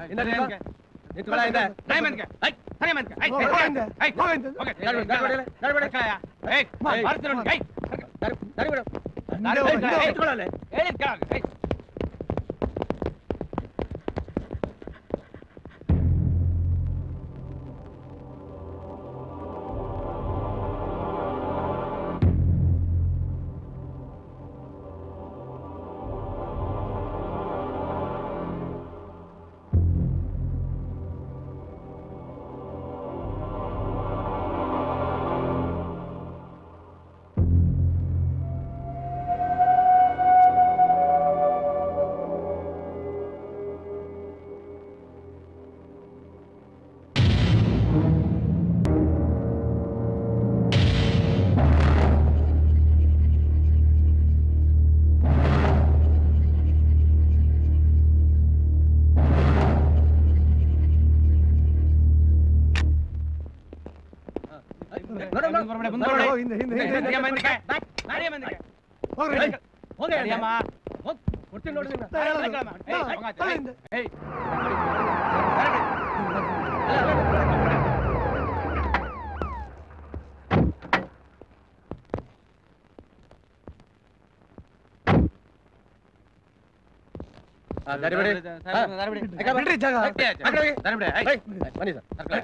ಹಿಂದೆ ನಿಂತ್ಕೊ. ನಿಂತ್ಕೊಳ್ಳ ಹಿಂದೆ. ನಾಯಿ ಮಂದ್ಗೆ. ಐ, ಸರಿ ಮಂದ್ಗೆ. ಐ, ಹೋಗು ಐ, ಹಿಂದೆ. ಐ, ಹೋಗು ಹಿಂದೆ. ಹೋಗಿ. ದಾರಿ ಬಿಡು, ದಾರಿ ಬಿಡು, ದಾರಿ ಬಿಡು. ಕಳ್ಯ. ಏಯ್, ಏಯ್. ಮಾಡ್ತೀನಿ ನೋಡಿ. ಐ, ದಾರಿ ದಾರಿ ಬಿಡು. ದಾರಿ ಹಿಂದೆ ಬಿಡು. ಹೋಗು, ಏಯ್, ನಿಂತ್ಕೊಳ್ಳಲ್ಲಿ. ಹೇಳಿದ್ ಕೇಳಲ್ಲ. ಐ. ನೋಡು, ನೋಡು. ಮುಂದೆ ಬರ್ಬೇಡಿ, ಮುಂದೆ ನೋಡು, ಬರ್ಬೇಡಿ. ಹಿಂದೆ, ಹಿಂದೆ, ಹಿಂದೆ, ನಡಿಯ ಹಿಂದೆ. ಮಂದಿಗೆ. ನಡಿಯ ಮಂದಿಗೆ. ಹೋಗ್ರಿ. ಏಯ್, ಹೋಗಿ ನಡಿಯಮ್ಮ. ಹೋಗ್. ಕೊಡ್ತೀನಿ ನೋಡಿ ನಿನ್ನ. ಏಯ್, ನಡಿಯಮ್ಮ. ಏಯ್, ನಾ- ಹೋಗಾಯ್ತು. ನಾ ಏಯ್, ಹಿಂದೆ. ಏಯ್. ನಡಿ. ಆ, ದಾರಿ ಬಿಡಿ. ಹಾ. ದಾರಿ ಬಿಡಿ. ಯಾಕೆ ಬಿಡ್ರಿ ಜಾಗ? ಆಯ್ತು, ಆಯ್ತು. ಆ ಕಡೆ ಹೋಗಿ. ದಾರಿ ಬಿಡಿ. ಐ. ಏಯ್, ಬನ್ನಿ ಸರ್. ಸರ್ಕಲ್.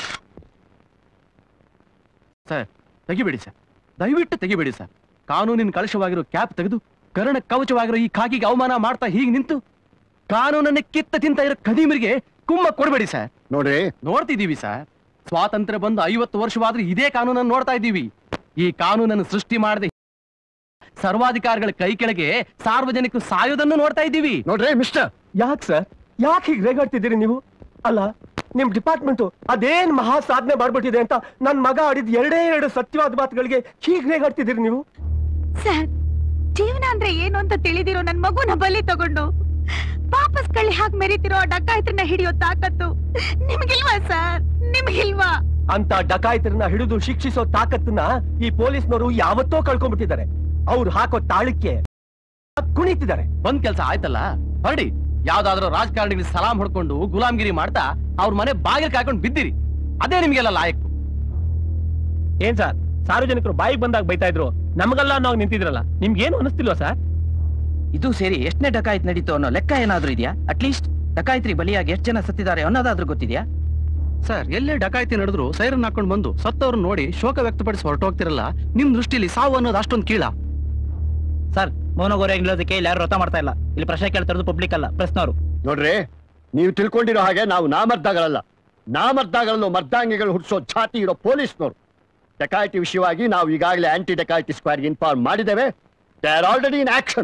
ಸರ್ ತೆಗಿಬೇಡಿ ಸರ್ ದಯವಿಟ್ಟು ತೆಗಿಬೇಡಿ ಸರ್ ಕಾನೂನಿನ ಕಲಶವಾಗಿರೋ ಕ್ಯಾಪ್ ತೆಗೆದು ಕರ್ಣ ಕವಚವಾಗಿರೋ ಈ ಖಾಕಿಗೆ ಅವಮಾನ ಮಾಡ್ತಾ ಹೀಗೆ ನಿಂತು ಕಾನೂನನ್ನ ಕಿತ್ತ ತಿಂತ ಇರೋ ಕದೀಮರಿಗೆ ಕುಮ್ಮ ಕೊಡಬೇಡಿ ಸರ್ ನೋಡ್ರಿ ನೋಡ್ತಿದೀವಿ ಸರ್ ಸ್ವಾತಂತ್ರ್ಯ ಬಂದು ಐವತ್ತು ವರ್ಷವಾದ್ರೂ ಇದೇ ಕಾನೂನನ್ನು ನೋಡ್ತಾ ಇದ್ದೀವಿ ಈ ಕಾನೂನನ್ನು ಸೃಷ್ಟಿ ಮಾಡದೆ ಸರ್ವಾಧಿಕಾರಿಗಳ ಕೈ ಕೆಳಗೆ ಸಾರ್ವಜನಿಕರು ಸಾಯೋದನ್ನು ನೋಡ್ತಾ ಇದ್ದೀವಿ ನೋಡ್ರಿ ಮಿಸ್ಟರ್ ಯಾಕೆ ಸರ್ ಯಾಕೆ ಹೀಗೆ ರೇಗಾಡ್ತಿದ್ದೀರಿ ನೀವು ಅಲ್ಲ ನಿಮ್ ಡಿಪಾರ್ಟ್ಮೆಂಟ್ ಅದೇನ್ ಮಹಾ ಸಾಧನೆ ಮಾಡ್ಬಿಟ್ಟಿದೆ ಅಂತ ನನ್ ಮಗ ಆಡಿದ ಎರಡೇ ಎರಡು ಸತ್ಯವಾದ ಮಾತುಗಳಿಗೆ ಹೀಗೆ ರೇಗಾಡ್ತಿದ್ದೀರಿ ನೀವು ಸರ್ ಜೀವನ ಅಂದ್ರೆ ಏನು ಅಂತ ತಿಳಿದಿರೋ ನನ್ ಮಗುನ ಬಲಿ ತಗೊಂಡು ವಾಪಸ್ ಕಳ್ಳಿ ಹಾಕಿ ಮೆರಿತಿರೋ ಆ ಡಕಾಯಿತರನ್ನ ಹಿಡಿಯೋ ತಾಕತ್ತು ನಿಮ್ಗಿಲ್ವಾ ಸರ್ ನಿಮ್ಗಿಲ್ವಾ ಅಂತ ಡಕಾಯಿತರನ್ನ ಹಿಡಿದು ಶಿಕ್ಷಿಸೋ ತಾಕತ್ತನ್ನ ಈ ಪೊಲೀಸ್ನವರು ಯಾವತ್ತೋ ಕಳ್ಕೊಂಡ್ಬಿಟ್ಟಿದ್ದಾರೆ ಅವ್ರು ಹಾಕೋ ತಾಳಕ್ಕೆ ಕುಣಿತಿದ್ದಾರೆ ಬಂದ್ ಕೆಲಸ ಆಯ್ತಲ್ಲ ಹೊರಡಿ ಯಾವ್ದಾದ್ರು ರಾಜಕಾರಣಿಗಳಿಗೆ ಸಲಾಂ ಹೊಡ್ಕೊಂಡು ಗುಲಾಮ್ಗಿರಿ ಮಾಡ್ತಾ ಅವ್ರ ಮನೆ ಬಾಗಿಲು ಕಾಯ್ಕೊಂಡು ಬಿದ್ದಿರಿ ಅದೇ ನಿಮ್ಗೆಲ್ಲ ಲಾಯಕ್ ಏನ್ ಸರ್ ಸಾರ್ವಜನಿಕರು ಬಾಯಿಗೆ ಬಂದಾಗ ಬೈತಾ ಇದ್ರು ನಮಗೆಲ್ಲ ನಾವು ನಿಂತಿದ್ರಲ್ಲ ನಿಮ್ಗೇನು ಅನಿಸ್ತಿಲ್ವಾ ಸರ್ ಇದು ಸೇರಿ ಎಷ್ಟನೇ ಡಕಾಯಿತ್ ನಡೀತು ಅನ್ನೋ ಲೆಕ್ಕ ಏನಾದ್ರೂ ಇದೆಯಾ ಅಟ್ಲೀಸ್ಟ್ ಡಕಾಯಿತ್ರಿ ಬಲಿಯಾಗಿ ಎಷ್ಟು ಜನ ಸತ್ತಿದ್ದಾರೆ ಅನ್ನೋದಾದ್ರೂ ಗೊತ್ತಿದ್ಯಾ ಸರ್ ಎಲ್ಲೇ ಡಕಾಯಿತಿ ನಡೆದ್ರು ಸೈರನ್ ಹಾಕೊಂಡು ಬಂದು ಸತ್ತವ್ರು ನೋಡಿ ಶೋಕ ವ್ಯಕ್ತಪಡಿಸಿ ಹೊರಟೋಗ್ತಿರಲ್ಲ ನಿಮ್ ದೃಷ್ಟಿಲಿ ಸಾವು ಅನ್ನೋದು ಅಷ್ಟೊಂದು ಕೀಳ ಸರ್ ಮೌನಗೋರೆ ನಿಲ್ಲೋದಕ್ಕೆ ಇಲ್ಲಿ ಯಾರು ವ್ರತ ಮಾಡ್ತಾ ಇಲ್ಲ ಇಲ್ಲಿ ಪ್ರಶ್ನೆ ಕೇಳ್ತಿರೋದು ಪಬ್ಲಿಕ್ ಅಲ್ಲ ಪ್ರೆಸ್ನವರು ನೋಡ್ರಿ ನೀವು ತಿಳ್ಕೊಂಡಿರೋ ಹಾಗೆ ನಾವು ನಾಮರ್ದಾಗಳಲ್ಲ ನಾಮರ್ದಾಗಳಲ್ಲೂ ಮರ್ದಾಂಗಿಗಳು ಹುಟ್ಟಿಸೋ ಛಾತಿ ಇರೋ ಪೊಲೀಸ್ನವರು ಡೆಕಾಯಿಟಿ ವಿಷಯವಾಗಿ ನಾವು ಈಗಾಗಲೇ ಆಂಟಿ ಡೆಕಾಯಿಟಿ ಸ್ಕ್ವಾಡ್ಗೆ ಇನ್ಫಾರ್ಮ್ ಮಾಡಿದ್ದೇವೆ they are already in action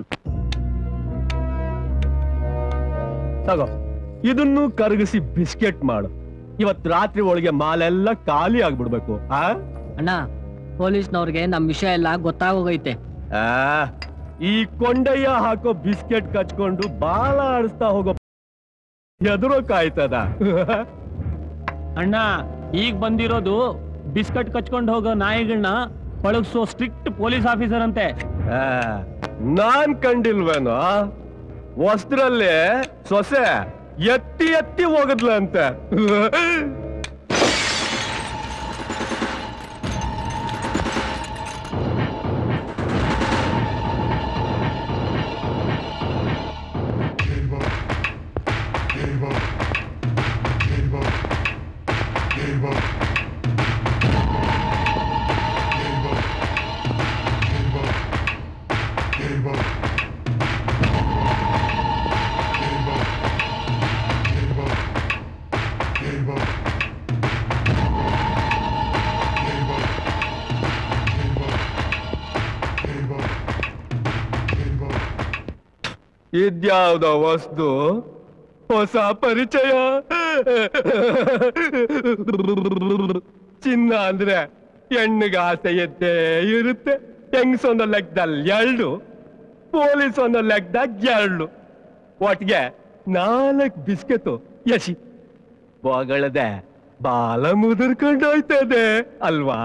ತಗೋ ಇದನ್ನು ಕರಗಿಸಿ ಬಿಸ್ಕೆಟ್ ಮಾಡು ಇವತ್ ರಾತ್ರಿ ಒಳಗೆ ಮಾಲೆಲ್ಲ ಖಾಲಿ ಆಗ್ಬಿಡ್ಬೇಕು ಆ ಅಣ್ಣ ಪೊಲೀಸ್ನವ್ರಿಗೆ ನಮ್ ವಿಷಯ ಎಲ್ಲ ಗೊತ್ತಾಗೋಗೈತೆ ಆ, ಈ ಕೊಂಡಯ್ಯ ಹಾಕೋ ಬಿಸ್ಕೆಟ್ ಕಚ್ಕೊಂಡು ಬಾಳ ಆಡಿಸ್ತಾ ಹೋಗೋ ಎದುರೋ ಕಾಯ್ತದ ಅಣ್ಣ ಈಗ ಬಂದಿರೋದು ಬಿಸ್ಕಟ್ ಕಚ್ಕೊಂಡು ಹೋಗೋ ನಾಯಿಗಳನ್ನ ಪಳಗಿಸೋ ಸ್ಟ್ರಿಕ್ಟ್ ಪೊಲೀಸ್ ಆಫೀಸರ್ ಅಂತೆ ಆ, ನಾನ್ ಕಂಡಿಲ್ವೇನೋ ವಸ್ತ್ರಲ್ಲೇ ಸೊಸೆ ಎತ್ತಿ ಎತ್ತಿ ಹೋಗದ್ಲಂತೆ ಇದ್ಯಾವ್ದೋ ವಸ್ತು ಹೊಸ ಪರಿಚಯ ಚಿನ್ನ ಅಂದ್ರೆ ಹೆಣ್ಣಿಗೆ ಆಸೆ ಎದ್ದೇ ಇರುತ್ತೆ ಹೆಂಗ್ಸೊಂದು ಲೆಕ್ಕದಲ್ಲಿ ಎರಡು ಪೊಲೀಸ್ ಒಂದು ಲೆಕ್ಕದಾಗ ಎರಡು ಒಟ್ಟಿಗೆ ನಾಲ್ಕು ಬಿಸ್ಕೆಟು ಯಶಿ ಬೊಗಳದೆ ಬಾಲ ಮುದುರ್ಕೊಂಡೋಯ್ತದೆ ಅಲ್ವಾ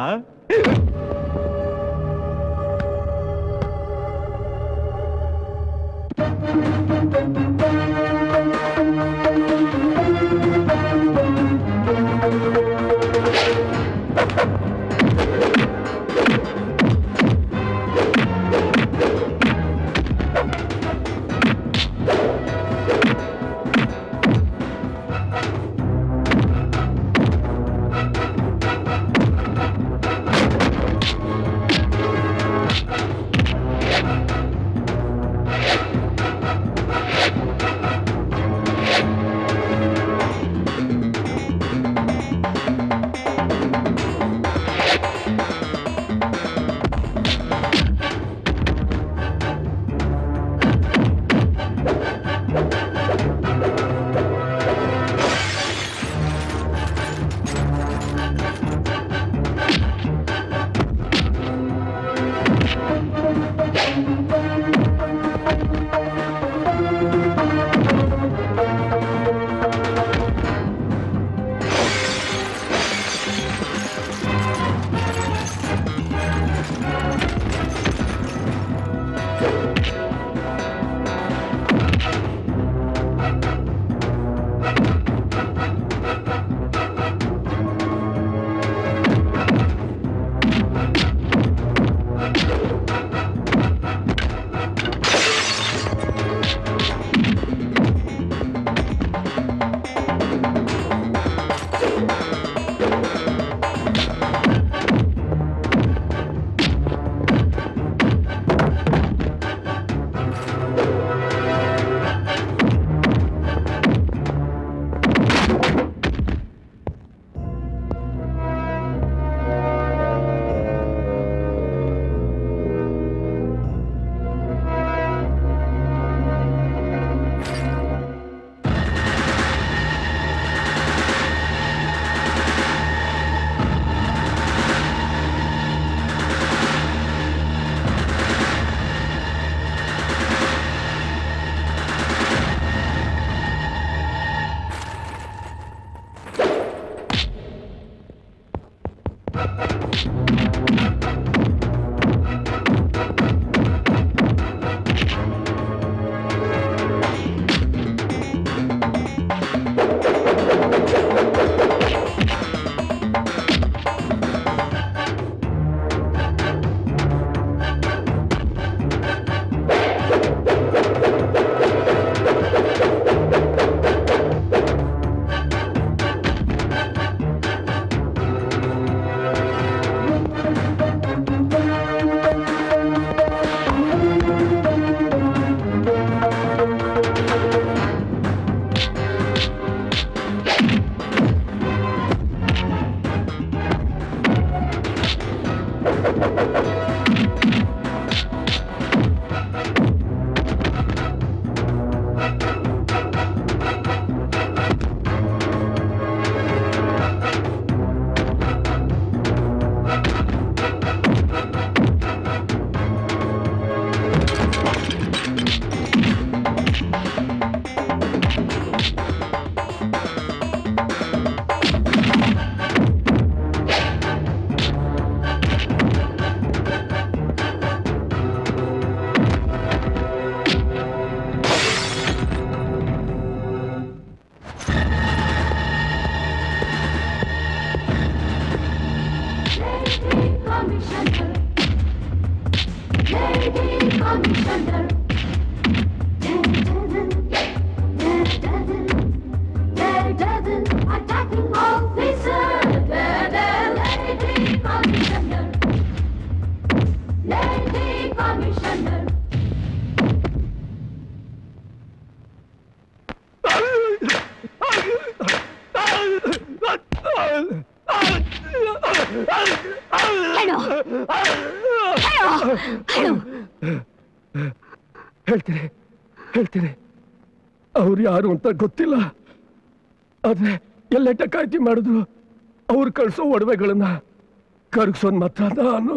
ಹೇಳ್ತೀನಿ ಹೇಳ್ತೀನಿ ಅವ್ರು ಯಾರು ಅಂತ ಗೊತ್ತಿಲ್ಲ ಆದ್ರೆ ಎಲ್ಲ ಡಕಾಯಿತಿ ಮಾಡಿದ್ರು ಅವ್ರು ಕಳ್ಸೋ ಒಡವೆಗಳನ್ನ ಕರಗಿಸೋನ್ ಮಾತ್ರ ನಾನು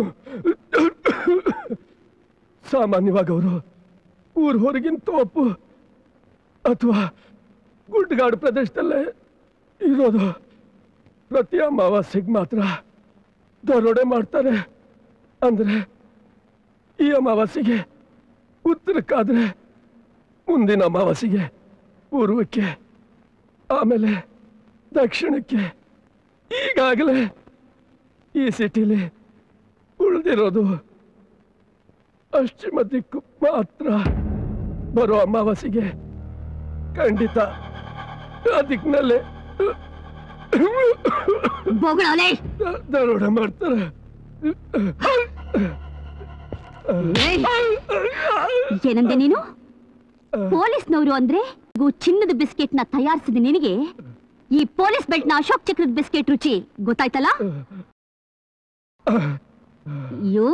ಸಾಮಾನ್ಯವಾಗಿ ಅವರು ಊರ್ ಹೊರಗಿನ ತೋಪು ಅಥವಾ ಗುಡ್ಡಗಾಡು ಪ್ರದೇಶದಲ್ಲೇ ಇರೋದು ಪ್ರತಿ ಅಮಾವಾಸ್ಯೆಗೆ ಮಾತ್ರ ದರೋಡೆ ಮಾಡ್ತಾರೆ ಅಂದ್ರೆ ಈ ಅಮಾವಾಸ್ಯೆಗೆ ಉತ್ತರಕ್ಕಾದ್ರೆ ಮುಂದಿನ ಅಮಾವಾಸ್ಯೆಗೆ ಪೂರ್ವಕ್ಕೆ ಆಮೇಲೆ ದಕ್ಷಿಣಕ್ಕೆ ಈಗಾಗಲೇ ಈ ಸಿಟಿಲಿ ಉಳಿದಿರೋದು ಪಶ್ಚಿಮ ದಿಕ್ಕು ಮಾತ್ರ ಬರೋ ಅಮಾವಾಸ್ಯೆಗೆ ಖಂಡಿತ ಆ ದಿಕ್ಕಿನಲ್ಲೇ ಬೋಗಳಲೆ ದ- ದರೋಡೆ ಮಾಡ್ತಾರೆ ಏನಂದೆ ನೀನು ಪೊಲೀಸ್ನವರು ಅಂದ್ರೆ ಗು ಚಿನ್ನದ ಬಿಸ್ಕೆಟ್ ನ ತಯಾರಿಸಿದ ನಿನಗೆ ಈ ಪೊಲೀಸ್ ಬೆಲ್ಟ್ ನ ಅಶೋಕ್ ಚಕ್ರದ ಬಿಸ್ಕೆಟ್ ರುಚಿ ಗೊತ್ತಾಯ್ತಲ್ಲ ಅಯ್ಯೋ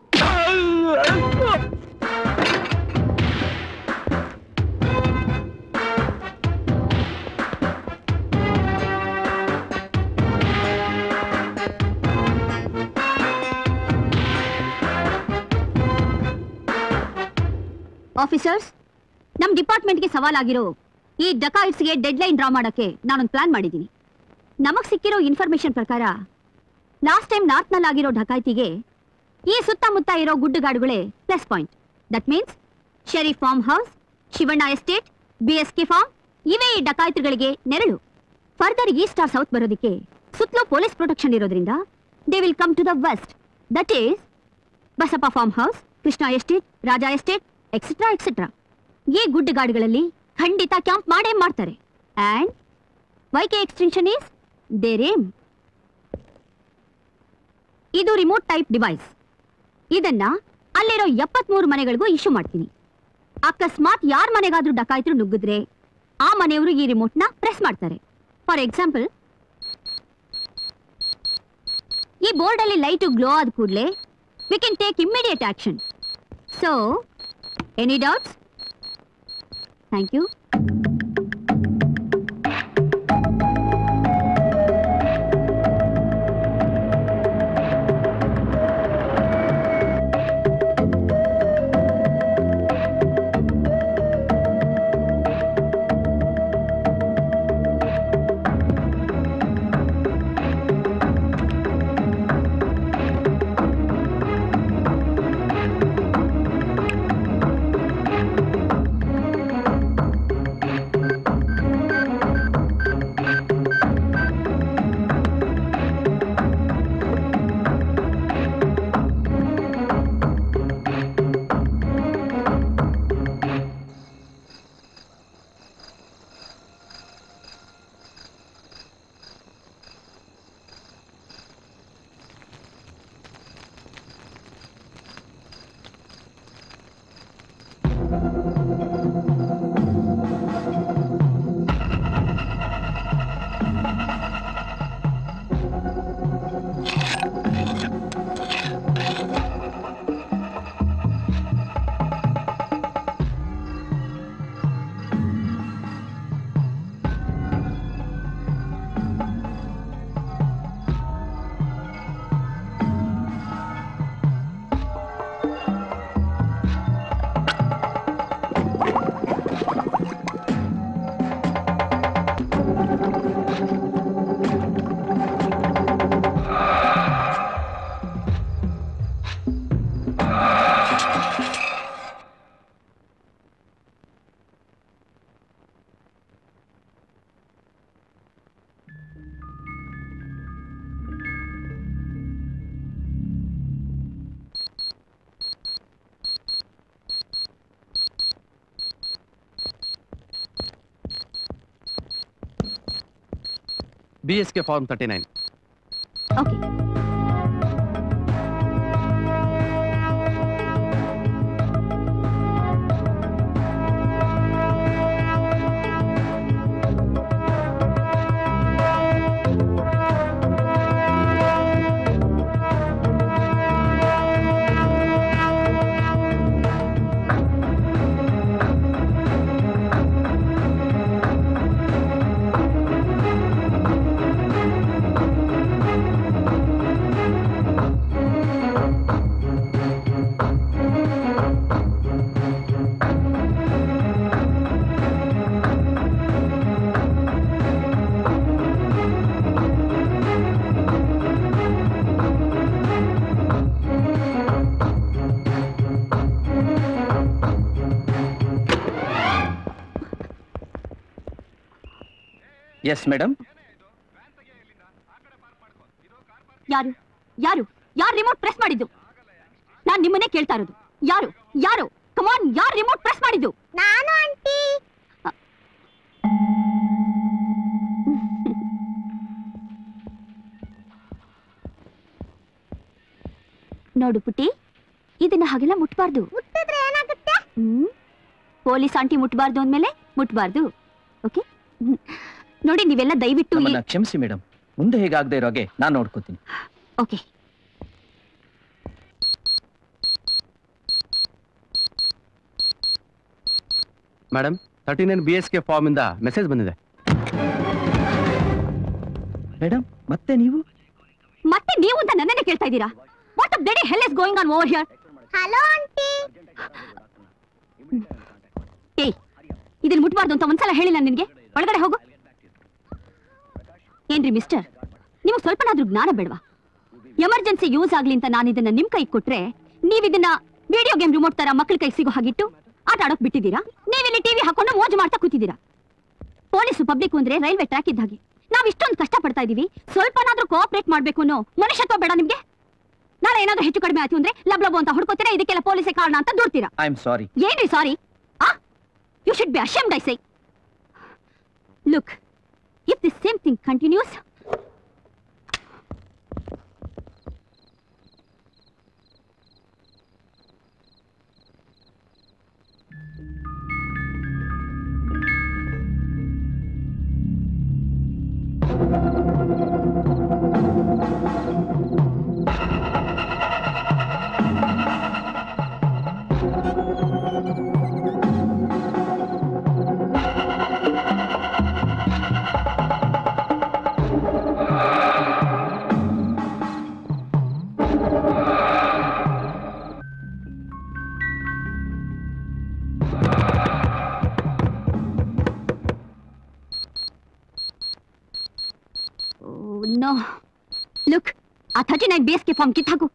ಆಫೀಸರ್ಸ್ ನಮ್ ಡಿಪಾರ್ಟ್ಮೆಂಟ್ಗೆ ಸವಾಲಾಗಿರೋ ಈ ಡಕಾಯಿಟ್ಸ್ಗೆ ಡೆಡ್ ಲೈನ್ ಡ್ರಾ ಮಾಡಕ್ಕೆ ನಾನೊಂದು ಪ್ಲಾನ್ ಮಾಡಿದ್ದೀನಿ ನಮಗ್ ಸಿಕ್ಕಿರೋ ಇನ್ಫಾರ್ಮೇಶನ್ ಪ್ರಕಾರ ಲಾಸ್ಟ್ ಟೈಮ್ ನಾರ್ತ್ನಲ್ಲಿ ಆಗಿರೋ ಡಕಾಯಿತಿಗೆ ಈ ಸುತ್ತಮುತ್ತ ಇರೋ ಗುಡ್ಡಗಾಡುಗಳೇ plus point that means Sharif farm house Shivanna estate B S K farm ಇವೇ ಈ ಡಕಾಯಿತಿಗಳಿಗೆ ನೆರಳು ಫರ್ದರ್ ಈಸ್ಟ್ ಆರ್ ಸೌತ್ ಬರೋದಕ್ಕೆ ಸುತ್ತಲೂ ಪೊಲೀಸ್ ಪ್ರೊಟೆಕ್ಷನ್ ಇರೋದ್ರಿಂದ they will come to the west that is Basappa farm house Krishna estate Raja estate etcetera etcetera ಈ ಗುಡ್ಡಗಾಡುಗಳಲ್ಲಿ ಖಂಡಿತ camp ಮಾಡೇ ಮಾಡ್ತಾರೆ ಅಂಡ್ ವೈಕೆ ಎಕ್ಸ್ಟೆನ್ಷನ್ ಈಸ್ ದೇರೇಮ್ ಇದು ರಿಮೋಟ್ ಟೈಪ್ ಡಿವೈಸ್ ಇದನ್ನ ಅಲ್ಲಿರೋ ಎಪ್ಪತ್ಮೂರು ಮನೆಗಳಿಗೂ ಇಶ್ಯೂ ಮಾಡ್ತೀನಿ ಅಕಸ್ಮಾತ್ ಯಾರ ಮನೆಗಾದ್ರೂ ಡಕಾಯಿತರು ನುಗ್ಗಿದ್ರೆ ಆ ಮನೆಯವರು ಈ ರಿಮೋಟ್ನ ಪ್ರೆಸ್ ಮಾಡ್ತಾರೆ ಫಾರ್ ಎಕ್ಸಾಂಪಲ್ ಈ ಬೋರ್ಡ್ ಅಲ್ಲಿ ಲೈಟ್ ಗ್ಲೋ ಆದ ಕೂಡಲೇ we can take immediate action so any doubts thank you B S K farm thirty nine okay yes madam ಯಾರು ಯಾರು ಯಾರು ರಿಮೋಟ್ ಪ್ರೆಸ್ ಮಾಡಿದ್ದು ನಾನ್ ನಿಮ್ಮನ್ನೇ ಕೇಳ್ತಾ ಇರೋದು ಯಾರು ಯಾರು ಕಮಾನ್ ಯಾರು ರಿಮೋಟ್ ಪ್ರೆಸ್ ಮಾಡಿದ್ದು ನಾನು ಆಂಟಿ ನೋಡು ಪುಟ್ಟಿ ಇದನ್ನ ಹಾಗೆಲ್ಲ ಮುಟ್ಬಾರ್ದು ಮುಟ್ಟಿದ್ರೆ ಏನಾಗುತ್ತೆ ಹ್ಮ್ ಪೊಲೀಸ್ ಆಂಟಿ ಮುಟ್ಬಾರ್ದು ಅಂದ್ಮೇಲೆ ಮುಟ್ಬಾರ್ದು ಓಕೆ ನೋಡಿ ನೀವೆಲ್ಲ ದಯವಿಟ್ಟು ಈ- ನಮ್ಮನ್ನ ಕ್ಷಮಿಸಿ ಮೇಡಮ್ ಮುಂದೆ ಹೇಗಾಗದೆ ಇರೋ ಹಾಗೆ ನಾನು ನೋಡ್ಕೋತೀನಿ okay madam thirty nine B S K farm ಇಂದ ಮೆಸೇಜ್ ಬಂದಿದೆ ಮೇಡಮ್ ಮತ್ತೆ ನೀವು ಮತ್ತೆ ನೀವು ಅಂತ ನನ್ನನ್ನೇ ಕೇಳ್ತಾ ಇದ್ದೀರಾ what the bloody hell is going on over here hello aunty ಏಯ್ ಇದನ್ನ ಮುಟ್ಬಾರ್ದು ಅಂತ ಒಂದ್ಸಲ ಹೇಳಿಲ್ಲ ನಿನ್ಗೆ ಒಳಗಡೆ ಹೋಗು ಏನ್ರಿ ಮಿಸ್ಟರ್ ನಿಮಗೆ ಸ್ವಲ್ಪನಾದ್ರೂ ಜ್ಞಾನ ಬೇಡವಾ ಎಮರ್ಜೆನ್ಸಿ ಯೂಸ್ ಆಗ್ಲಿ ಅಂತ ನಾನು ಇದನ್ನ ನಿಮ್ ಕೈ ಕೊಟ್ರೆ ನೀವ್ ಇದನ್ನ ವಿಡಿಯೋ ಗೇಮ್ ರಿಮೋಟ್ ತರ ಮಕ್ಳ ಕೈ ಸಿಗೋ ಹಾಗಿಟ್ಟು ಆಟ ಆಡೋಕ್ ಬಿಟ್ಟಿದ್ದೀರಾ ನೀವಿಲ್ಲಿ ಟಿವಿ ಹಾಕೊಂಡು ಮೋಜು ಮಾಡ್ತಾ ಕೂತಿದ್ದೀರಾ ಪೊಲೀಸು ಪಬ್ಲಿಕ್ ಅಂದ್ರೆ ರೈಲ್ವೆ ಟ್ರ್ಯಾಕ್ ಇದ್ದ ಹಾಗೆ ನಾವ್ ಇಷ್ಟೊಂದು ಕಷ್ಟ ಪಡ್ತಾ ಇದೀವಿ ಸ್ವಲ್ಪನಾದ್ರೂ ಕೋಆಪರೇಟ್ ಮಾಡ್ಬೇಕು ಅನ್ನೋ ಮನುಷ್ಯತ್ವ ಬೇಡ ನಿಮ್ಗೆ ನಾಳೆ ಏನಾದ್ರೂ ಹೆಚ್ಚು ಕಡಿಮೆ ಆಯ್ತು ಅಂದ್ರೆ ಲಬ್ ಲಬ್ ಅಂತ ಹುಡ್ಕೋತೀರಾ ಇದಕ್ಕೆಲ್ಲ ಪೊಲೀಸೇ ಕಾರಣ ಅಂತ ದೂರ್ತೀರಾ ಐ ಆಮ್ ಸಾರಿ ಏನ್ರಿ ಸಾರಿ ಆ you should be ashamed I say look if this same thing continues no look ಆ ಥರ್ಟಿ ನೈನ್ ಬೇಸ್ಗೆ ಫಾರ್ಮ್ ಕಿತ್ತಾಕು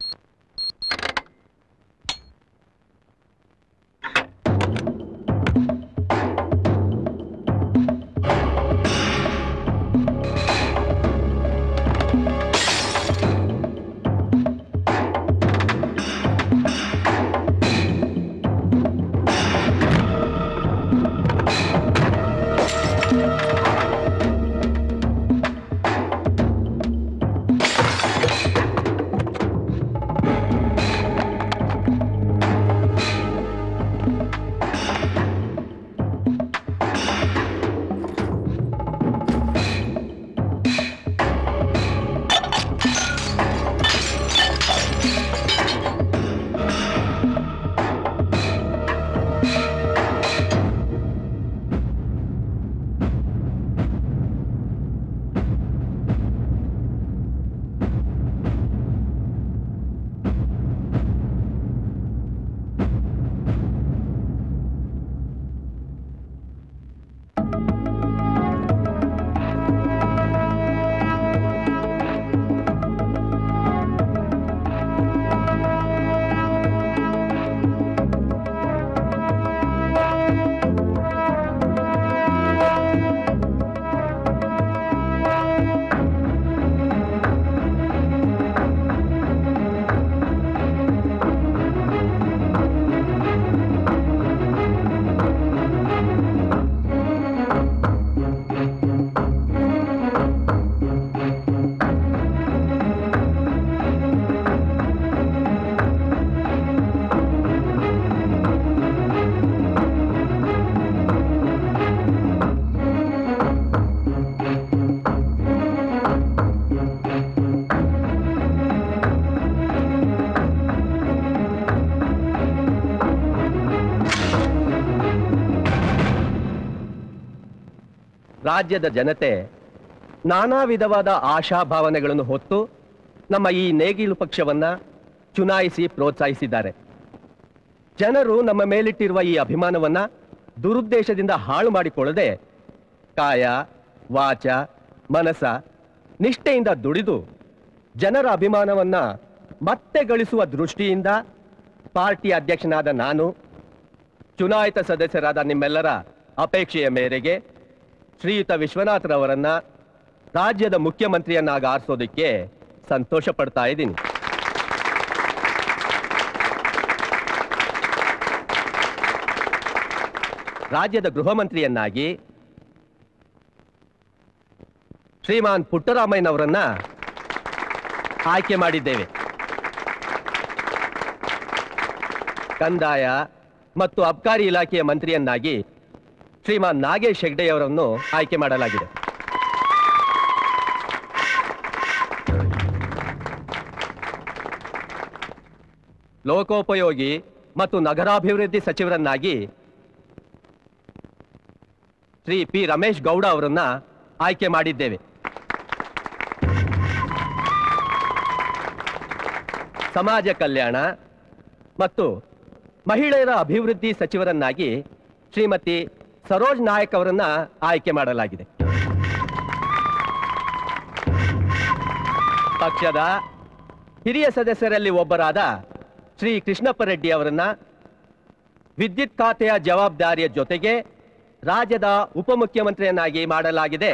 ರಾಜ್ಯದ ಜನತೆ ನಾನಾ ವಿಧವಾದ ಆಶಾ ಭಾವನೆಗಳನ್ನು ಹೊತ್ತು ನಮ್ಮ ಈ ನೇಗಿಲು ಪಕ್ಷವನ್ನ ಚುನಾಯಿಸಿ ಪ್ರೋತ್ಸಾಹಿಸಿದ್ದಾರೆ ಜನರು ನಮ್ಮ ಮೇಲಿಟ್ಟಿರುವ ಈ ಅಭಿಮಾನವನ್ನ ದುರುದ್ದೇಶದಿಂದ ಹಾಳು ಮಾಡಿಕೊಳ್ಳದೆ ಕಾಯ ವಾಚ ಮನಸ ನಿಷ್ಠೆಯಿಂದ ದುಡಿದು ಜನರ ಅಭಿಮಾನವನ್ನ ಮತ್ತೆ ಗಳಿಸುವ ದೃಷ್ಟಿಯಿಂದ ಪಾರ್ಟಿ ಅಧ್ಯಕ್ಷನಾದ ನಾನು ಚುನಾಯಿತ ಸದಸ್ಯರಾದ ನಿಮ್ಮೆಲ್ಲರ ಅಪೇಕ್ಷೆಯ ಮೇರೆಗೆ ಶ್ರೀಯುತ ವಿಶ್ವನಾಥ್ರವರನ್ನ ರಾಜ್ಯದ ಮುಖ್ಯಮಂತ್ರಿಯನ್ನಾಗಿ ಆರಿಸೋದಕ್ಕೆ ಸಂತೋಷ ಪಡ್ತಾ ಇದ್ದೀನಿ ರಾಜ್ಯದ ಗೃಹ ಮಂತ್ರಿಯನ್ನಾಗಿ ಶ್ರೀಮಾನ್ ಪುಟ್ಟರಾಮಯ್ಯನವರನ್ನ ಆಯ್ಕೆ ಮಾಡಿದ್ದೇವೆ ಕಂದಾಯ ಮತ್ತು ಅಬ್ಕಾರಿ ಇಲಾಖೆಯ ಮಂತ್ರಿಯನ್ನಾಗಿ ಶ್ರೀಮಾನ್ ನಾಗೇಶ್ ಹೆಗ್ಡೆಯವರನ್ನು ಆಯ್ಕೆ ಮಾಡಲಾಗಿದೆ ಲೋಕೋಪಯೋಗಿ ಮತ್ತು ನಗರಾಭಿವೃದ್ಧಿ ಸಚಿವರನ್ನಾಗಿ ಶ್ರೀ ಪಿ ರಮೇಶ್ ಗೌಡ ಅವರನ್ನ ಆಯ್ಕೆ ಮಾಡಿದ್ದೇವೆ ಸಮಾಜ ಕಲ್ಯಾಣ ಮತ್ತು ಮಹಿಳೆಯರ ಅಭಿವೃದ್ಧಿ ಸಚಿವರನ್ನಾಗಿ ಶ್ರೀಮತಿ ಸರೋಜ್ ನಾಯಕ್ ಅವರನ್ನ ಆಯ್ಕೆ ಮಾಡಲಾಗಿದೆ ಪಕ್ಷದ ಹಿರಿಯ ಸದಸ್ಯರಲ್ಲಿ ಒಬ್ಬರಾದ ಶ್ರೀ ಕೃಷ್ಣಪ್ಪ ರೆಡ್ಡಿ ಅವರನ್ನ ವಿದ್ಯುತ್ ಖಾತೆಯ ಜವಾಬ್ದಾರಿಯ ಜೊತೆಗೆ ರಾಜ್ಯದ ಉಪಮುಖ್ಯಮಂತ್ರಿಯನ್ನಾಗಿ ಮಾಡಲಾಗಿದೆ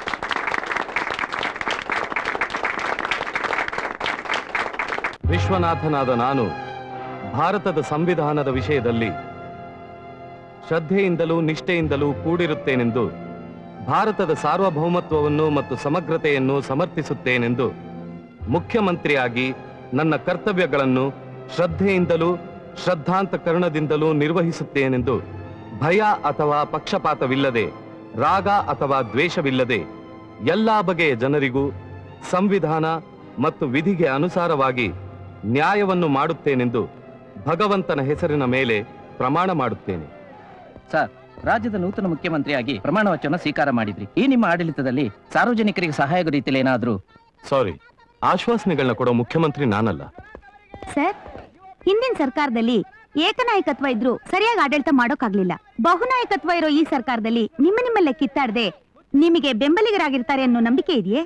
ವಿಶ್ವನಾಥನಾದ ನಾನು ಭಾರತದ ಸಂವಿಧಾನದ ವಿಷಯದಲ್ಲಿ ಶ್ರದ್ಧೆಯಿಂದಲೂ ನಿಷ್ಠೆಯಿಂದಲೂ ಕೂಡಿರುತ್ತೇನೆಂದು ಭಾರತದ ಸಾರ್ವಭೌಮತ್ವವನ್ನು ಮತ್ತು ಸಮಗ್ರತೆಯನ್ನು ಸಮರ್ಥಿಸುತ್ತೇನೆಂದು ಮುಖ್ಯಮಂತ್ರಿಯಾಗಿ ನನ್ನ ಕರ್ತವ್ಯಗಳನ್ನು ಶ್ರದ್ಧೆಯಿಂದಲೂ ಶ್ರದ್ಧಾಂತಕರಣದಿಂದಲೂ ನಿರ್ವಹಿಸುತ್ತೇನೆಂದು ಭಯ ಅಥವಾ ಪಕ್ಷಪಾತವಿಲ್ಲದೆ ರಾಗ ಅಥವಾ ದ್ವೇಷವಿಲ್ಲದೆ ಎಲ್ಲಾ ಬಗೆಯ ಜನರಿಗೂ ಸಂವಿಧಾನ ಮತ್ತು ವಿಧಿಗೆ ಅನುಸಾರವಾಗಿ ನ್ಯಾಯವನ್ನು ಮಾಡುತ್ತೇನೆಂದು ಭಗವಂತನ ಹೆಸರಿನ ಮೇಲೆ ಪ್ರಮಾಣ ಮಾಡುತ್ತೇನೆ ಸರ್ ರಾಜ್ಯದ ನೂತನ ಮುಖ್ಯಮಂತ್ರಿಯಾಗಿ ಪ್ರಮಾಣ ವಚನ ಸ್ವೀಕಾರ ಮಾಡಿದ್ರಿ ಈ ನಿಮ್ಮ ಆಡಳಿತದಲ್ಲಿ ಸಾರ್ವಜನಿಕರಿಗೆ ಸಹಾಯಕ ರೀತಿಯಲ್ಲಿ ಏನಾದ್ರೂ ಸಾರಿ ಆಶ್ವಾಸನೆಗಳನ್ನ ಕೊಡೋ ಮುಖ್ಯಮಂತ್ರಿ ನಾನಲ್ಲ ಸರ್ ಹಿಂದಿನ ಸರ್ಕಾರದಲ್ಲಿ ಏಕನಾಯಕತ್ವ ಇದ್ರು ಸರಿಯಾಗಿ ಆಡಳಿತ ಮಾಡೋಕ್ಕಾಗ್ಲಿಲ್ಲ ಬಹುನಾಯಕತ್ವ ಇರೋ ಈ ಸರ್ಕಾರದಲ್ಲಿ ನಿಮ್ಮ ನಿಮ್ಮಲ್ಲೇ ಕಿತ್ತಾಡದೆ ನಿಮಗೆ ಬೆಂಬಲಿಗರಾಗಿರ್ತಾರೆ ಅನ್ನೋ ನಂಬಿಕೆ ಇದೆಯೇ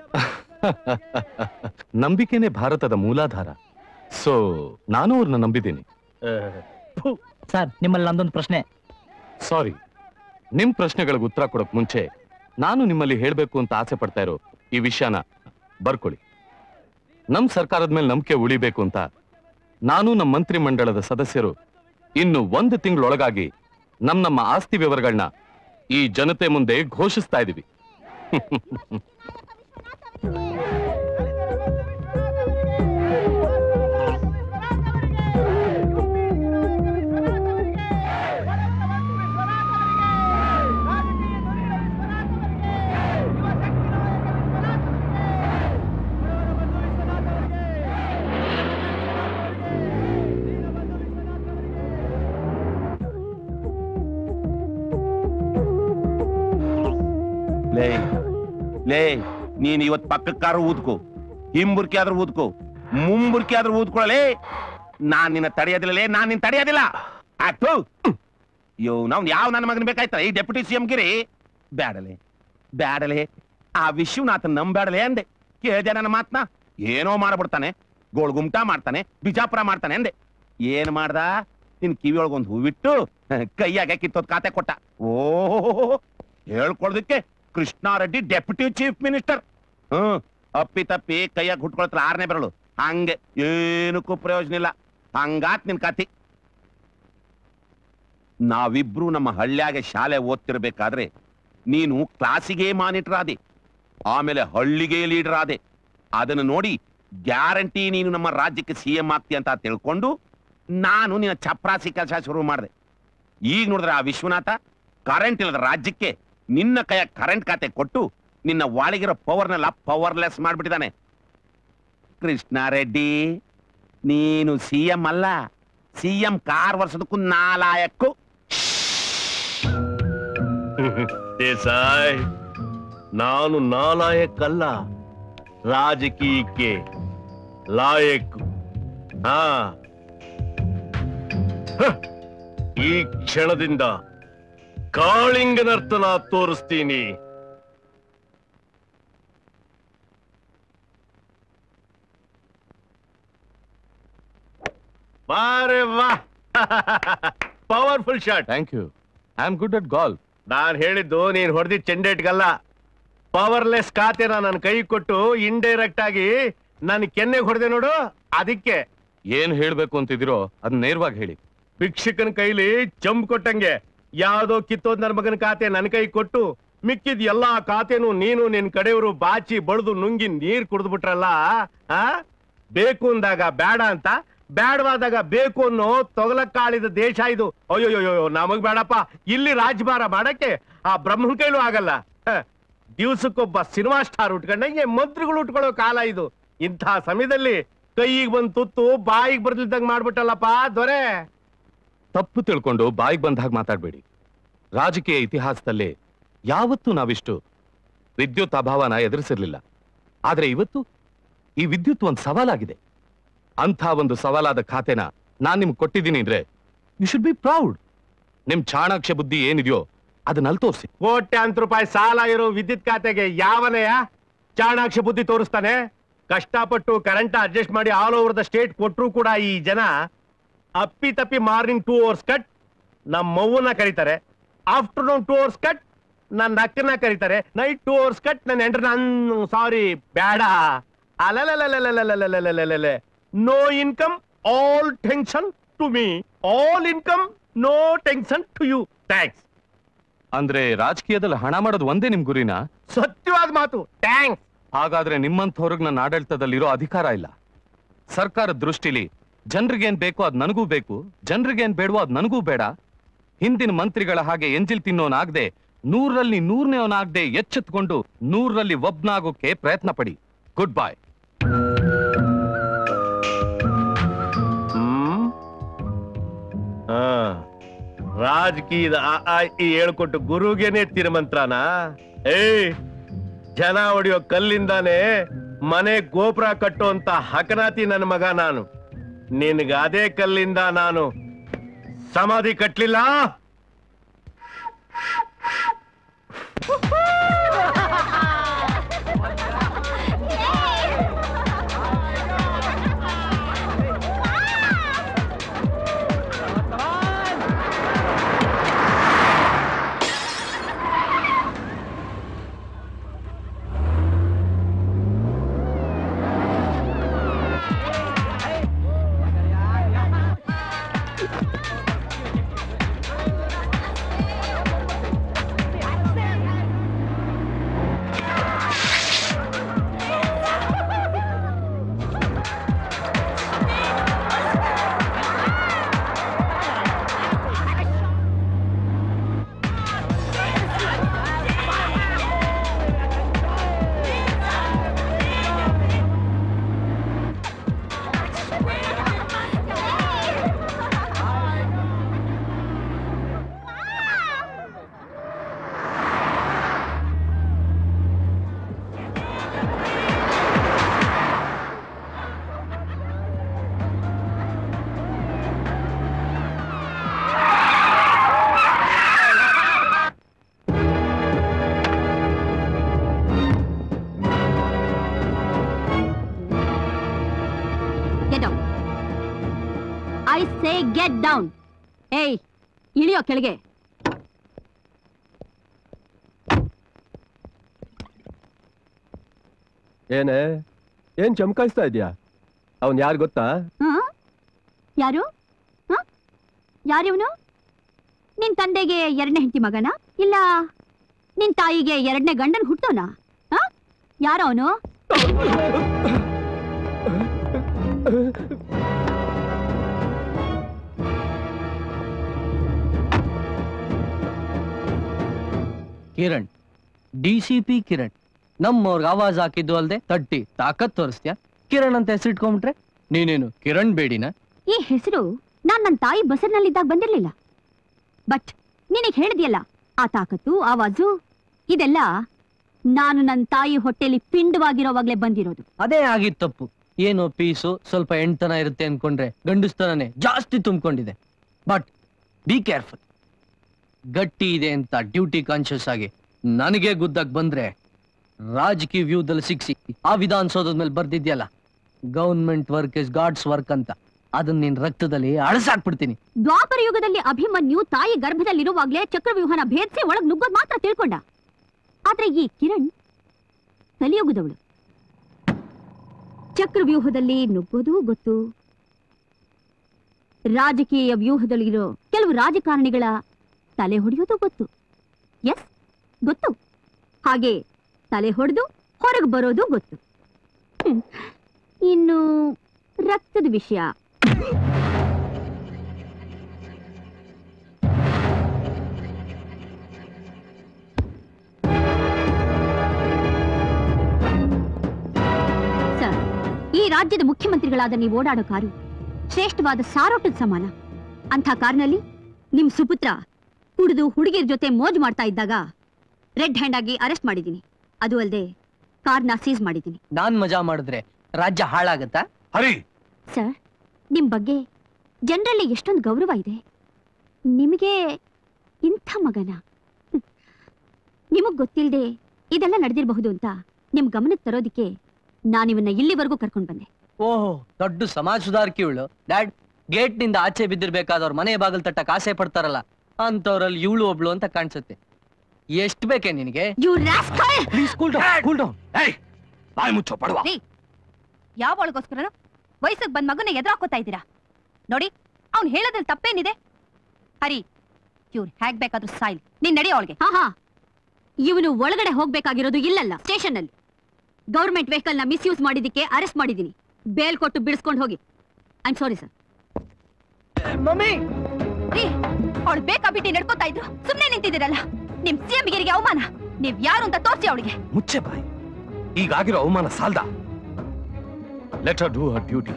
ನಂಬಿಕೆನೇ ಭಾರತದ ಮೂಲಾಧಾರ ಸೊ ನಾನು ಅವ್ರನ್ನ ನಂಬಿದ್ದೀನಿ ಸರ್ ನಿಮ್ಮಲ್ಲಿ ನಂದೊಂದು ಪ್ರಶ್ನೆ ಸಾರಿ ನಿಮ್ ಪ್ರಶ್ನೆಗಳಿಗೆ ಉತ್ತರ ಕೊಡಕ್ ಮುಂಚೆ ನಾನು ನಿಮ್ಮಲ್ಲಿ ಹೇಳ್ಬೇಕು ಅಂತ ಆಸೆ ಪಡ್ತಾ ಇರೋ ಈ ವಿಷಯನ ಬರ್ಕೊಳ್ಳಿ ನಮ್ ಸರ್ಕಾರದ ಮೇಲೆ ನಂಬಿಕೆ ಉಳಿಬೇಕು ಅಂತ ನಾನು ನಮ್ಮ ಮಂತ್ರಿ ಮಂಡಳದ ಸದಸ್ಯರು ಇನ್ನು ಒಂದು ತಿಂಗಳೊಳಗಾಗಿ ನಮ್ ನಮ್ಮ ಆಸ್ತಿ ವಿವರಗಳನ್ನ ಈ ಜನತೆ ಮುಂದೆ ಘೋಷಿಸ್ತಾ ಇದೀವಿ ಲೇ ಲೇ ನೀನ್ ಇವತ್ ಪಕ್ಕಕ್ಕಾರ ಊದ್ಕೋ ಹಿಂಬುರ್ಕಿ ಆದ್ರೂ ಊದ್ಕೋ ಮುಂಬುರ್ಕಿ ಆದ್ರೂ ಊದ್ಕೊಳ್ಳಲೇ ನಾನ್ ನಿನ್ನ ತಡೆಯೋದಿಲ್ಲ ಲೇ ನಾನ್ ನಿನ್ ತಡೆಯೋದಿಲ್ಲ ಆಕ್ಟು ಯೋ ನಾವ್ ಯಾವ ನನ್ನ ಮಗನ್ ಬೇಕಾಯ್ತಲ್ಲ ಈ ಡೆಪ್ಯೂಟಿ ಸಿ ಎಂ ಗಿರಿ ಬ್ಯಾಡಲೆ ಬ್ಯಾಡಲೆ ಆ ವಿಶ್ವನಾಥನ್ ನಂಬ್ಯಾಡಲೆ ಅಂದೆ ಕೇಳ್ದೆ ನನ್ನ ಮಾತ್ನ ಏನೋ ಮಾಡ್ಬಿಡ್ತಾನೆ ಗೋಳ್ಗುಮ್ಟ ಮಾಡ್ತಾನೆ ಬಿಜಾಪುರ ಮಾಡ್ತಾನೆ ಅಂದೆ ಏನ್ ಮಾಡ್ದ ನಿನ್ ಕಿವಿ ಒಳಗೊಂದು ಹೂವಿಟ್ಟು ಕೈಯಾಗ ಕಿತ್ತೋದ್ ಖಾತೆ ಕೊಟ್ಟ ಓಹೋ ಹೇಳ್ಕೊಳ್ದಕ್ಕೆ Krishna Reddy deputy chief minister hmm ಅಪ್ಪಿ ತಪ್ಪಿ ಕೈಯಾಗ ಹುಟ್ಕೊಳ್ತಾರ ಆರನೇ ಬರಲು ಹಂಗೆ ಏನಕ್ಕೂ ಪ್ರಯೋಜನ ಇಲ್ಲ ಹಂಗಾತ್ ನಿನ್ ಕತಿ ನಾವಿಬ್ರು ನಮ್ಮ ಹಳ್ಳಿಯಾಗೆ ಶಾಲೆ ಓದ್ತಿರ್ಬೇಕಾದ್ರೆ ನೀನು ಕ್ಲಾಸಿಗೆ ಮಾನಿಟರ್ ಆದೆ ಆಮೇಲೆ ಹಳ್ಳಿಗೆ ಲೀಡರ್ ಆದೆ ಅದನ್ನು ನೋಡಿ ಗ್ಯಾರಂಟಿ ನೀನು ನಮ್ಮ ರಾಜ್ಯಕ್ಕೆ ಸಿ ಎಂ ಆಗ್ತಿ ಅಂತ ತಿಳ್ಕೊಂಡು ನಾನು ನಿನ್ನ ಚಪ್ರಾಸಿ ಕೆಲಸ ಶುರು ಮಾಡಿದೆ ಈಗ ನೋಡಿದ್ರೆ ಆ ವಿಶ್ವನಾಥ ಕರೆಂಟ್ ಇಲ್ಲದ ರಾಜ್ಯಕ್ಕೆ ನಿನ್ನ ಕೈಯ ಕರೆಂಟ್ ಖಾತೆ ಕೊಟ್ಟು ನಿನ್ನ ಒಳಗಿರೋ ಪವರ್ನೆಲ್ಲ ಪವರ್ಲೆಸ್ ಮಾಡ್ಬಿಟ್ಟಿದ್ದಾನೆ ಕೃಷ್ಣಾರೆಡ್ಡಿ ನೀನು ಸಿ ಎಂ ಅಲ್ಲ ಸಿ ಎಂ ಕಾರ್ ವರ್ಷದಕ್ಕೂ ನಾಲಾಯಕ್ಕೂ ದೇಸಾಯ್ ನಾನು ನಾಲಾಯಕ್ಕಲ್ಲ ರಾಜಕೀಯಕ್ಕೆ ಲಾಯಕ್ ಹಾ ಹ, ಈ ಕ್ಷಣದಿಂದ ಕಾಳಿಂಗನರ್ತನ ತೋರಿಸ್ತೀನಿ ಬಾರೆ ವಾ powerful shot thank you I am good at golf ನಾನ್ ಹೇಳಿದ್ದು ನೀನ್ ಹೊಡೆದಿದ್ ಚೆಂಡೇಟ್ಗಲ್ಲ ಪವರ್ಲೆಸ್ ಖಾತೆನ ನನ್ನ ಕೈ ಕೊಟ್ಟು ಇಂಡೈರೆಕ್ಟ್ ಆಗಿ ನನ್ ಕೆನ್ನೆಗೆ ಹೊಡೆದೆ ನೋಡು ಅದಕ್ಕೆ ಏನ್ ಹೇಳ್ಬೇಕು ಅಂತಿದಿರೋ ಅದ್ ನೇರವಾಗಿ ಹೇಳಿ ಭಿಕ್ಷಕನ ಕೈಲಿ ಚಂಪ್ ಕೊಟ್ಟಂಗೆ ಯಾವ್ದೋ ಕಿತ್ತೋದ್ ನನ್ ಮಗನ ಖಾತೆ ನನ್ ಕೈ ಕೊಟ್ಟು ಮಿಕ್ಕಿದ್ ಎಲ್ಲಾ ಖಾತೆನು ನೀನು ನಿನ್ ಕಡೆಯವರು ಬಾಚಿ ಬಳ್ದು ನುಂಗಿ ನೀರ್ ಕುಡಿದ್ಬಿಟ್ರಲ್ಲ ಆ ಬೇಕು ಅಂದಾಗ ಬೇಡ ಅಂತ ಬೇಡವಾದಾಗ ಬೇಕು ಅನ್ನೋ ತೊಗಲಕ್ಕಾಳಿದ ದೇಶ ಇದು ಅಯ್ಯೋಯ್ಯೋ ನಮಗ್ ಬೇಡಪ್ಪ ಇಲ್ಲಿ ರಾಜಭಾರ ಮಾಡಕ್ಕೆ ಆ ಬ್ರಹ್ಮನ್ ಕೈಲೂ ಆಗಲ್ಲ ಹ, ದಿವ್ಸಕ್ಕೊಬ್ಬ ಸಿನಿಮಾ ಸ್ಟಾರ್ ಉಟ್ಕೊಂಡಂಗೆ ಮಂತ್ರಿಗಳು ಉಟ್ಕೊಳ್ಳೋ ಕಾಲ ಇದು ಇಂಥ ಸಮಯದಲ್ಲಿ ಕೈಗೆ ಬಂದ್ ತುತ್ತು ಬಾಯಿಗೆ ಬರ್ದಿಲ್ದಂಗ್ ಮಾಡ್ಬಿಟ್ಟಲ್ಲಪ್ಪ ದೊರೆ ತಪ್ಪು ತಿಳ್ಕೊಂಡು ಬಾಯಿಗೆ ಬಂದ ಹಾಗೆ ಮಾತಾಡ್ಬೇಡಿ ರಾಜಕೀಯ ಇತಿಹಾಸದಲ್ಲಿ ಯಾವತ್ತೂ ನಾವಿಷ್ಟು ವಿದ್ಯುತ್ ಅಭಾವನ ಎದುರಿಸಿರ್ಲಿಲ್ಲ ಆದ್ರೆ ಇವತ್ತು ಈ ವಿದ್ಯುತ್ ಒಂದು ಸವಾಲಾಗಿದೆ ಅಂಥ ಒಂದು ಸವಾಲಾದ ಖಾತೆನ ನಾನ್ ನಿಮ್ಗೆ ಕೊಟ್ಟಿದ್ದೀನಿ ಅಂದ್ರೆ ಯು ಶುಡ್ ಬಿ ಪ್ರೌಡ್ ನಿಮ್ ಚಾಣಾಕ್ಷ ಬುದ್ಧಿ ಏನಿದೆಯೋ ಅದನ್ನ ಅಲ್ಲಿ ತೋರಿಸಿ ಕೋಟ್ಯಾಂತರ ರೂಪಾಯಿ ಸಾಲ ಇರೋ ವಿದ್ಯುತ್ ಖಾತೆಗೆ ಯಾವನೆಯ ಚಾಣಾಕ್ಷ ಬುದ್ಧಿ ತೋರಿಸ್ತಾನೆ ಕಷ್ಟಪಟ್ಟು ಕರೆಂಟ್ ಅಡ್ಜಸ್ಟ್ ಮಾಡಿ ಆಲ್ ಓವರ್ ದ ಸ್ಟೇಟ್ ಕೊಟ್ಟರು ಕೂಡ ಈ ಜನ ಅಪ್ಪಿ ತಪ್ಪಿ ಮಾರ್ನಿಂಗ್ ಟೂ ಅವರ್ಸ್ ಕಟ್ ನಮ್ಮ ಮೌವನ್ನ ಕರೀತಾರೆ ಆಫ್ಟರ್ನೂನ್ ಟೂ ಅವರ್ಸ್ ಕಟ್ ನನ್ನ ಅಕ್ಕನ ಕರೀತಾರೆ ನೈಟ್ ಟೂ ಅವರ್ಸ್ ಕಟ್ ನನ್ನ ಎಂಟ್ರ ನನ್ ಸಾರಿ ಬೇಡ ಅಲಲಲಲಲಲಲಲಲಲಲಲಲಲ no income all tension to me all income no tension to you thanks ಅಂದ್ರೆ ರಾಜಕೀಯದಲ್ಲಿ ಹಣ ಮಾಡೋದು ಒಂದೇ ನಿಮ್ ಗುರಿನಾ ಸತ್ಯವಾದ ಮಾತು ಥ್ಯಾಂಕ್ಸ್ ಹಾಗಾದ್ರೆ ನಿಮ್ಮಂಥವ್ರಿಗೆ ನನ್ನ ಆಡಳಿತದಲ್ಲಿರೋ ಅಧಿಕಾರ ಇಲ್ಲ ಸರ್ಕಾರದ ದೃಷ್ಟಿಲಿ ಜನರಿಗೇನ್ ಬೇಕೋ ಅದ್ ನನಗೂ ಬೇಕು ಜನರಿಗೇನ್ ಬೇಡವೋ ಅದ್ ನನಗೂ ಬೇಡ ಹಿಂದಿನ ಮಂತ್ರಿಗಳ ಹಾಗೆ ಎಂಜಿಲ್ ತಿನ್ನೋನಾಗ್ದೆ ನೂರಲ್ಲಿ ನೂರನೇವನಾಗ್ದೆ ಎಚ್ಚೆತ್ಕೊಂಡು ನೂರರಲ್ಲಿ ಒಬ್ನಾಗೋಕೆ ಪ್ರಯತ್ನ ಪಡಿ ಗುಡ್ ಬಾಯ್ ಹ್ಮ್ ಆ, ರಾಜಕೀಯದ ಆ ಆ ಈ ಹೇಳ್ಕೊಟ್ಟು ಗುರುಗೇನೆ ತಿರುಮಂತ್ರನ ಏಯ್ ಜನ ಹೊಡೆಯೋ ಕಲ್ಲಿಂದಾನೆ ಮನೆ ಗೋಪುರ ಕಟ್ಟುವಂತ ಹಕನಾತಿ ನನ್ನ ಮಗ ನಾನು ನಿನ್ಗ ಅದೇ ಕಲ್ಲಿಂದ ನಾನು ಸಮಾಧಿ ಕಟ್ಲಿಲ್ಲ get down I say get down ಏಯ್ ಇಳಿಯೋ ಕೆಳಗೆ ಏನೇ ಏನ್ ಚಮಕಾಯಿಸ್ತಾ ಇದ್ಯಾ ಅವನ್ ಯಾರು ಗೊತ್ತಾ ಹ? ಯಾರು ಹ? ಯಾರಿವ್ನು ನಿನ್ ತಂದೆಗೆ ಎರಡನೇ ಹೆಂಡತಿ ಮಗನ ಇಲ್ಲ ನಿನ್ ತಾಯಿಗೆ ಎರಡನೇ ಗಂಡನ್ ಹುಟ್ಟೋನ ಯಾರೋ ಅವನು Kiran D C P Kiran ನಮ್ಮವ್ರಿಗೆ ಆವಾಜ್ ಹಾಕಿದ್ದು ಅಲ್ದೆ ತಟ್ಟಿ ತಾಕತ್ ತೋರಿಸ್ತ್ಯಾ ಕಿರಣ್ ಅಂತ ಹೆಸರಿಟ್ಕೊಂಡ್ಬಿಟ್ರೆ ನೀನೇನು ಕಿರಣ್ ಬೇಡಿನ ಈ ಹೆಸರು ನಾನ್ ನನ್ನ ತಾಯಿ ಬಸರ್ನಲ್ಲಿದ್ದಾಗ ಬಂದಿರ್ಲಿಲ್ಲ ಬಟ್ ನಿನಗ್ ಹೇಳಿದ್ಯಲ್ಲ ಆ ತಾಕತ್ತು ಆವಾಜು ಇದೆಲ್ಲ ನಾನು ನನ್ನ ತಾಯಿ ಹೊಟ್ಟೆಲಿ ಪಿಂಡವಾಗಿರೋವಾಗ್ಲೇ ಬಂದಿರೋದು ಅದೇ ಆಗಿದ್ ತಪ್ಪು ಏನು ಪೀಸು ಸ್ವಲ್ಪ ಎಂಟನ ಇರುತ್ತೆ ಅನ್ಕೊಂಡ್ರೆ ಗಂಡಸ್ತನನೇ ಜಾಸ್ತಿ ತುಂಬಿಕೊಂಡಿದೆ ಬಟ್ ಬಿ ಕೇರ್ಫುಲ್ ಗಟ್ಟಿ ಇದೆ ಅಂತ ಡ್ಯೂಟಿ ಕಾನ್ಶಿಯಸ್ ಆಗಿ ನನಗೆ ಗುದ್ದಕ್ ಬಂದ್ರೆ ರಾಜಕೀಯ ವ್ಯೂದಲ್ಲಿ ಸಿಕ್ಸಿ ಆ ವಿಧಾನಸೌಧದ ಮೇಲೆ ಬರ್ದಿದ್ಯಲ್ಲ government work is God's work ಅಂತ ಅದನ್ನ ನಿನ್ ರಕ್ತದಲ್ಲಿ ಅಳಸಾಕ್ಬಿಡ್ತೀನಿ ದ್ವಾಪರ ಯುಗದಲ್ಲಿ ಅಭಿಮನ್ಯು ತಾಯಿ ಗರ್ಭದಲ್ಲಿರುವಾಗ್ಲೇ ಚಕ್ರವ್ಯೂಹನ ಭೇದಿಸಿ ಒಳಗ್ ನುಗ್ಗೋದ್ ಮಾತ್ರ ತಿಳ್ಕೊಂಡ ಆದ್ರೆ ಈ ಕಿರಣ್ ಕಲಿಯುಗದವಳು ಚಕ್ರವ್ಯೂಹದಲ್ಲಿ ನುಗ್ಗೋದೂ ಗೊತ್ತು ರಾಜಕೀಯ ವ್ಯೂಹದಲ್ಲಿರೋ ಕೆಲವು ರಾಜಕಾರಣಿಗಳ ತಲೆ ಹೊಡೆಯೋದು ಗೊತ್ತು ಎಸ್ ಗೊತ್ತು ಹಾಗೆ ತಲೆ ಹೊಡೆದು ಹೊರಗೆ ಬರೋದು ಗೊತ್ತು ಹ್ಮ್. ಇನ್ನು ರಕ್ತದ ವಿಷಯ ಸರ್ ಈ ರಾಜ್ಯದ ಮುಖ್ಯಮಂತ್ರಿಗಳಾದ ನೀವು ಓಡಾಡೋ ಕಾರು ಶ್ರೇಷ್ಠವಾದ ಸಾರೋಟದ ಸಮಾನ ಅಂಥ ಕಾರ್ನಲ್ಲಿ ನಿಮ್ ಸುಪುತ್ರ ಕುಡಿದು ಹುಡುಗಿಯರ ಜೊತೆ ಮೋಜು ಮಾಡ್ತಾ ಇದ್ದಾಗ ರೆಡ್ ಹ್ಯಾಂಡ್ ಆಗಿ ಅರೆಸ್ಟ್ ಮಾಡಿದ್ದೀನಿ ಅದು ಅಲ್ಲದೆ ಕಾರ್ನ ಸೀಸ್ ಮಾಡಿದ್ದೀನಿ ನಾನ್ ಮಜಾ ಮಾಡಿದ್ರೆ ರಾಜ್ಯ ಹಾಳಾಗತ್ತಾ ಹರಿ ಸರ್ ನಿಮ್ ಬಗ್ಗೆ ಜನರಲ್ಲಿ ಎಷ್ಟೊಂದು ಗೌರವ ಇದೆ ನಿಮಗೆ ಇಂಥ ಮಗನ ಹ್ಮ್. ನಿಮಗ್ ಗೊತ್ತಿಲ್ಲದೆ ಇದೆಲ್ಲ ನಡೆದಿರಬಹುದು ಅಂತ ನಿಮ್ ಗಮನಕ್ಕೆ ತರೋದಿಕ್ಕೆ ನಾನಿವನ್ನ ಇಲ್ಲಿವರೆಗೂ ಕರ್ಕೊಂಡ್ ಬಂದೆ ಓಹೋ ದೊಡ್ಡ ಸಮಾಜ ಸುಧಾರಕಿ ಇವಳು ಡ್ಯಾಡ್ ಗೇಟ್ ನಿಂದ ಆಚೆ ಬಿದ್ದಿರ್ಬೇಕಾದವ್ರ ಮನೆ ಬಾಗಿಲು ತಟ್ಟಕ್ ಆಸೆ ಪಡ್ತಾರಲ್ಲ ಅಂತವ್ರಲ್ಲಿ ಇವಳು ಒಬ್ಳು ಅಂತ ಕಾಣಿಸುತ್ತೆ ಎಷ್ಟ್ ಬೇಕೆ ನಿನಗೆ please cool down cool down ಏಯ್ ಬಾಯಿ ಮುಚ್ಚೋ ಪಡುವ ಯಾವ ಒಳಗೋಸ್ಕರ ವಯಸ್ಸಿಗೆ ಬಂದ್ ಮಗನ ಎದುರಾಕೋತಾ ಇದ್ದೀರಾ ನೋಡಿ ಅವ್ನು ಹೇಳೋದ್ರಲ್ಲಿ ತಪ್ಪೇನಿದೆ ಹರಿ ಇವ್ರು ಹೇಗ್ ಬೇಕಾದ್ರೂ ಸಾಯ್ಲಿ ನೀನ್ ನಡಿ ಅವಳಿಗೆ ಹಾ ಹಾ ಇವನು ಒಳಗಡೆ ಹೋಗ್ಬೇಕಾಗಿರೋದು ಇಲ್ಲಲ್ಲ ಸ್ಟೇಷನ್ ಅಲ್ಲಿ ಗೌರ್ಮೆಂಟ್ ವೆಹಿಕಲ್ ನ ಮಿಸ್ಯೂಸ್ ಮಾಡಿದಕ್ಕೆ ಅರೆಸ್ಟ್ ಮಾಡಿದೀನಿ ಬೇಲ್ ಕೊಟ್ಟು ಬಿಡಿಸ್ಕೊಂಡು ಹೋಗಿ I am sorry sir mummy ರೀ ಅವಳು ಬೇಕಾ ಬಿಟ್ಟು ನಡ್ಕೋತಾ ಇದ್ರು ಸುಮ್ನೆ ನಿಂತಿದ್ದೀರಲ್ಲ ನಿಮ್ ಸಿಎಂ ಗಿರಿಗೆ ಅವಮಾನ ನೀವ್ ಯಾರು ಅಂತ ತೋರ್ಸಿ ಅವಳಿಗೆ ಮುಚ್ಚೆ ಬಾಯಿ ಈಗಾಗಿರೋ ಅವಮಾನ ಸಾಲ್ದ ಲೆಟ್ ಡೂ ಹರ್ ಡ್ಯೂಟಿ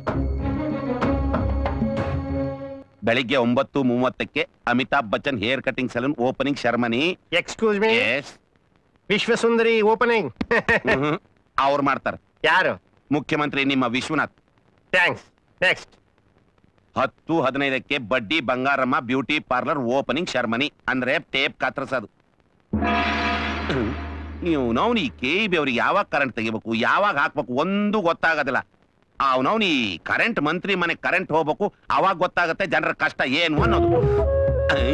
ಬೆಳಿಗ್ಗೆ ಒಂಬತ್ತು ಮೂವತ್ತಕ್ಕೆ Amitabh Bachchan hair cutting saloon opening ceremony excuse me ವಿಶ್ವಸುಂದರಿ ಓಪನಿಂಗ್ ಅವ್ರು ಮಾಡ್ತಾರೆ ಯಾರು ಮುಖ್ಯಮಂತ್ರಿ ನಿಮ್ಮ ವಿಶ್ವನಾಥ್ ಥ್ಯಾಂಕ್ಸ್ ನೆಕ್ಸ್ಟ್ ಹತ್ತು ಹದಿನೈದಕ್ಕೆ ಬಡ್ಡಿ ಬಂಗಾರಮ್ಮ ಬ್ಯೂಟಿ ಪಾರ್ಲರ್ ಓಪನಿಂಗ್ ಶರ್ಮನಿ ಅಂದ್ರೆ ಟೇಪ್ ಕತ್ತರಿಸೋದು ನೀವು ನವ್ನು ಈ ಕೆ ಬಿ ಅವ್ರಿಗೆ ಯಾವಾಗ ಕರೆಂಟ್ ತೆಗಿಬೇಕು ಯಾವಾಗ ಹಾಕ್ಬೇಕು ಒಂದು ಗೊತ್ತಾಗೋದಿಲ್ಲ ಅವ್ನವ್ನು ಈ ಕರೆಂಟ್ ಮಂತ್ರಿ ಮನೆ ಕರೆಂಟ್ ಹೋಗ್ಬೇಕು ಅವಾಗ ಗೊತ್ತಾಗತ್ತೆ ಜನರ ಕಷ್ಟ ಏನು ಅನ್ನೋದು ಐ?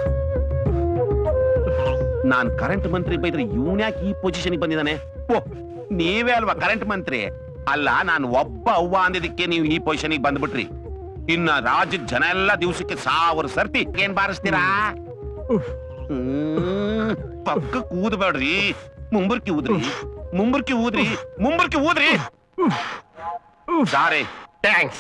ನಾನ್ ಕರೆಂಟ್ ಮಂತ್ರಿ ಬೈದ್ರೆ ಇವನ್ಯಾಕೆ ಈ ಪೊಸಿಷನ್ಗೆ ಬಂದಿದ್ದಾನೆ ಓ ನೀವೇ ಅಲ್ವಾ ಕರೆಂಟ್ ಮಂತ್ರಿ ಅಲ್ಲ ನಾನು ಒಬ್ಬ ಅವ್ವ ಅಂದಿದ್ದಕ್ಕೆ ನೀವು ಈ ಪೊಸಿಷನ್ಗೆ ಬಂದ್ಬಿಟ್ರಿ ಇನ್ನ ರಾಜ್ಯದ ಜನ ಎಲ್ಲ ದಿವಸಕ್ಕೆ ಸಾವಿರ ಸರ್ತಿ ಏನ್ ಬಾರಿಸ್ತೀರಾ ಹ್ಮ್, ಪಕ್ಕ ಊದ್ಬೇಡ್ರಿ ಮುಂಬರ್ಕಿ ಊದ್ರಿ ಮುಂಬರ್ಕಿ ಊದ್ರಿ ಮುಂಬರ್ಕಿ ಊದ್ರಿ ಸಾರಿ ಥ್ಯಾಂಕ್ಸ್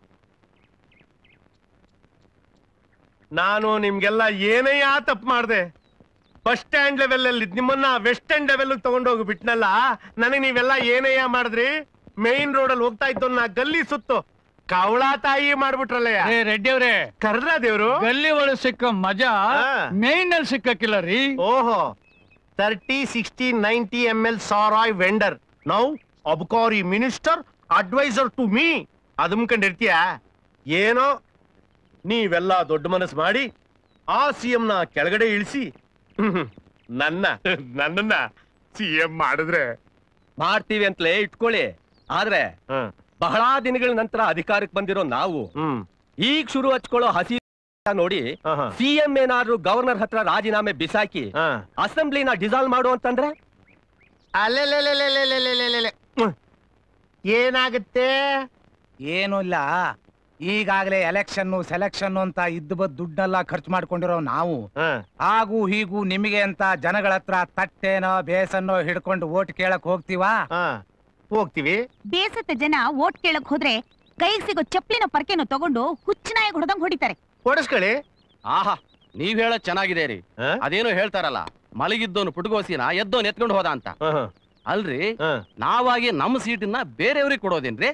ನಾನು ನಿಮ್ಗೆಲ್ಲ ಏನಯ್ಯ ತಪ್ಪು ಮಾಡ್ದೆ ಬಸ್ ಸ್ಟ್ಯಾಂಡ್ ಲೆವೆಲ್ ಅಲ್ಲಿ ನಿಮ್ಮನ್ನ ವೆಸ್ಟರ್ನ್ ಲೆವೆಲ್ ತಗೊಂಡೋಗಿ ಬಿಟ್ನಲ್ಲ ನನಗೆ ನೀವೆಲ್ಲ ಏನಯ್ಯ ಮಾಡಿದ್ರಿ ಮೇನ್ ರೋಡ್ ಅಲ್ಲಿ ಹೋಗ್ತಾ ಇದ್ದವನ್ನ ಗಲ್ಲಿ ಸುತ್ತು ಕವಳ ತಾಯಿ ಮಾಡ್ಬಿಟ್ರಲ್ಲಯ್ಯ ರೆಡ್ಡಿ ಅವ್ರೆ ಕರ್ದ್ರ ದೇವ್ರು ಗಲ್ಲಿ ಒಳಗೆ ಸಿಕ್ಕ ಮಜಾ ಮೇನ್ ಅಲ್ಲಿ ಸಿಕ್ಕಕ್ಕಿಲ್ಲ ರೀ ಓಹೋ thirty sixty ninety M L ಸಾರಾಯ್ ವೆಂಡರ್ ನೌ ಅಬ್ಕಾರಿ ಮಿನಿಸ್ಟರ್ ಅಡ್ವೈಸರ್ ಟು ಮೀ ಅದಂಕೊಂಡಿರ್ತೀಯ ಏನೋ ನೀವೆಲ್ಲ ದೊಡ್ಡ ಮನಸ್ಸು ಮಾಡಿ ಆ ಸಿ ನ ಕೆಳಗಡೆ ಇಳಿಸಿ ನನ್ನ ನನ್ನನ್ನ ಸಿ ಎಂ ಮಾಡಿದ್ರೆ ಮಾಡ್ತೀವಿ ಅಂತಲೇ ಇಟ್ಕೊಳ್ಳಿ ಆದ್ರೆ ಬಹಳ ದಿನಗಳ ನಂತರ ಅಧಿಕಾರಕ್ಕೆ ಬಂದಿರೋ ನಾವು ಈಗ ಶುರು ಹಚ್ಕೊಳ್ಳೋ ಹಸಿ ನೋಡಿ ಸಿಎಂ ಏನಾದ್ರು ಗವರ್ನರ್ ಹತ್ರ ರಾಜೀನಾಮೆ ಬಿಸಾಕಿ ಅಸೆಂಬ್ಲಿನ ಡಿಸಾಲ್ವ್ ಮಾಡು ಅಂತಂದ್ರೆ ಅಲ್ಲೆಲ್ಲೆಲ್ಲೆಲ್ಲೆಲ್ಲೆಲ್ಲೆಲ್ಲೆಲ್ಲೆ. ಏನಾಗುತ್ತೆ ಏನೂ ಇಲ್ಲ ಈಗಾಗಲೇ ಎಲೆಕ್ಷನ್ ಸೆಲೆಕ್ಷನ್ ಅಂತ ಇದ್ದ ಬದ್ ದುಡ್ಡೆಲ್ಲ ಖರ್ಚು ಮಾಡ್ಕೊಂಡಿರೋ ನಾವು ಹಾಗೂ ಹೀಗೂ ನಿಮಗೆ ಅಂತ ಜನಗಳ ಹತ್ರ ತಟ್ಟೆನೋ ಬೇಸನ್ನೋ ಹಿಡ್ಕೊಂಡು ಓಟ್ ಕೇಳಕ್ ಹೋಗ್ತೀವಾ ಹೋಗ್ತೀವಿ ಬೇಸತ್ತ ಜನ ಓಟ್ ಕೇಳಕ್ ಹೋದ್ರೆ ಕೈಗೆ ಸಿಗೋ ಚಪ್ಲಿನ ಪರ್ಕೆನೋ ತಗೊಂಡು ಹುಚ್ಚನಾಯ ಹೊಡೆದಂಗ್ ಹೊಡಿತಾರೆ ಹೊಡಸ್ಕೊಳ್ಳಿ ಆಹಾ ನೀವ್ ಹೇಳೋದ್ ಚೆನ್ನಾಗಿದೆ ರೀ ಅದೇನೋ ಹೇಳ್ತಾರಲ್ಲ ಮಲಗಿದ್ದವನು ಪುಟ್ಗೋಸಿನ ಎದ್ದವನ್ ಎತ್ಕೊಂಡು ಹೋದ ಅಂತ ಅಲ್ರಿ ನಾವಾಗಿ ನಮ್ಮ ಸೀಟನ್ನ ಬೇರೆಯವ್ರಿಗೆ ಕೊಡೋದೇನ್ರಿ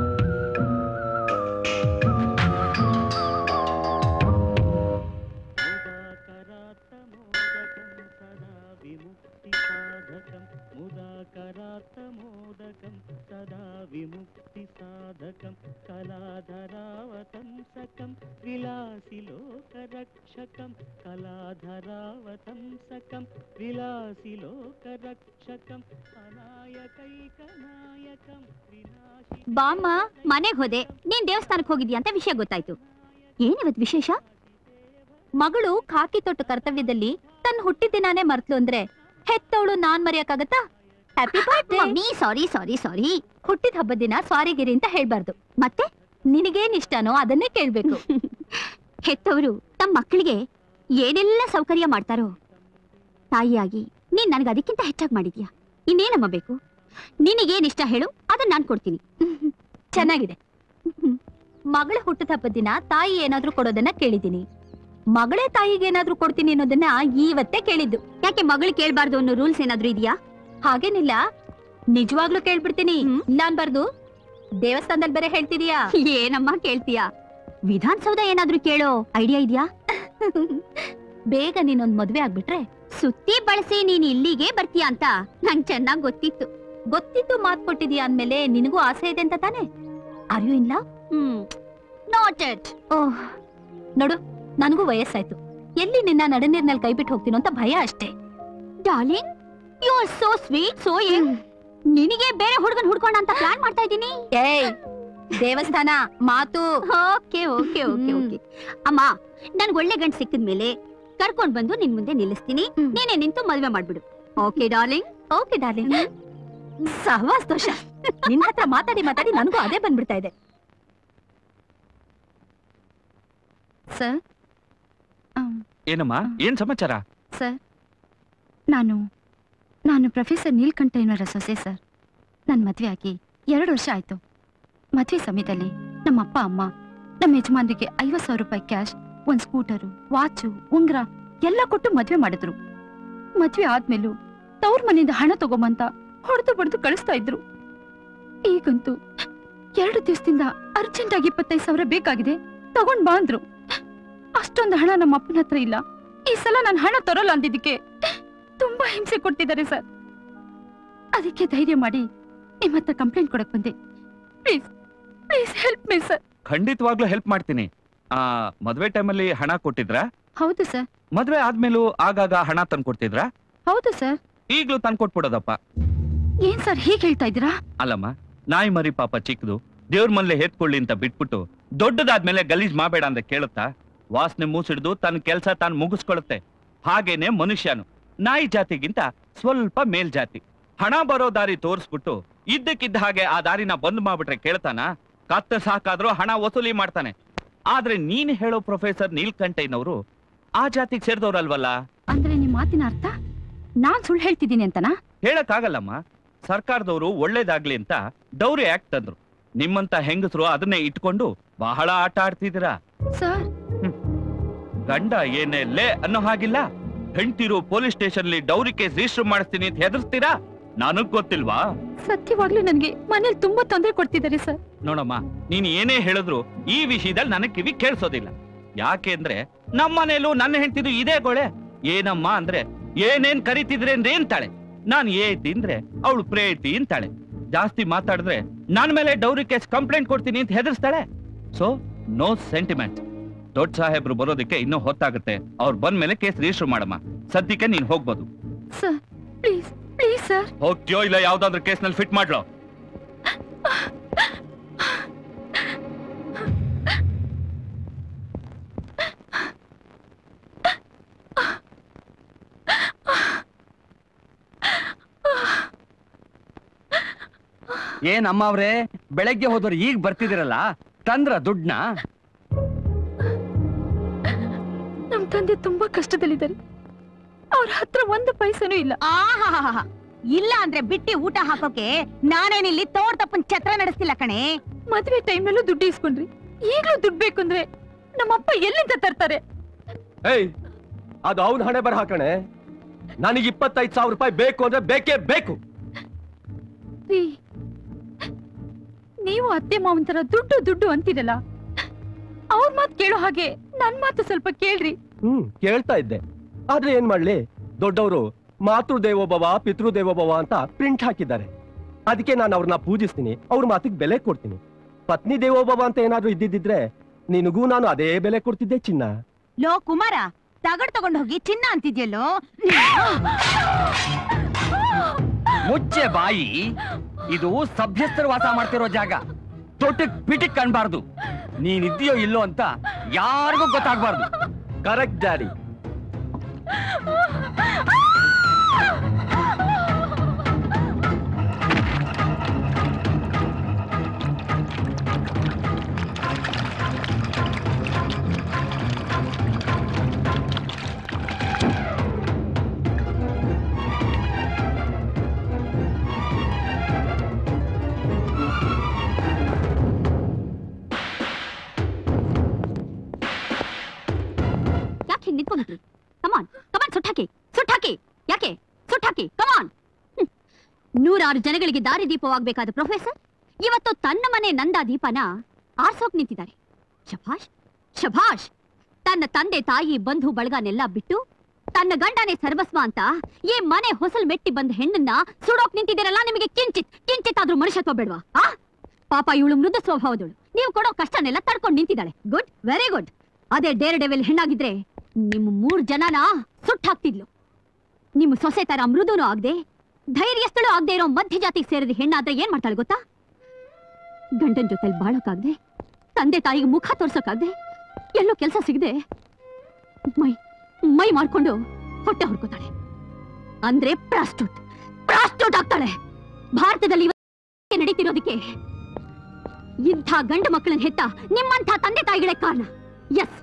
ముదాకరాత్తమోదకం సదా విముక్తి సాధకం కళాధరావతంసకం విలాసి లోకరక్ష रक्षकं कलाधरावतंसकं विलासिलोकरक्षकम् अनायकैकनायकं विनाशि ಬಾಮ್ಮ ಮನೆಗ್ ಹೋದೆ ನೀನ್ ದೇವಸ್ಥಾನಕ್ಕೆ ಹೋಗಿದ್ಯಾ ಅಂತ ವಿಷಯ ಗೊತ್ತಾಯ್ತು ಏನಿವತ್ ವಿಶೇಷ ಮಗಳು ಖಾಕಿ ತೊಟ್ಟು ಕರ್ತವ್ಯದಲ್ಲಿ ತನ್ನ ಹುಟ್ಟಿದ ದಿನಾನೇ ಮರ್ತ್ಲು ಅಂದ್ರೆ ಹೆತ್ತವಳು ನಾನ್ ಮರೆಯಕ್ಕಾಗತ್ತಾ ಹ್ಯಾಪಿ ಬರ್ತ್ಡೇ ಸಾರಿ ಸಾರಿ ಸಾರಿ ಹುಟ್ಟಿದ ಹಬ್ಬದ ದಿನ ಸಾರಿಗಿರಿ ಅಂತ ಹೇಳ್ಬಾರ್ದು ಮತ್ತೆ ನಿನಗೇನ್ ಇಷ್ಟನೋ ಅದನ್ನೇ ಕೇಳ್ಬೇಕು ಹೆತ್ತವರು ತಮ್ಮ ಮಕ್ಕಳಿಗೆ ಏನೆಲ್ಲ ಸೌಕರ್ಯ ಮಾಡ್ತಾರೋ ತಾಯಿಯಾಗಿ ನೀನ್ ನನಗೆ ಅದಕ್ಕಿಂತ ಹೆಚ್ಚಾಗಿ ಮಾಡಿದ್ಯಾ ಇನ್ನೇನಮ್ಮ ಬೇಕು ನಿನಗೇನ್ ಇಷ್ಟ ಹೇಳು ಅದನ್ನ ನಾನ್ ಕೊಡ್ತೀನಿ ಚೆನ್ನಾಗಿದೆ ಮಗಳ ಹುಟ್ಟದ ಹಬ್ಬದ ದಿನ ತಾಯಿ ಏನಾದ್ರೂ ಕೊಡೋದನ್ನ ಕೇಳಿದ್ದೀನಿ ಮಗಳೇ ತಾಯಿಗೆ ಏನಾದ್ರೂ ಕೊಡ್ತೀನಿ ಅನ್ನೋದನ್ನ ಇವತ್ತೇ ಕೇಳಿದ್ದು ಯಾಕೆ ಮಗಳು ಕೇಳ್ಬಾರ್ದು ಅನ್ನೋ ರೂಲ್ಸ್ ಏನಾದ್ರೂ ಇದೆಯಾ ಹಾಗೇನಿಲ್ಲ ನಿಜವಾಗ್ಲೂ ಕೇಳ್ಬಿಡ್ತೀನಿ ಇಲ್ಲ ಅನ್ಬಾರ್ದು ದೇವಸ್ಥಾನದಲ್ಲಿ ಬೇರೆ ಹೇಳ್ತಿದೀಯಾ ಏನಮ್ಮ ಕೇಳ್ತೀಯಾ ವಿಧಾನಸೌಧ ಏನಾದ್ರೂ ಕೇಳೋ ಐಡಿಯಾ ಇದೆಯಾ ಬೇಗ ನೀನೊಂದ್ ಮದ್ವೆ ಆಗ್ಬಿಟ್ರೆ ಸುತ್ತಿ ಬಳಸಿ ನೀನ್ ಇಲ್ಲಿಗೆ ಬರ್ತೀಯ ಅಂತ ನಂಗ್ ಚೆನ್ನಾಗ್ ಗೊತ್ತಿತ್ತು ಗೊತ್ತಿದ್ದು ಮಾತ್ ಕೊಟ್ಟಿದ್ಯಾ ಅಂದ್ಮೇಲೆ ನಿನಗೂ ಆಸೆ ಇದೆ ಅಂತ ತಾನೆ ಅರಿವು ಇಲ್ಲ ಹ್ಮ್ ನಾಟ್ ಇಟ್ ಓಹ್ ನೋಡು ನನಗೂ ವಯಸ್ಸಾಯ್ತು ಎಲ್ಲಿ ನಿನ್ನ ನಡುನೀರ್ನಲ್ಲಿ ಕೈ ಬಿಟ್ಟು ಹೋಗ್ತೀನೋ ಅಂತ ಭಯ ಅಷ್ಟೇ darling you are so sweet so ನಿನಗೆ ಬೇರೆ ಹುಡುಗನ್ ಹುಡ್ಕೋಣ ಅಂತ ಪ್ಲಾನ್ ಮಾಡ್ತಾ ಇದ್ದೀನಿ ಏಯ್ ದೇವಸ್ಥಾನ ಮಾತು ಓಕೆ ಓಕೆ ಓಕೆ ಓಕೆ ಅಮ್ಮ ನನ್ಗೆ ಒಳ್ಳೆ ಗಂಟ್ ಸಿಕ್ಕಿದ್ಮೇಲೆ ಕರ್ಕೊಂಡ್ ಬಂದು ನಿನ್ ಮುಂದೆ ನಿಲ್ಲಿಸ್ತೀನಿ ನೀನೇ ನಿಂತು ಮದ್ವೆ ಮಾಡ್ಬಿಡು ಓಕೆ ಡಾರ್ಲಿಂಗ್ ಓಕೆ ಡಾರ್ಲಿಂಗ್ ಸಹವಾಸ್ ದೋಷ ನಿನ್ ಹತ್ರ ಮಾತಾಡಿ ಮಾತಾಡಿ ನನಗೂ ಅದೇ ಬಂದ್ಬಿಡ್ತಾ ಇದೆ ಸರ್ ಏನಮ್ಮ ಏನ್ ಸಮಾಚಾರ ಸರ್ ನಾನು ನಾನು ಪ್ರೊಫೆಸರ್ ನೀಲ್ಕಂಠಯ್ಯನವರ ಸೊಸೆ ಸರ್ ನನ್ನ ಮದುವೆ ಆಗಿ ಎರಡು ವರ್ಷ ಆಯ್ತು ಮದುವೆ ಸಮಯದಲ್ಲಿ ನಮ್ಮ ಅಪ್ಪ ಅಮ್ಮ ನಮ್ಮ ಯಜಮಾನ್ರಿಗೆ ಐವತ್ತು ಸಾವಿರ ರೂಪಾಯಿ ಕ್ಯಾಶ್ ಒಂದ್ ಸ್ಕೂಟರು ವಾಚು ಉಂಗ್ರ ಎಲ್ಲ ಕೊಟ್ಟು ಮದ್ವೆ ಮಾಡಿದ್ರು ಮದ್ವೆ ಆದ್ಮೇಲೂ ತವ್ರ ಮನೆಯಿಂದ ಹಣ ತಗೊಂಬಂತ ಹೊಡೆದು ಬಡ್ದು ಕಳಿಸ್ತಾ ಇದ್ರು ಈಗಂತೂ ಎರಡು ದಿವಸದಿಂದ ಅರ್ಜೆಂಟ್ ಆಗಿ ಇಪ್ಪತ್ತೈದು ಸಾವಿರ ಬೇಕಾಗಿದೆ ತಗೊಂಡ್ ಬಾ ಅಂದ್ರು ಅಷ್ಟೊಂದು ಹಣ ನಮ್ಮ ಅಪ್ಪನ ಹತ್ರ ಇಲ್ಲ ಈ ಸಲ ನಾನು ಹಣ ತರೋಲ್ಲ ಅಂದಿದ್ದಕ್ಕೆ ತುಂಬಾ ಹಿಂಸೆ ಕೊಡ್ತಿದ್ದಾರೆ ಸರ್ ಅದಕ್ಕೆ ಧೈರ್ಯ ಮಾಡಿ ನಿಮ್ಮ ಹತ್ರ ಕಂಪ್ಲೇಂಟ್ ಕೊಡಕ್ ಬಂದೆ please please help me sir ಖಂಡಿತವಾಗ್ಲೂ ಹೆಲ್ಪ್ ಮಾಡ್ತೀನಿ ಆ ಮದ್ವೆ ಟೈಮಲ್ಲಿ ಹಣ ಕೊಟ್ಟಿದ್ರಾ ಹೌದು ಸರ್ ಮದ್ವೆ ಆದ್ಮೇಲೂ ಆಗಾಗ ಹಣ ತಂದ್ಕೊಡ್ತಿದ್ರಾ ಹೌದು ಸರ್ ಈಗ್ಲೂ ತಂದ್ಕೊಟ್ಬಿಡೋದಪ್ಪ ಏನ್ ಸರ್ ಹೀಗೆ ಹೇಳ್ತಾ ಇದ್ದೀರಾ ಅಲ್ಲಮ್ಮ ನಾಯಿ ಮರಿ ಪಾಪ ಚಿಕ್ಕದು ದೇವ್ರ ಮನೇಲೆ ಹೆತ್ಕೊಳ್ಳಿ ಅಂತ ಬಿಟ್ಬಿಟ್ಟು ದೊಡ್ಡದಾದ್ಮೇಲೆ ಗಲೀಜ್ ಮಾಡಬೇಡ ಅಂತ ಕೇಳುತ್ತಾ ವಾಸನೆ ಮೂಸಿಡ್ದು ತನ್ನ ಕೆಲಸ ತಾನು ಮುಗಿಸ್ಕೊಳುತ್ತೆ ಹಾಗೇನೆ ಮನುಷ್ಯನು ನಾಯಿ ಜಾತಿಗಿಂತ ಸ್ವಲ್ಪ ಮೇಲ್ಜಾತಿ ಹಣ ಬರೋ ದಾರಿ ತೋರಿಸ್ಬಿಟ್ಟು ಇದ್ದಕ್ಕಿದ್ದ ಹಾಗೆ ಆ ದಾರಿನ ಬಂದ್ ಮಾಡ್ಬಿಟ್ರೆ ಕೇಳ್ತಾನ ಕತ್ತ ಸಾಕಾದ್ರೂ ಹಣ ವಸೂಲಿ ಮಾಡ್ತಾನೆ ಆದ್ರೆ ನೀನ್ ಹೇಳೋ ಪ್ರೊಫೆಸರ್ ನೀಲ್ಕಂಠಯ್ಯನವರು ಆ ಜಾತಿಗೆ ಸೇರಿದವ್ರಲ್ವಲ್ಲ ಅಂದ್ರೆ ನಿಮ್ ಮಾತಿನ ಅರ್ಥ ನಾನ್ ಸುಳ್ಳು ಹೇಳ್ತಿದ್ದೀನಿ ಅಂತನಾ ಹೇಳಕ್ಕಾಗಲ್ಲಮ್ಮ ಸರ್ಕಾರದವರು ಒಳ್ಳೇದಾಗ್ಲಿ ಅಂತ ಡೌರಿ ಆಕ್ಟ್ ತಂದ್ರು ನಿಮ್ಮಂತ ಹೆಂಗಸರು ಅದನ್ನೇ ಇಟ್ಕೊಂಡು ಬಹಳ ಆಟ ಆಡ್ತಿದ್ದೀರಾ ಸರ್ ಗಂಡ ಏನೇ ಲೇ ಅನ್ನೋ ಹಾಗಿಲ್ಲ ಹೆಂಡ್ತಿರು police station dowry case register ಮಾಡಿಸ್ತೀನಿ ಅಂತ ಹೆದರ್ಸ್ತೀರಾ ನನಗ್ ಗೊತ್ತಿಲ್ವಾ ಸತ್ಯವಾಗ್ಲೂ ನನ್ಗೆ ಮನೇಲಿ ತುಂಬಾ ತೊಂದರೆ ಕೊಡ್ತಿದ್ದಾರೆ ಸರ್ ನೋಡಮ್ಮ ನೀನ್ ಏನೇ ಹೇಳಿದ್ರು ಈ ವಿಷಯದಲ್ಲಿ ನನಗ್ ಕಿವಿ ಕೇಳಿಸೋದಿಲ್ಲ ಯಾಕೆ ಅಂದ್ರೆ ನಮ್ಮನೇಲೂ ನನ್ನ ಹೆಂಡ್ತಿದು ಇದೇ ಗೋಳೆ ಏನಮ್ಮ ಅಂದ್ರೆ ಏನೇನ್ ಕರಿತಿದ್ರೆ ಅಂದ್ರೆ ಅಂತಾಳೆ ನಾನ್ ಏತಿ ಅಂದ್ರೆ ಅವಳು ಪ್ರೇತಿ ಅಂತಾಳೆ ಜಾಸ್ತಿ ಮಾತಾಡಿದ್ರೆ ನನ್ ಮೇಲೆ ಡೌರಿ ಕೇಸ್ ಕಂಪ್ಲೇಂಟ್ ಕೊಡ್ತೀನಿ ಅಂತ ಹೆದರ್ಸ್ತಾಳೆ ಸೊ ನೋ ಸೆಂಟಿಮೆಂಟ್ ದೊಡ್ಡ ಸಾಹೇಬ್ರು ಬರೋದಕ್ಕೆ ಇನ್ನೂ ಹೊತ್ತಾಗುತ್ತೆ ಅವ್ರು ಬಂದ್ಮೇಲೆ ಕೇಸ್ ರಿಜಿಸ್ಟರ್ ಮಾಡಮ್ಮ ಸದ್ಯಕ್ಕೆ ನೀನ್ ಹೋಗ್ಬೋದು ಸರ್ ಪ್ಲೀಸ್ ಪ್ಲೀಸ್ ಸರ್ ಹೋಗ್ತೀಯೋ ಇಲ್ಲ ಯಾವ್ದಾದ್ರು ಕೇಸ್ನಲ್ಲಿ ಫಿಟ್ ಮಾಡ್ಲೋ ಏನ್ ಅಮ್ಮ ಅವ್ರೆ ಬೆಳಗ್ಗೆ ಹೋದವ್ರು ಈಗ ಬರ್ತಿದಿರಲ್ಲ ತಂದ್ರ ದುಡ್ನ ನಮ್ ತಂದೆ ತುಂಬಾ ಕಷ್ಟದಲ್ಲಿದ್ದಾರೆ ಅವ್ರ ಹತ್ರ ಒಂದು ಪೈಸನೂ ಇಲ್ಲ ಆಹಾಹಾಹಾ. ಇಲ್ಲ ಅಂದ್ರೆ ಬಿಟ್ಟಿ ಊಟ ಹಾಕೋಕೆ ನಾನೇನಿಲ್ಲಿ ತೋರ್ ತಪ್ಪನ್ ಛತ್ರ ನಡೆಸ್ತಿಲ್ಲ ಕಣೆ ಮದ್ವೆ ಟೈಮ್ನಲ್ಲೂ ದುಡ್ಡು ಇಸ್ಕೊಂಡ್ರಿ ಈಗ್ಲೂ ದುಡ್ಡು ಬೇಕು ಅಂದ್ರೆ ನಮ್ಮಪ್ಪ ಎಲ್ಲಿಂದ ತರ್ತಾರೆ ಏಯ್ ಅದು ಅವನ ಹಣೆ ಬರ ಹಾಕಣೆ ನನಗೆ ಇಪ್ಪತ್ತೈದು ಸಾವಿರ ರೂಪಾಯಿ ಬೇಕು ಅಂದ್ರೆ ಬೇಕೇ ಬೇಕು ರೀ ನೀವು ಅತ್ತೆ ಮಾವನ್ ತರ ದುಡ್ಡು ದುಡ್ಡು ಅಂತೀರಲ್ಲ ಅವ್ರ ಮಾತ್ ಕೇಳೋ ಹಾಗೆ ನನ್ ಮಾತು ಸ್ವಲ್ಪ ಕೇಳ್ರಿ ಹ್ಮ್ ಕೇಳ್ತಾ ಇದ್ದೆ ಆದ್ರೆ ಏನ್ ಮಾಡ್ಲಿ ದೊಡ್ಡವರು ಮಾತೃ ದೇವೋಭವ ಪಿತೃ ದೇವೋಭವ ಅಂತ ಪ್ರಿಂಟ್ ಹಾಕಿದ್ದಾರೆ ಅದಕ್ಕೆ ನಾನು ಅವ್ರನ್ನ ಪೂಜಿಸ್ತೀನಿ ಅವ್ರ ಮಾತಿಗೆ ಬೆಲೆ ಕೊಡ್ತೀನಿ ಪತ್ನಿ ದೇವೋಭವ ಅಂತ ಏನಾದ್ರೂ ಇದ್ದಿದ್ರೆ ನಿನಗೂ ನಾನು ಅದೇ ಬೆಲೆ ಕೊಡ್ತಿದ್ದೆ ಚಿನ್ನ ಲೋ ಕುಮಾರ ತಗಡ್ ತಗೊಂಡ್ ಹೋಗಿ ಚಿನ್ನ ಅಂತಿದ್ಯಲ್ಲೋ ಮುಚ್ಚೆ ಬಾಯಿ ಇದು ಸಭ್ಯಸ್ಥರು ವಾಸ ಮಾಡ್ತಿರೋ ಜಾಗ ತೊಟ್ಟಕ್ ಪಿಟಿಕ್ ಕಾಣ್ಬಾರ್ದು ನೀನಿದ್ಯೋ ಇಲ್ಲೋ ಅಂತ ಯಾರಿಗೂ ಗೊತ್ತಾಗ್ಬಾರ್ದು ಕರೆಕ್ಟ್ ಡ್ಯಾಡಿ ಯಾಕೆ ಹಿಂಗ್ ನಿಂತ್ಕೊಂಡ್ರಿ ಕಮಾನ್ ಕಮಾನ್ ಸುಟ್ಟಾಕಿ ಸುಟ್ಟಾಕಿ ಯಾಕೆ ಸುಟ್ಟಾಕಿ ಕಮಾನ್ ನೂರಾರು ಜನಗಳಿಗೆ ದಾರಿ ದೀಪವಾಗಬೇಕಾದ ಪ್ರೊಫೆಸರ್ ಇವತ್ತು ತನ್ನ ಮನೆ ನಂದ ದೀಪನ ಆರ್ಸೋಕ್ ನಿಂತಿದ್ದಾರೆ ಶಭಾಷ್ ಶಭಾಷ್ ತನ್ನ ತಂದೆ ತಾಯಿ ಬಂಧು ಬಳಗನೆಲ್ಲ ಬಿಟ್ಟು ತನ್ನ ಗಂಡನೇ ಸರ್ವಸ್ವ ಅಂತ ಈ ಮನೆ ಹೊಸಲ್ ಮೆಟ್ಟಿ ಬಂದ ಹೆಣ್ಣನ್ನ ಸುಡೋಕ್ ನಿಂತಿದ್ದೀರಲ್ಲ ನಿಮಗೆ ಕಿಂಚಿತ್ ಕಿಂಚಿತ್ ಆದ್ರೂ ಮನುಷ್ಯತ್ವ ಬೇಡ್ವಾ ಆ ಪಾಪ ಇವಳು ಮೃದು ಸ್ವಭಾವದಳು ನೀವು ಕೊಡೋ ಕಷ್ಟನೆಲ್ಲ ತಡ್ಕೊಂಡು ನಿಂತಿದ್ದಾಳೆ ಗುಡ್ ವೆರಿ ಗುಡ್ ಅದೇ ಡೇರ್ ಡೆವಿಲ್ ಹೆಣ್ಣಾಗಿದ್ರೆ ನಿಮ್ಮ ಮೂರ್ ಜನನ ಸುಟ್ಟು ಹಾಕ್ತಿದ್ಲು ನಿಮ್ಮ ಸೊಸೆ ತರ ಮೃದುನೂ ಆಗದೆ ಧೈರ್ಯಸ್ಥಳು ಆಗದೆ ಇರೋ ಮಧ್ಯ ಜಾತಿಗೆ ಸೇರಿದ ಹೆಣ್ಣಾದ್ರೆ ಏನ್ ಮಾಡ್ತಾಳೆ ಗೊತ್ತಾ ಗಂಡನ್ ಜೊತೆಲಿ ಬಾಳೋಕಾಗ್ದೆ ತಂದೆ ತಾಯಿಗೆ ಮುಖ ತೋರ್ಸೋಕಾಗ್ದೆ ಎಲ್ಲೋ ಕೆಲಸ ಸಿಗದೆ ಮೈ ಮೈ ಮಾಡ್ಕೊಂಡು ಹೊಟ್ಟೆ ಹೊರ್ಕೋತಾಳೆ ಅಂದ್ರೆ ಪ್ರಾಸ್ಟೂಟ್ ಪ್ರಾಸ್ಟೂಟ್ ಆಗ್ತಾಳೆ ಭಾರತದಲ್ಲಿ ಇವತ್ತು ನಡೀತಿರೋದಕ್ಕೆ ಇಂಥ ಗಂಡು ಮಕ್ಕಳನ್ನ ಹೆತ್ತ ನಿಮ್ಮಂಥ ತಂದೆ ತಾಯಿಗಳೇ ಕಾರಣ ಎಸ್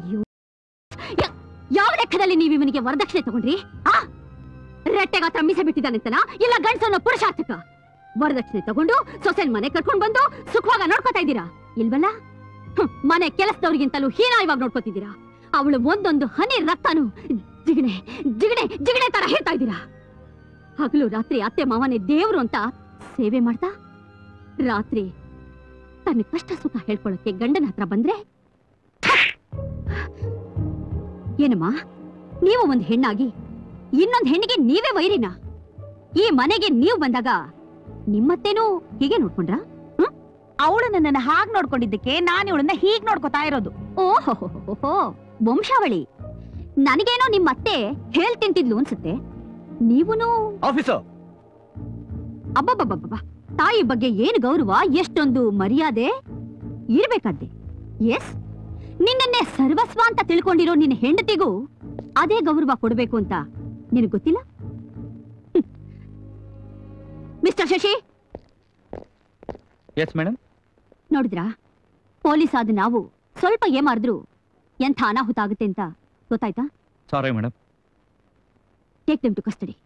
ಯಾವ ಲೆಕ್ಕದಲ್ಲಿ ನೀವು ಇವನಿಗೆ ವರದಕ್ಷಿಣೆ ತಗೊಂಡ್ರಿ ಆ ರೆಟ್ಟೆಗಾತ್ರ ಮೀಸೆ ಬಿಟ್ಟಿದ್ದಾನಂತನ ಇಲ್ಲ ಗಂಡಸನ್ನ ಪುರುಷಾರ್ಥಕ ವರದಕ್ಷಿಣೆ ತಗೊಂಡು ಸೊಸೆನ್ ಮನೆ ಕರ್ಕೊಂಡ್ ಬಂದು ಸುಖವಾಗ ನೋಡ್ಕೊತಾ ಇದ್ದೀರಾ ಇಲ್ವಲ್ಲ ಹ್ಮ್, ಮನೆ ಕೆಲಸದವ್ರಿಗಿಂತಲೂ ಹೀನಾಯವಾಗಿ ನೋಡ್ಕೊತಿದ್ದೀರಾ ಅವಳು ಒಂದೊಂದು ಹನಿ ರಕ್ತನು ಜಿಗಣೆ ಜಿಗಣೆ ಜಿಗಣೆ ತರ ಹೇಳ್ತಾ ಇದ್ದೀರಾ ಹಗಲು ರಾತ್ರಿ ಅತ್ತೆ ಮಾವನೇ ದೇವ್ರು ಅಂತ ಸೇವೆ ಮಾಡ್ತಾ ರಾತ್ರಿ ತನ್ನ ಕಷ್ಟ ಸುಖ ಹೇಳ್ಕೊಳಕ್ಕೆ ಗಂಡನ ಹತ್ರ ಬಂದ್ರೆ ಏನಮ್ಮ ನೀವು ಒಂದ್ ಹೆಣ್ಣಾಗಿ ಇನ್ನೊಂದ್ ಹೆಣ್ಣಿಗೆ ನೀವೇ ವೈರಿನ ಈ ಮನೆಗೆ ನೀವು ಬಂದಾಗ ನಿಮ್ಮತ್ತೇನೂ ಹೀಗೆ ನೋಡ್ಕೊಂಡ್ರಾ ಅವಳು ನನ್ನನ್ನ ಹಾಗ್ ನೋಡ್ಕೊಂಡಿದ್ದಕ್ಕೆ ನಾನು ಇವಳನ್ನ ಹೀಗ್ ನೋಡ್ಕೊತಾ ಇರೋದು ಓಹೋ ವಂಶಾವಳಿ ನನಗೇನೋ ನಿಮ್ಮ ಅತ್ತೆ ಹೇಳ್ ತಿಂತಿದ್ಲು ಅನ್ಸುತ್ತೆ ನೀವುನು ಆಫೀಸರ್ ಅಬ್ಬಬ್ಬಬ್ಬಬ್ಬ ತಾಯಿ ಬಗ್ಗೆ ಏನು ಗೌರವ ಎಷ್ಟೊಂದು ಮರ್ಯಾದೆ ಇರ್ಬೇಕಾದ್ದೆ ಎಸ್ ನಿನ್ನನ್ನೇ ಸರ್ವಸ್ವ ಅಂತ ತಿಳ್ಕೊಂಡಿರೋ ನಿನ್ನ ಹೆಂಡತಿಗೂ ಅದೇ ಗೌರವ ಕೊಡಬೇಕು ಅಂತ ನಿನಗ್ ಗೊತ್ತಿಲ್ಲ hmm. Mister Shashi yes madam ನೋಡಿದ್ರಾ ಪೊಲೀಸ್ ಆದ ನಾವು ಸ್ವಲ್ಪ ಏಮಾರಿದ್ರು ಎಂಥ ಅನಾಹುತ ಆಗುತ್ತೆ ಅಂತ ಗೊತ್ತಾಯ್ತಾ sorry madam take them to custody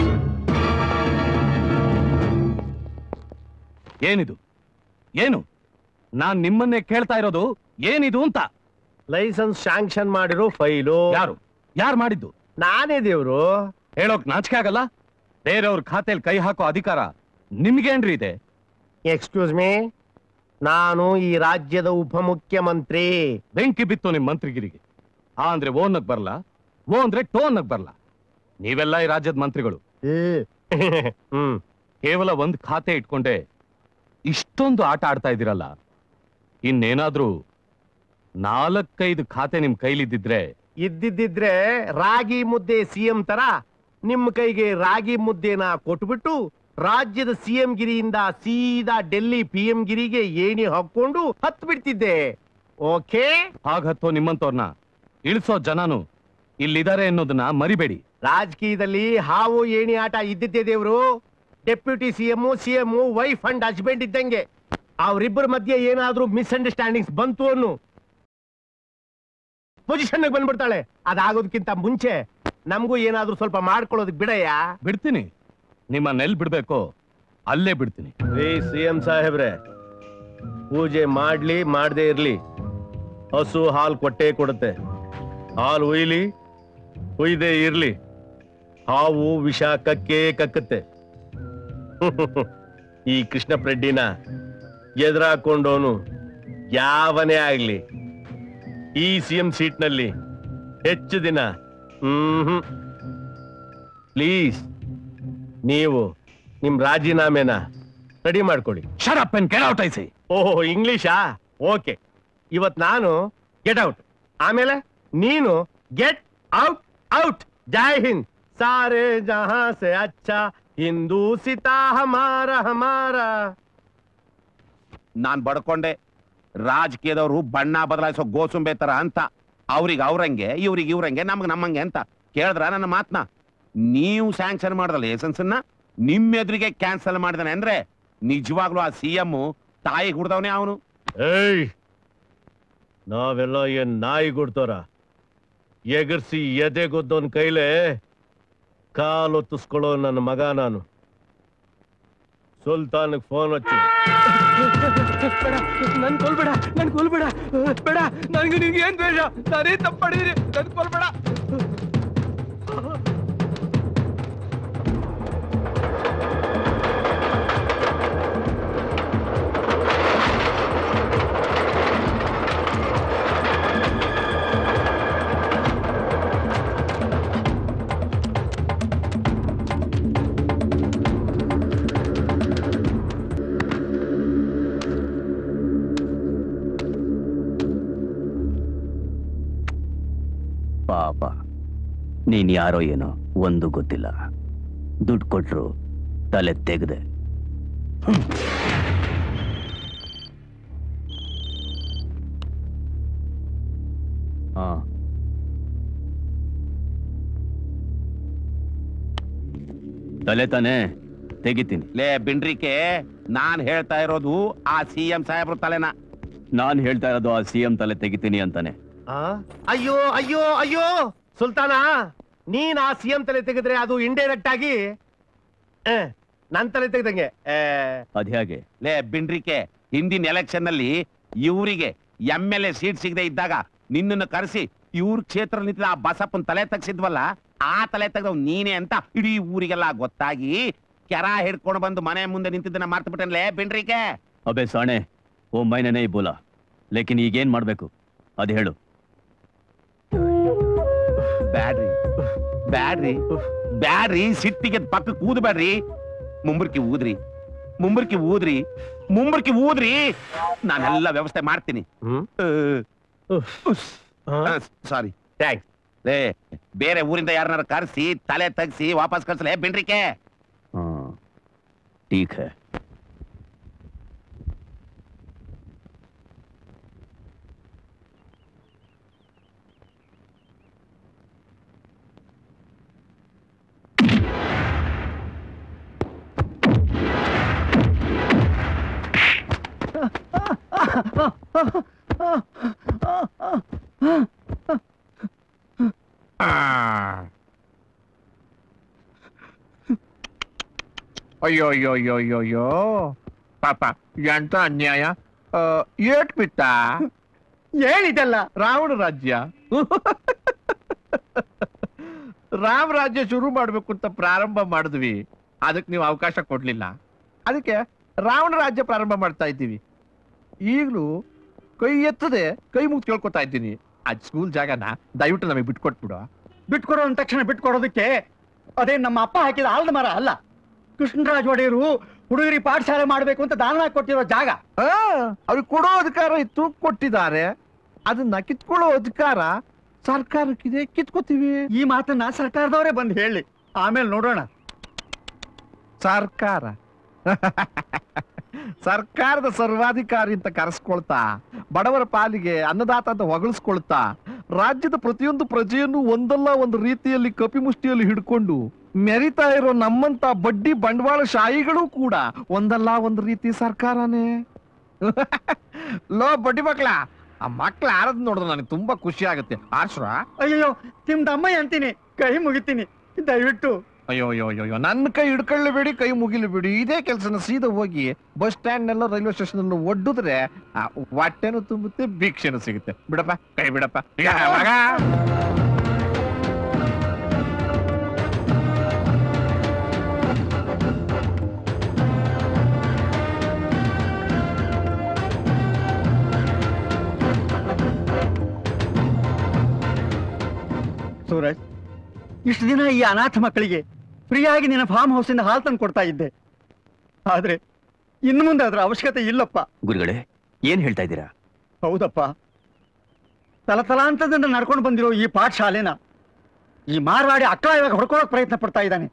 ಏನಿದು ಏನು ನಾನ್ ನಿಮ್ಮನ್ನೇ ಕೇಳ್ತಾ ಇರೋದು ಏನಿದು ಅಂತ ಲೈಸೆನ್ಸ್ ಶಾಂಕ್ಷನ್ ಮಾಡಿರೋ ಫೈಲು ಯಾರು ಯಾರು ಮಾಡಿದ್ದು ನಾನೇ ದೇವ್ರು ಹೇಳೋಕ್ ನಾಚಿಕೆ ಆಗಲ್ಲ ಬೇರೆಯವ್ರ ಖಾತೆಯಲ್ಲಿ ಕೈ ಹಾಕೋ ಅಧಿಕಾರ ನಿಮ್ಗೇನ್ರಿ ಇದೆ ಎಕ್ಸ್ಕ್ಯೂಸ್ ಮೀ ನಾನು ಈ ರಾಜ್ಯದ ಉಪಮುಖ್ಯಮಂತ್ರಿ ಬೆಂಕಿ ಬಿತ್ತು ನಿಮ್ ಮಂತ್ರಿಗಿರಿಗೆ ಆ ಅಂದ್ರೆ ಓ ಅನ್ನಕ್ ಬರಲ್ಲ ಓ ಅಂದ್ರೆ ಟೋ ಅನ್ನಕ್ ಬರಲ್ಲ ನೀವೆಲ್ಲ ಈ ರಾಜ್ಯದ ಮಂತ್ರಿಗಳು ಹ್ಮ್ ಕೇವಲ ಒಂದ್ ಖಾತೆ ಇಟ್ಕೊಂಡೆ ಇಷ್ಟೊಂದು ಆಟ ಆಡ್ತಾ ಇದ್ದೀರಲ್ಲ ಇನ್ನೇನಾದ್ರೂ ನಾಲ್ಕೈದು ಖಾತೆ ನಿಮ್ ಕೈಲಿದ್ದಿದ್ರೆ ಇದ್ದಿದ್ದಿದ್ರೆ ರಾಗಿ ಮುದ್ದೆ ಸಿಎಂ ತರ ನಿಮ್ಮ ಕೈಗೆ ರಾಗಿ ಮುದ್ದೆನ ಕೊಟ್ಬಿಟ್ಟು ರಾಜ್ಯದ ಸಿಎಂ ಗಿರಿಯಿಂದ ಸೀದಾ ಡೆಲ್ಲಿ ಪಿ ಎಂ ಗಿರಿಗೆ ಏಣಿ ಹಾಕೊಂಡು ಹತ್ ಬಿಡ್ತಿದ್ದೆ ಓಕೆ ಹಾಗ್ ಹತ್ತೋ ನಿಮ್ಮಂತವ್ರನ್ನ ಇಳಿಸೋ ಜನನು ಇಲ್ಲಿದ್ದಾರೆ ಅನ್ನೋದನ್ನ ಮರಿಬೇಡಿ ರಾಜಕೀಯದಲ್ಲಿ ಹಾವು ಏಣಿ ಆಟ ಇದ್ದಿದ್ದೆ ದೇವ್ರು deputy CM CM wife and husband ಇದ್ದಂಗೆ ಅವರಿಬ್ಬರ ಮಧ್ಯೆ ಏನಾದ್ರೂ ಮಿಸ್ಅಂಡರ್ಸ್ಟ್ಯಾಂಡಿಂಗ್ಸ್ ಬಂತು ಅನ್ನು ಪೊಸಿಷನ್ ಬಂದ್ಬಿಡ್ತಾಳೆ ಅದಾಗೋದಕ್ಕಿಂತ ಮುಂಚೆ ನಮಗೂ ಏನಾದ್ರೂ ಸ್ವಲ್ಪ ಮಾಡ್ಕೊಳ್ಳೋದಕ್ಕೆ ಬಿಡಯ್ಯ ಬಿಡ್ತೀನಿ ನಿಮ್ಮ ನೆಲ್ ಬಿಡ್ಬೇಕೋ ಅಲ್ಲೇ ಬಿಡ್ತೀನಿ ರೀ ಸಿಎಂ ಸಾಹೇಬ್ರೆ ಪೂಜೆ ಮಾಡ್ಲಿ ಮಾಡದೇ ಇರ್ಲಿ ಹಸು ಹಾಲು ಕೊಟ್ಟೇ ಕೊಡುತ್ತೆ ಹಾಲು ಉಯ್ಲಿ ಉಯ್ದೇ ಇರ್ಲಿ ಹಾವು ವಿಷ ಕಕ್ಕೇ ಕಕ್ಕುತ್ತೆ ಈ ಕೃಷ್ಣ ರೆಡ್ಡಿನ ಎದುರಾಕೊಂಡವನು ಯಾವನೇ ಆಗ್ಲಿ ಈ ಸಿಎಂ ಸೀಟ್ನಲ್ಲಿ ಹೆಚ್ಚು ದಿನ ಹ್ಮ್ ಪ್ಲೀಸ್ ನೀವು ನಿಮ್ ರಾಜೀನಾಮೆನ ರೆಡಿ ಮಾಡ್ಕೊಳ್ಳಿ shut up and get out I see ಓಹೋ ಇಂಗ್ಲಿಷಾ ಓಕೆ ಇವತ್ ನಾನು ಗೆಟ್ ಔಟ್ ಆಮೇಲೆ ನೀನು ಗೆಟ್ ಔಟ್ ಔಟ್ ಜೈ ಹಿಂದ್ ಸಾರೆ ಜಹಾ ಸೆ ಅಚ್ಚಾ ಹಿಂದೂ ಸಿತಾ ಹಮಾರ ಹಮಾರ ನಾನ್ ಬಡ್ಕೊಂಡೆ ರಾಜಕೀಯದವರು ಬಣ್ಣ ಬದಲಾಯಿಸೋ ಗೋಸುಂಬೆ ತರ ಅಂತ ಅವ್ರಿಗೆ ಅವ್ರಂಗೆ ಇವ್ರಿಗೆ ಇವ್ರಂಗೆ ನಮ್ಗೆ ನಮ್ಮಂಗೆ ಅಂತ ಕೇಳಿದ್ರ ನನ್ನ ಮಾತ್ನ ನೀವು ಸ್ಯಾಂಕ್ಷನ್ ಮಾಡ್ದಲ್ಲ ಎಸೆನ್ಸನ್ನ ನಿಮ್ಮ ಎದುರಿಗೆ ಕ್ಯಾನ್ಸಲ್ ಮಾಡಿದಾನೆ ಅಂದ್ರೆ ನಿಜವಾಗ್ಲೂ ಆ ಸಿ ಎಂ ತಾಯಿ ಹುಡ್ದವನೇ ಅವನು ಏಯ್ ನಾವೆಲ್ಲ ಏನ್ ನಾಯಿ ಗುಡ್ತೋರ ಎಗರ್ಸಿ ಎದೆಗೊದ್ದವನ್ ಕೈಲೇ ಕಾಲೊತ್ತಿಸ್ಕೊಳ್ಳೋ ನನ್ನ ಮಗ ನಾನು ಸುಲ್ತಾನ್ಗೆ ಫೋನ್ ಹಚ್ಚು ಬೇಡ ನನ್ ಕೊಲ್ಬೇಡ ನನ್ ಕೊಲ್ಬೇಡ ಬೇಡ ನನ್ಗೆ ನಿನ್ಗೆ ಏನ್ ದ್ವೇಷ ನಾನೇ ತಪ್ಪು ಮಾಡಿದೀನಿ ನನ್ ಕೊಲ್ಬೇಡ ಪಾಪ ನೀನ್ ಯಾರೋ ಏನೋ ಒಂದು ಗೊತ್ತಿಲ್ಲ ದುಡ್ಡು ಕೊಟ್ರು ತಲೆ ತೆಗೆದೆ ಹಾ ತಲೆ ತಾನೆ ತೆಗಿತೀನಿ ಲೇ ಬಿಂಡ್ರಿಕೆ ನಾನ್ ಹೇಳ್ತಾ ಇರೋದು ಆ ಸಿ ಎಂ ಸಾಹೇಬ್ರು ತಲೆನ ನಾನ್ ಹೇಳ್ತಾ ಇರೋದು ಆ ಸಿ ಎಂ ತಲೆ ತೆಗಿತೀನಿ ಅಂತಾನೆ ಆ? ಅಯ್ಯೋ ಅಯ್ಯೋ ಅಯ್ಯೋ ಸುಲ್ತಾನ ನೀನ್ ಆ ಸಿ ಎಂ ತಲೆ ತೆಗೆದ್ರೆ ಅದು ಇಂಡೈರೆಕ್ಟ್ ಆಗಿ ಆ, ನನ್ ತಲೆ ತೆಗ್ದಂಗೆ ಆ, ಅದ್ಯಾಗೆ ಲೇ ಬಿಂಡ್ರಿಕೆ ಹಿಂದಿನ ಎಲೆಕ್ಷನ್ ನಲ್ಲಿ ಇವರಿಗೆ ಎಂ ಎಲ್ ಎ ಸೀಟ್ ಸಿಗದೆ ಇದ್ದಾಗ ನಿನ್ನನ್ನು ಕರೆಸಿ ಇವ್ರ ಕ್ಷೇತ್ರ ನಿಂತಿದ್ದ ಆ ಬಸಪ್ಪನ್ ತಲೆ ತಗ್ಸಿದ್ವಲ್ಲ ಆ ತಲೆ ತೆಗ್ದವ್ ನೀನೇ ಅಂತ ಇಡೀ ಊರಿಗೆಲ್ಲ ಗೊತ್ತಾಗಿ ಕೆರ ಹಿಡ್ಕೊಂಡು ಬಂದು ಮನೆ ಮುಂದೆ ನಿಂತಿದ್ದನ್ನ ಮರ್ತು ಬಿಟ್ಟನ್ಲೇ ಬಿಂಡ್ರಿಕೆ ಅಬೆ ಸಾಣೆ ಓ ಮೈನೇ ಈ ಬೋಲ ಲೇಕಿನ್ ಈಗೇನ್ ಮಾಡ್ಬೇಕು ಅದ್ ಹೇಳು ಬ್ಯಾಡ್ರಿ ಬ್ಯಾಡ್ರಿ ಬ್ಯಾಡ್ರಿ ಸಿಟ್ಟಿಗೆ ಪಕ್ಕ ಕೂದ್ಬೇಡ್ರಿ ಮುಂಬರ್ಕಿ ಊದ್ರಿ ಮುಂಬರ್ಕಿ ಊದ್ರಿ ಮುಂಬರ್ಕಿ ಊದ್ರಿ ನಾನೆಲ್ಲ ವ್ಯವಸ್ಥೆ ಮಾಡ್ತೀನಿ ಸಾರಿ ಥ್ಯಾಂಕ್ಸ್ ಲೇ ಬೇರೆ ಊರಿಂದ ಯಾರನ್ನಾರ ಕರೆಸಿ ತಲೆ ತಗ್ಸಿ ವಾಪಸ್ ಕಳ್ಸಲೇ ಬಿಂಡ್ರಿಕೆ हाँ ठीक है ಅಯ್ಯೋ ಅಯ್ಯೋ ಅಯ್ಯೋ ಅಯ್ಯೋ ಅಯ್ಯೋ ಪಾಪ ಎಂತ ಅನ್ಯಾಯ ಆ, ಏಟ್ ಬಿತ್ತ ಏನಿದೆಲ್ಲ ರಾವಣ ರಾಜ್ಯ ರಾಮ ರಾಜ್ಯ ಶುರು ಮಾಡ್ಬೇಕು ಅಂತ ಪ್ರಾರಂಭ ಮಾಡಿದ್ವಿ ಅದಕ್ಕೆ ನೀವು ಅವಕಾಶ ಕೊಡ್ಲಿಲ್ಲ ಅದಕ್ಕೆ ರಾವಣ ರಾಜ್ಯ ಪ್ರಾರಂಭ ಮಾಡ್ತಾ ಇದ್ದೀವಿ ಈಗಲೂ ಕೈ ಎತ್ತದೆ ಕೈ ಮುಗ್ದು ಕೇಳ್ಕೊತಾ ಇದ್ದೀನಿ ಅದ್ ಸ್ಕೂಲ್ ಜಾಗನ ದಯವಿಟ್ಟು ನಮಗೆ ಬಿಟ್ಕೊಟ್ಬಿಡು ಬಿಟ್ಕೊಡೋ ಅಂದ ತಕ್ಷಣ ಬಿಟ್ಕೊಡೋದಕ್ಕೆ ಅದೇ ನಮ್ಮ ಅಪ್ಪ ಹಾಕಿದ ಆಲದ ಮರ ಅಲ್ಲ ಕೃಷ್ಣರಾಜ ಒಡೆಯರು ಹುಡುಗರಿ ಪಾಠಶಾಲೆ ಮಾಡ್ಬೇಕು ಅಂತ ದಾನ ಕೊಟ್ಟಿರೋ ಜಾಗ ಆ, ಅವ್ರಿಗೆ ಕೊಡೋ ಅಧಿಕಾರ ಇತ್ತು ಕೊಟ್ಟಿದ್ದಾರೆ ಅದನ್ನ ಕಿತ್ಕೊಳ್ಳೋ ಅಧಿಕಾರ ಸರ್ಕಾರಕ್ಕಿದೆ ಕಿತ್ಕೋತೀವಿ ಈ ಮಾತನ್ನ ಸರ್ಕಾರದವರೇ ಬಂದು ಹೇಳಿ ಆಮೇಲೆ ನೋಡೋಣ ಸರ್ಕಾರ ಸರ್ಕಾರದ ಸರ್ವಾಧಿಕಾರಿ ಅಂತ ಕರೆಸ್ಕೊಳ್ತಾ ಬಡವರ ಪಾಲಿಗೆ ಅನ್ನದಾತ ಅಂತ ಹೊಗಳಿಸ್ಕೊಳ್ತಾ ರಾಜ್ಯದ ಪ್ರತಿಯೊಂದು ಪ್ರಜೆಯನ್ನು ಒಂದಲ್ಲ ಒಂದು ರೀತಿಯಲ್ಲಿ ಕಪಿಮುಷ್ಟಿಯಲ್ಲಿ ಹಿಡ್ಕೊಂಡು ಮೆರಿತಾ ಇರೋ ನಮ್ಮಂತ ಬಡ್ಡಿ ಬಂಡವಾಳ ಶಾಹಿಗಳು ಕೂಡ ಒಂದಲ್ಲ ಒಂದು ರೀತಿ ಸರ್ಕಾರನೇ ಲೋ ಬಡ್ಡಿ ಮಕ್ಳ ಆ ಮಕ್ಳ ಆರದ್ ನೋಡಿದ್ರೆ ನನಗೆ ತುಂಬಾ ಖುಷಿ ಆಗುತ್ತೆ ಆಶ್ರ ಅಯ್ಯೋ ನಿಮ್ದು ಅಮ್ಮ ಅಂತೀನಿ ಕೈ ಮುಗಿತೀನಿ ದಯವಿಟ್ಟು ಅಯ್ಯೋ ಅಯ್ಯೋ ಅಯ್ಯೋ ಅಯ್ಯೋ ನನ್ನ ಕೈ ಹಿಡ್ಕೊಳ್ಳಬೇಡಿ ಕೈ ಮುಗಿಲಬೇಡಿ ಇದೇ ಕೆಲಸನ ಸೀದಾ ಹೋಗಿ ಬಸ್ ಸ್ಟ್ಯಾಂಡ್ ನೆಲ್ಲ ರೈಲ್ವೆ ಸ್ಟೇಷನ್ ಒಡ್ಡಿದ್ರೆ ಆ, ಹೊಟ್ಟೆನೂ ತುಂಬುತ್ತೆ ಭಿಕ್ಷೆನೂ ಸಿಗುತ್ತೆ ಬಿಡಪ್ಪ ಕೈ ಬಿಡಪ್ಪ ಯಾ, ಮಗ. ಸೂರಜ್ ಇಷ್ಟು ದಿನ ಈ ಅನಾಥ ಮಕ್ಕಳಿಗೆ ಫ್ರೀಯಾಗಿ ನಿನ್ನ ಫಾರ್ಮ್ ಹೌಸ್ ಇಂದ ಹಾಲು ತಂದು ಕೊಡ್ತಾ ಇದ್ದೆ ಆದ್ರೆ ಇನ್ನು ಮುಂದೆ ಅದರ ಅವಶ್ಯಕತೆ ಇಲ್ಲಪ್ಪ ಗುರುಗಳೇ ಏನ್ ಹೇಳ್ತಾ ಇದ್ದೀರಾ ಹೌದಪ್ಪ ತಲತಲಾಂತದಿಂದ ನಡ್ಕೊಂಡು ಬಂದಿರೋ ಈ ಪಾಠಶಾಲೆನ ಈ ಮಾರ್ವಾಡಿ ಅಕ್ಕ ಇವಾಗ ಹೊಡ್ಕೊಳ್ಳೋಕೆ ಪ್ರಯತ್ನ ಪಡ್ತಾ ಇದ್ದಾನೆ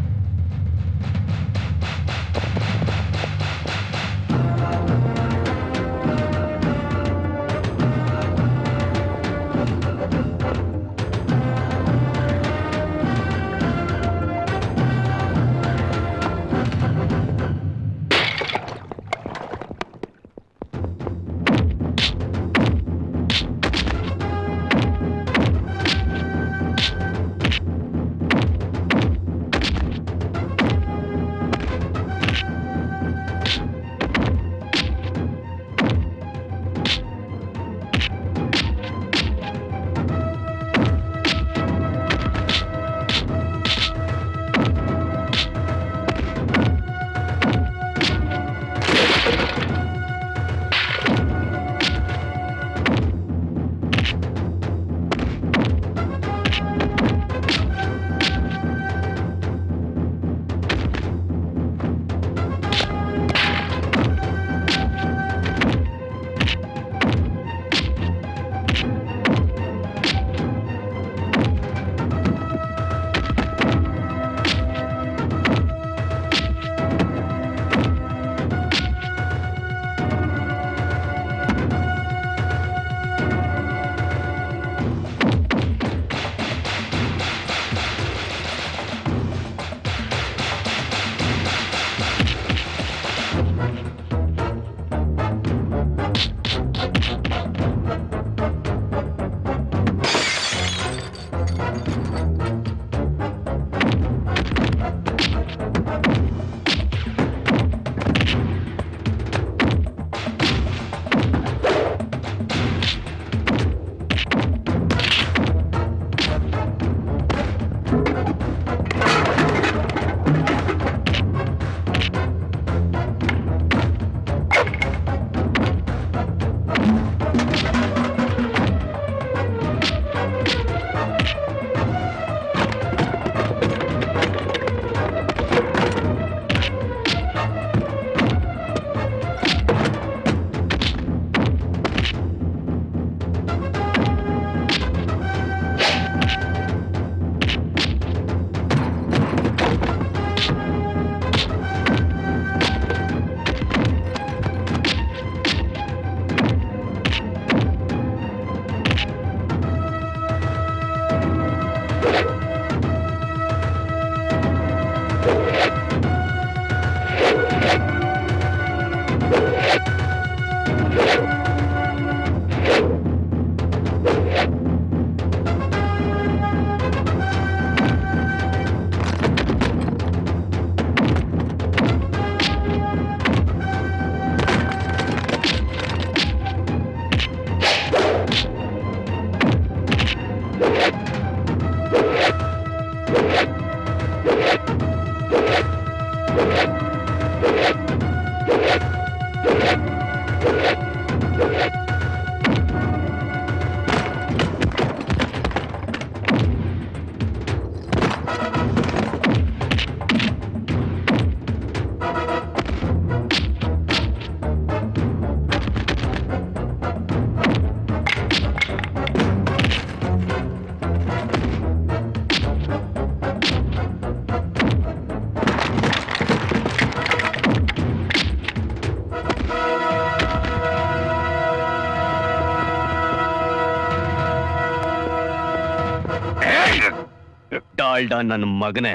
ಡಾಲ್ಡಾ ನನ್ನ ಮಗನೇ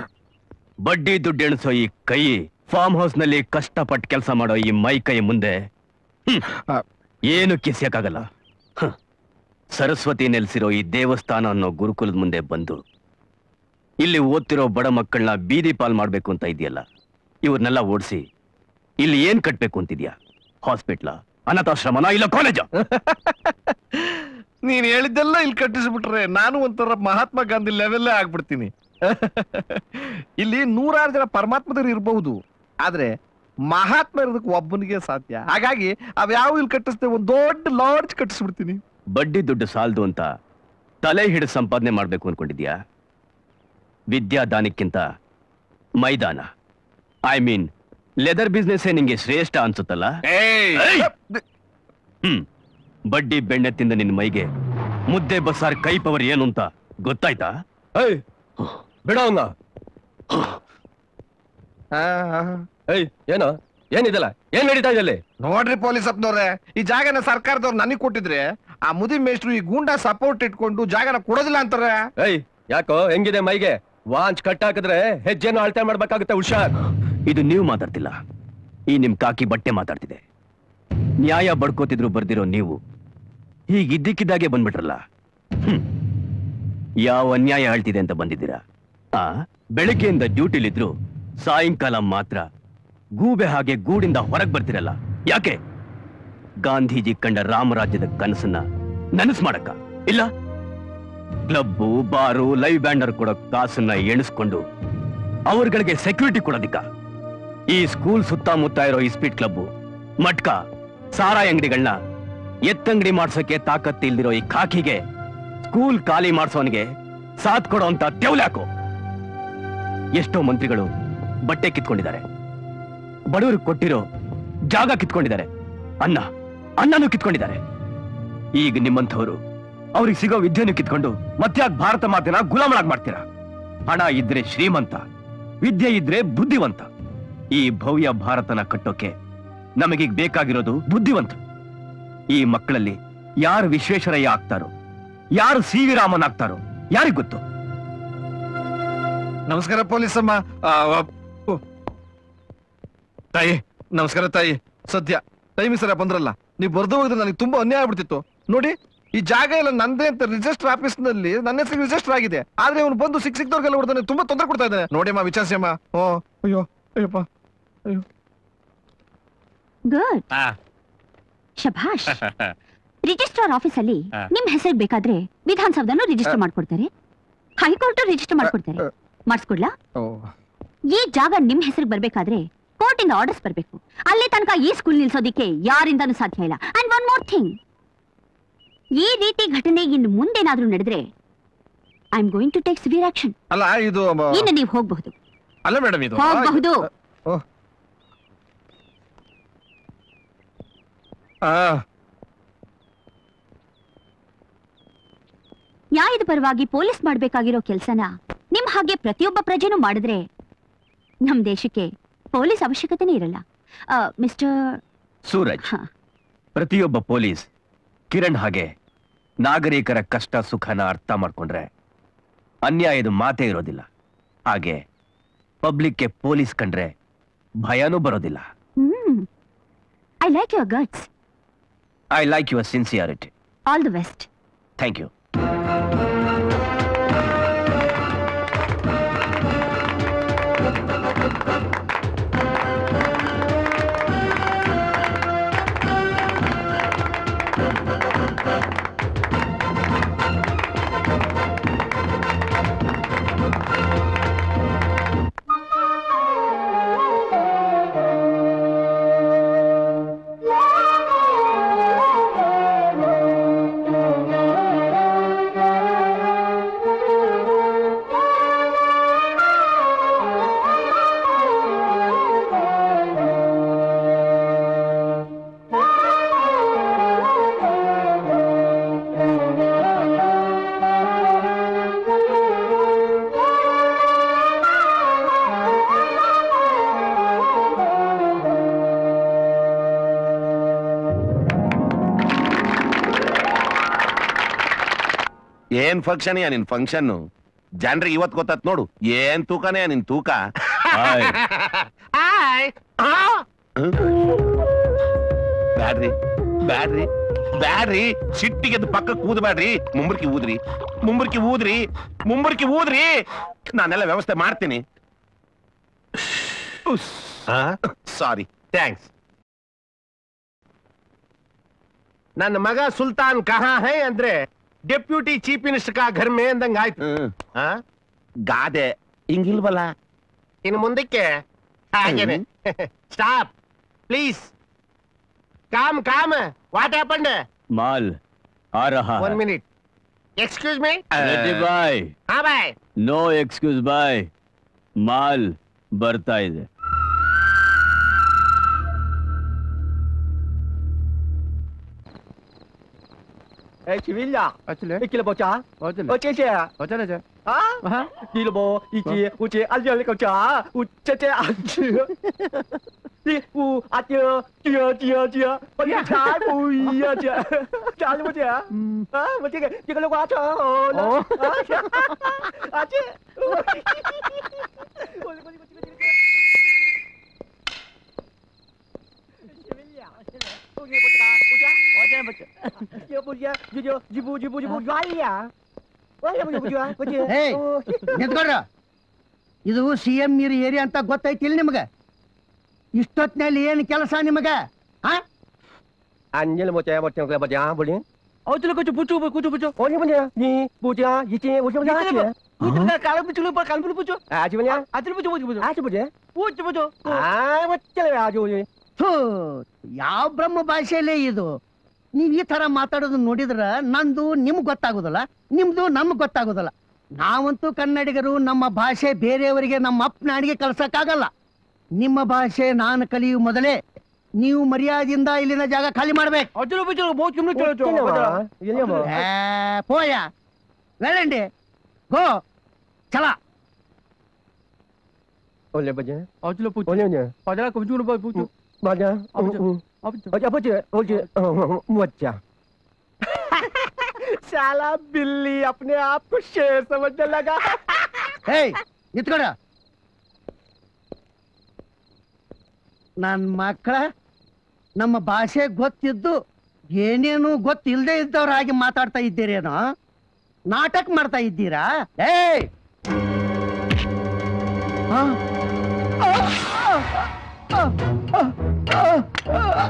ಬಡ್ಡಿ ದುಡ್ಡು ಎಣಿಸೋ ಈ ಕೈ ಫಾರ್ಮ್ ಹೌಸ್ ನಲ್ಲಿ ಕಷ್ಟಪಟ್ಟು ಕೆಲಸ ಮಾಡೋ ಈ ಮೈ ಕೈ ಮುಂದೆ ಹ್ಮ್, ಏನು ಕಿಸ್ಯಕ್ಕಾಗಲ್ಲ ಹ. ಸರಸ್ವತಿ ನೆಲೆಸಿರೋ ಈ ದೇವಸ್ಥಾನ ಅನ್ನೋ ಗುರುಕುಲದ ಮುಂದೆ ಬಂದು ಇಲ್ಲಿ ಓದ್ತಿರೋ ಬಡ ಮಕ್ಕಳನ್ನ ಬೀದಿ ಪಾಲ್ ಮಾಡ್ಬೇಕು ಅಂತ ಇದೆಯಲ್ಲ ಇವ್ರನ್ನೆಲ್ಲ ಓಡಿಸಿ ಇಲ್ಲಿ ಏನ್ ಕಟ್ಬೇಕು ಅಂತಿದ್ಯಾ ಹಾಸ್ಪಿಟ್ಲ ಅನಾಥಾಶ್ರಮನ ಇಲ್ಲ ಕಾಲೇಜ ನೀನ್ ಹೇಳಿದ್ದೆಲ್ಲ ಇಲ್ಲಿ ಕಟ್ಟಿಸ್ಬಿಟ್ರೆ ನಾನು ಒಂಥರ ಮಹಾತ್ಮ ಗಾಂಧಿ ಲೆವೆಲ್ಲೇ ಆಗ್ಬಿಡ್ತೀನಿ ಇಲ್ಲಿ ನೂರಾರು ಜನ ಪರಮಾತ್ಮದರು ಇರಬಹುದು ಆದ್ರೆ ಮಹಾತ್ಮ ಇರೋದಕ್ಕೆ ಒಬ್ಬನಿಗೆ ಸಾಧ್ಯ ಹಾಗಾಗಿ ಅವ್ಯಾವ ಇಲ್ಲಿ ಕಟ್ಟಿಸ್ದೆ ಒಂದ್ ದೊಡ್ಡ ಲಾಡ್ಜ್ ಕಟ್ಟಿಸ್ಬಿಡ್ತೀನಿ ಬಡ್ಡಿ ದುಡ್ಡು ಸಾಲದು ಅಂತ ತಲೆ ಹಿಡಿದು ಸಂಪಾದನೆ ಮಾಡ್ಬೇಕು ಅನ್ಕೊಂಡಿದ್ಯಾ ವಿದ್ಯಾದಾನಕ್ಕಿಂತ ಮೈದಾನ ಐ ಮೀನ್ ಲೆದರ್ ಬಿಸ್ನೆಸ್ ನಿಂಗೆ ಶ್ರೇಷ್ಠ ಅನ್ಸುತ್ತಲ್ಲ ಏಯ್! ಹ್ಮ್ ಬಡ್ಡಿ ಬೆಣ್ಣೆ ತಿಂದ ನಿನ್ನ ಮೈಗೆ ಮುದ್ದೆ ಬಸ್ಸಾರ್ ಕೈ ಪವರ್ ಏನು ಅಂತ ಗೊತ್ತಾಯ್ತಾ ಏಯ್ ಬಿಡ ಅವನ್ನ ಏಯ್ ಏನೋ ಏನಿದಲ್ಲ ಏನ್ ನಡೀತಾ ಇದೆ ಅಲ್ಲಿ ನೋಡ್ರಿ ಪೊಲೀಸ್ ಅಪ್ನವ್ರೆ ಈ ಜಾಗನ ಸರ್ಕಾರದವ್ರು ನನಗೆ ಕೊಟ್ಟಿದ್ರೆ ಆ ಮುದಿ ಮೇಷ್ಟ್ರು ಈ ಗೂಂಡಾ ಸಪೋರ್ಟ್ ಇಟ್ಕೊಂಡು ಜಾಗನ ಕೊಡೋದಿಲ್ಲ ಅಂತಾರೆ ಏಯ್ ಯಾಕೋ ಹೆಂಗಿದೆ ಮೈಗೆ ವಾಂಚ್ ಕಟ್ ಹಾಕಿದ್ರೆ ಹೆಜ್ಜೆನು ಅಳತೆ ಮಾಡ್ಬೇಕಾಗುತ್ತೆ ಹುಷಾರ್ ಇದು ನೀವು ಮಾತಾಡ್ತಿಲ್ಲ ಈ ನಿಮ್ ಕಾಕಿ ಬಟ್ಟೆ ಮಾತಾಡ್ತಿದೆ ನ್ಯಾಯ ಬಡ್ಕೋತಿದ್ರು ಬರ್ದಿರೋ ನೀವು ಹೀಗ್ ಇದ್ದಕ್ಕಿದ್ದಾಗೆ ಬಂದ್ಬಿಟ್ರಲ್ಲ ಹ್ಮ್. ಯಾವ ಅನ್ಯಾಯ ಹೇಳ್ತಿದೆ ಅಂತ ಬಂದಿದ್ದೀರಾ ಆ ಬೆಳಗ್ಗೆಯಿಂದ ಡ್ಯೂಟಿಲಿದ್ರು ಸಾಯಂಕಾಲ ಮಾತ್ರ ಗೂಬೆ ಹಾಗೆ ಗೂಡಿಂದ ಹೊರಗ್ ಬರ್ತಿರಲ್ಲ ಯಾಕೆ ಗಾಂಧೀಜಿ ಕಂಡ ರಾಮರಾಜ್ಯದ ಕನಸನ್ನ ನನಸ್ ಮಾಡಕ್ಕ ಇಲ್ಲ ಕ್ಲಬ್ಬು ಬಾರು ಲೈವ್ ಬ್ಯಾಂಡರ್ ಕೊಡೋ ಕಾಸನ್ನ ಎಣಿಸ್ಕೊಂಡು ಅವ್ರಗಳಿಗೆ ಸೆಕ್ಯೂರಿಟಿ ಕೊಡೋದಿಕ್ಕ ಈ ಸ್ಕೂಲ್ ಸುತ್ತಮುತ್ತ ಇರೋ ಈ ಸ್ಪೀಡ್ ಕ್ಲಬ್ ಮಟ್ಕ ಸಾರಾಯಿ ಅಂಗಡಿಗಳನ್ನ ಎತ್ತಂಗಡಿ ಮಾಡ್ಸೋಕೆ ತಾಕತ್ತು ಇಲ್ದಿರೋ ಈ ಖಾಕಿಗೆ ಸ್ಕೂಲ್ ಖಾಲಿ ಮಾಡ್ಸೋನಿಗೆ ಸಾಥ್ ಕೊಡೋ ಅಂತ ತೆವಲಾಕು ಎಷ್ಟೋ ಮಂತ್ರಿಗಳು ಬಟ್ಟೆ ಕಿತ್ಕೊಂಡಿದ್ದಾರೆ ಬಡವರಿಗೆ ಕೊಟ್ಟಿರೋ ಜಾಗ ಕಿತ್ಕೊಂಡಿದ್ದಾರೆ ಅನ್ನ ಅನ್ನನೂ ಕಿತ್ಕೊಂಡಿದ್ದಾರೆ ಈಗ ನಿಮ್ಮಂಥವ್ರು ಅವ್ರಿಗೆ ಸಿಗೋ ವಿದ್ಯೆನೂ ಕಿತ್ಕೊಂಡು ಮತ್ತ್ಯಾಕ್ ಭಾರತ ಮಾತಿನ ಗುಲಾಮಳಾಗ್ ಮಾಡ್ತೀರಾ ಹಣ ಇದ್ರೆ ಶ್ರೀಮಂತ ವಿದ್ಯೆ ಇದ್ರೆ ಬುದ್ಧಿವಂತ ಈ ಭವ್ಯ ಭಾರತನ ಕಟ್ಟೋಕೆ ನಮಗೀಗ ಬೇಕಾಗಿರೋದು ಬುದ್ಧಿವಂತ ಈ ಮಕ್ಕಳಲ್ಲಿ ಯಾರು ವಿಶ್ವೇಶ್ವರಯ್ಯ ಆಗ್ತಾರೋ ಯಾರು ಸಿ ವಿ ರಾಮನ್ ಆಗ್ತಾರೋ ಯಾರಿಗ್ ಗೊತ್ತು ನಮಸ್ಕಾರ ಪೊಲೀಸ್ ಅಮ್ಮ ಆ, ವ- ಓ. ತಾಯಿ ನಮಸ್ಕಾರ ತಾಯಿ ಸದ್ಯ ಟೈಮ್ ಸರ ಬಂದ್ರಲ್ಲ ನೀವು ಬರ್ದು ಹೋಗಿದ್ರೆ ನನಗೆ ತುಂಬಾ ಅನ್ಯಾಯ ಆಗ್ಬಿಡ್ತಿತ್ತು ನೋಡಿ ಈ ಜಾಗ ಎಲ್ಲ ನಂದೇ ಅಂತ ರಿಜಿಸ್ಟರ್ ಆಫೀಸ್ ನಲ್ಲಿ ನನ್ನ ಹೆಸರು ರಿಜಿಸ್ಟರ್ ಆಗಿದೆ ಆದ್ರೆ ಅವನು ಬಂದು ಸಿಕ್ ಸಿಕ್ದವ್ರಿಗೆಲ್ಲ ಹೊಡೆದಾನೆ ತುಂಬಾ ತೊಂದರೆ ಕೊಡ್ತಾ ಇದ್ದಾನೆ ನೋಡಿ ಅಮ್ಮ ವಿಚಾರಿಸಿ ಅಮ್ಮ ಓ ಅಯ್ಯೋ ಅಯ್ಯಪ್ಪ ಅಯ್ಯೋ ಗುಡ್ ಶಭಾಷ್ ರಿಜಿಸ್ಟ್ರಾರ್ ಆಫೀಸಲ್ಲಿ ನಿಮ್ ಹೆಸರು ಬೇಕಾದ್ರೆ ವಿಧಾನಸೌಧನು ರಿಜಿಸ್ಟರ್ ಮಾಡ್ಕೊಡ್ತಾರೆ ಹೈಕೋರ್ಟ್ ರಿಜಿಸ್ಟರ್ ಮಾಡ್ಕೊಡ್ತಾರೆ ಮಾಡಿಸ್ಕೊಡ್ಲಾ ಈ ಜಾಗ ನಿಮ್ ಹೆಸರಿಗೆ ಬರ್ಬೇಕಾದ್ರೆ ಕೋರ್ಟ್ ಇಂದ ಆರ್ಡರ್ಸ್ ಬರ್ಬೇಕು ಅಲ್ಲಿ ತನಕ ಈ ಸ್ಕೂಲ್ ನಿಲ್ಸೋದಿಕ್ಕೆ ಯಾರಿಂದನೂ ಸಾಧ್ಯ ಇಲ್ಲ ಅಂಡ್ ಒನ್ ಮೋರ್ ಥಿಂಗ್ ಈ ರೀತಿ ಘಟನೆ ಇನ್ನು ಮುಂದೇನಾದ್ರೂ ನಡೆದ್ರೆ I am going to take severe action ಅಲ್ಲ ಇದು ಮ- ಇನ್ನು ನೀವು ಹೋಗಬಹುದು ಅಲ್ಲ ಮೇಡಮ್ ಇದು ಹೋಗಬಹುದು ಓ. ಆ ನ್ಯಾಯದ ಪರವಾಗಿ ಪೊಲೀಸ್ ಮಾಡ್ಬೇಕಾಗಿರೋ ಕೆಲ್ಸನ ನಿಮ್ ಹಾಗೆ ಪ್ರತಿಯೊಬ್ಬ ಪ್ರಜೆನೂ ಮಾಡಿದ್ರೆ ನಮ್ ದೇಶಕ್ಕೆ ಪೊಲೀಸ್ ಅವಶ್ಯಕತೆನೇ ಇರಲ್ಲ ಮಿಸ್ಟರ್ ಸೂರಜ್ ಪ್ರತಿಯೊಬ್ಬ ಪೊಲೀಸ್ ಕಿರಣ್ ಹಾಗೆ ನಾಗರಿಕರ ಕಷ್ಟ ಸುಖನ ಅರ್ಥ ಮಾಡ್ಕೊಂಡ್ರೆ ಅನ್ಯಾಯದ ಮಾತೇ ಇರೋದಿಲ್ಲ ಹಾಗೆ ಪಬ್ಲಿಕ್ಗೆ ಪೊಲೀಸ್ ಕಂಡ್ರೆ ಭಯನೂ ಬರೋದಿಲ್ಲ hmm I like your guts I like your sincerity all the best thank you ಏನ್ ಫಂಕ್ಷನ್ ಯಾ ನಿನ್ ಫಂಕ್ಷನ್ ಜನರಿಗೆ ಇವತ್ ಗೊತ್ತಾತ್ ನೋಡು ಏನ್ ತೂಕನೇ ನಿನ್ ತೂಕ ಬ್ಯಾಡ್ರಿ ಬ್ಯಾಡ್ರಿ ಬ್ಯಾಡ್ರಿ ಸಿಟ್ಟಿಗೆ ಪಕ್ಕ ಕೂದಬೇಡ್ರಿ ಮುಂಬರ್ಕಿ ಊದ್ರಿ ಮುಂಬರ್ಕಿ ಊದ್ರಿ ಮುಂಬರ್ಕಿ ಊದ್ರಿ ನಾನೆಲ್ಲ ವ್ಯವಸ್ಥೆ ಮಾಡ್ತೀನಿ ಸಾರಿ ಥ್ಯಾಂಕ್ಸ್ ನನ್ನ ಮಗ ಸುಲ್ತಾನ್ ಕಹಾ ಹೈ ಅಂದ್ರೆ ಡೆಪ್ಯೂಟಿ ಚೀಫ್ ಮಿನಿಸ್ಟರ್ ಕಾ ಘರ್ ಮೇ ಅಂದಂಗ ಆಯ್ತು ಆ? ಗಾದೆ ಹಿಂಗಿಲ್ವಲ್ಲ ಇನ್ನು ಮುಂದಕ್ಕೆ ಹಾಗೇನೆ stop please calm calm what happened ಮಾಲ್ ಆ ರಹಾ one minute excuse me boy ಹಾ ಬಾಯ್ ನೋ ಎಕ್ಸ್ಕ್ಯೂಸ್ ಬಾಯ್ ಮಾಲ್ ಬರ್ತಾ ಇದೆ 哎，起名呀，你记得不家？我这我姐姐，我这来着。啊？记得不？一姐，我姐阿姐那个家，我姐姐阿姐。你我阿姐姐姐姐，我这才不一样姐，家里我姐。嗯。啊，我这个这个那花车哦。哦。阿姐。我我我我我我。 ಏಯ್ ನಿಂತ್ಕೊಡ್ರ ಇದು ಸಿ ಎಂ ಇರಿ ಏರಿಯಾ ಅಂತ ಗೊತ್ತೈತಿಲ್ಲ ನಿಮಗ ಇಷ್ಟೊತ್ತಿನಲ್ಲಿ ಏನು ಕೆಲಸ ನಿಮಗ ಹಾ Anh là một trẻ một trẻ một trẻ một đến. Ôi tôi có chụp bút chụp bút chụp bút chụp. Ôi nhưng mà nhá, nhỉ, bút chụp, gì chứ, bút chụp gì chứ? Bút chụp kalau bút chụp kalau bút chụp. À chứ mà nhá. À chứ bút chụp bút chụp. À chứ bút chụp. Bút chụp bút chụp. À bút chụp là chứ. ಥೂ ಯಾವ ಬ್ರಹ್ಮ ಭಾಷೆಯಲ್ಲೇ ಇದು ನೀವು ಈ ತರ ಮಾತಾಡೋದು ನೋಡಿದ್ರ ನಂದು ನಿಮ್ಗೆ ಗೊತ್ತಾಗೋದಿಲ್ಲ ನಿಮ್ದು ನಮ್ಗೆ ಗೊತ್ತಾಗೋದಿಲ್ಲ ನಾವಂತೂ ಕನ್ನಡಿಗರು ನಮ್ಮ ಭಾಷೆ ಬೇರೆಯವರಿಗೆ ನಮ್ಮ ಅಪ್ಪನಾಡಿಗೆ ಕಳ್ಸಕ್ಕಾಗಲ್ಲ ನಿಮ್ಮ ಭಾಷೆ ನಾನು ಕಲಿಯುವ ಮೊದಲೇ ನೀವು ಮರ್ಯಾದೆಯಿಂದ ಇಲ್ಲಿನ ಜಾಗ ಖಾಲಿ ಮಾಡ್ಬೇಕು ಏ, ಪೋಯ వెళ్ళండి ಗೋ ಚಲ Oleh baca. Aja lah putih. Oleh nya. Padahal aku juru baca putih. Baca. Apa je? Apa je? Apa je? Apa je? Wajah. साला बिल्ली अपने आप को शेर समझने लगा ಏಯ್ ನಿಂತ್ಕೊಡ ನನ್ನ ಮಕ್ಕಳ ನಮ್ಮ ಭಾಷೆ ಗೊತ್ತಿದ್ದು ಏನೇನು ಗೊತ್ತಿಲ್ಲದೆ ಇದ್ದವ್ರ ಹಾಗೆ ಮಾತಾಡ್ತಾ ಇದ್ದೀರೇನೋ ನಾಟಕ ಮಾಡ್ತಾ ಇದ್ದೀರಾ ಏಯ್ ಆ? ಆ, ಆ, ಆ, ಆ, ಆ, ಆ.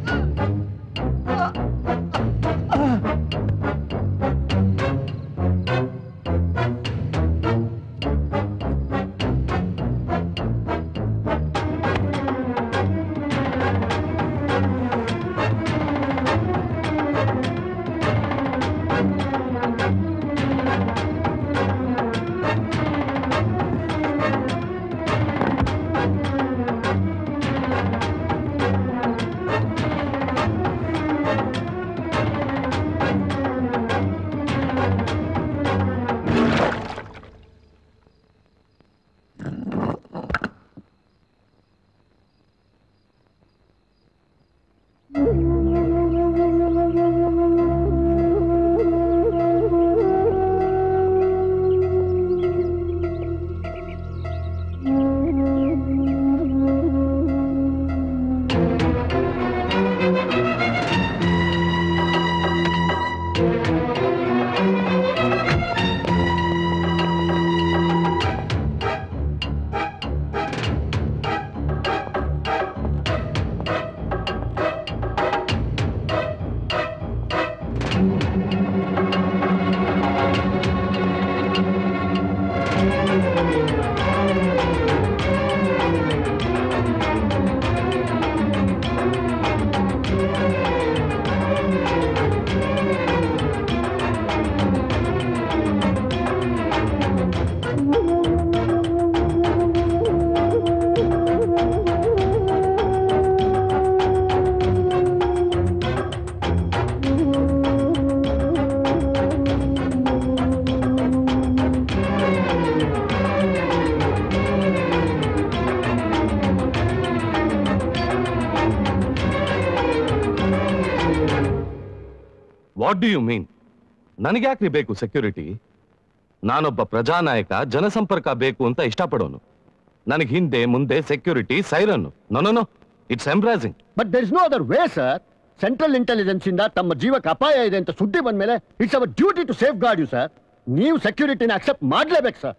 ವಾಟ್ ಡು ಯು ಮೀನ್ ನನಗ್ಯಾಕ್ರಿ ಬೇಕು ಸೆಕ್ಯೂರಿಟಿ ನಾನೊಬ್ಬ ಪ್ರಜಾನಾಯಕ ಜನಸಂಪರ್ಕ ಬೇಕು ಅಂತ ಇಷ್ಟಪಡೋನು ನನಗೆ ಹಿಂದೆ ಮುಂದೆ security siren no it's embarrassing but there is no other way sir central intelligence ಇಂದ ತಮ್ಮ ಜೀವಕ್ಕೆ ಅಪಾಯ ಇದೆ ಅಂತ ಸುದ್ದಿ ಬಂದ ಮೇಲೆ it's our duty to safeguard you sir ನೀವು ಸೆಕ್ಯೂರಿಟಿನ ಅಕ್ಸೆಪ್ಟ್ ಮಾಡ್ಲೇಬೇಕು sir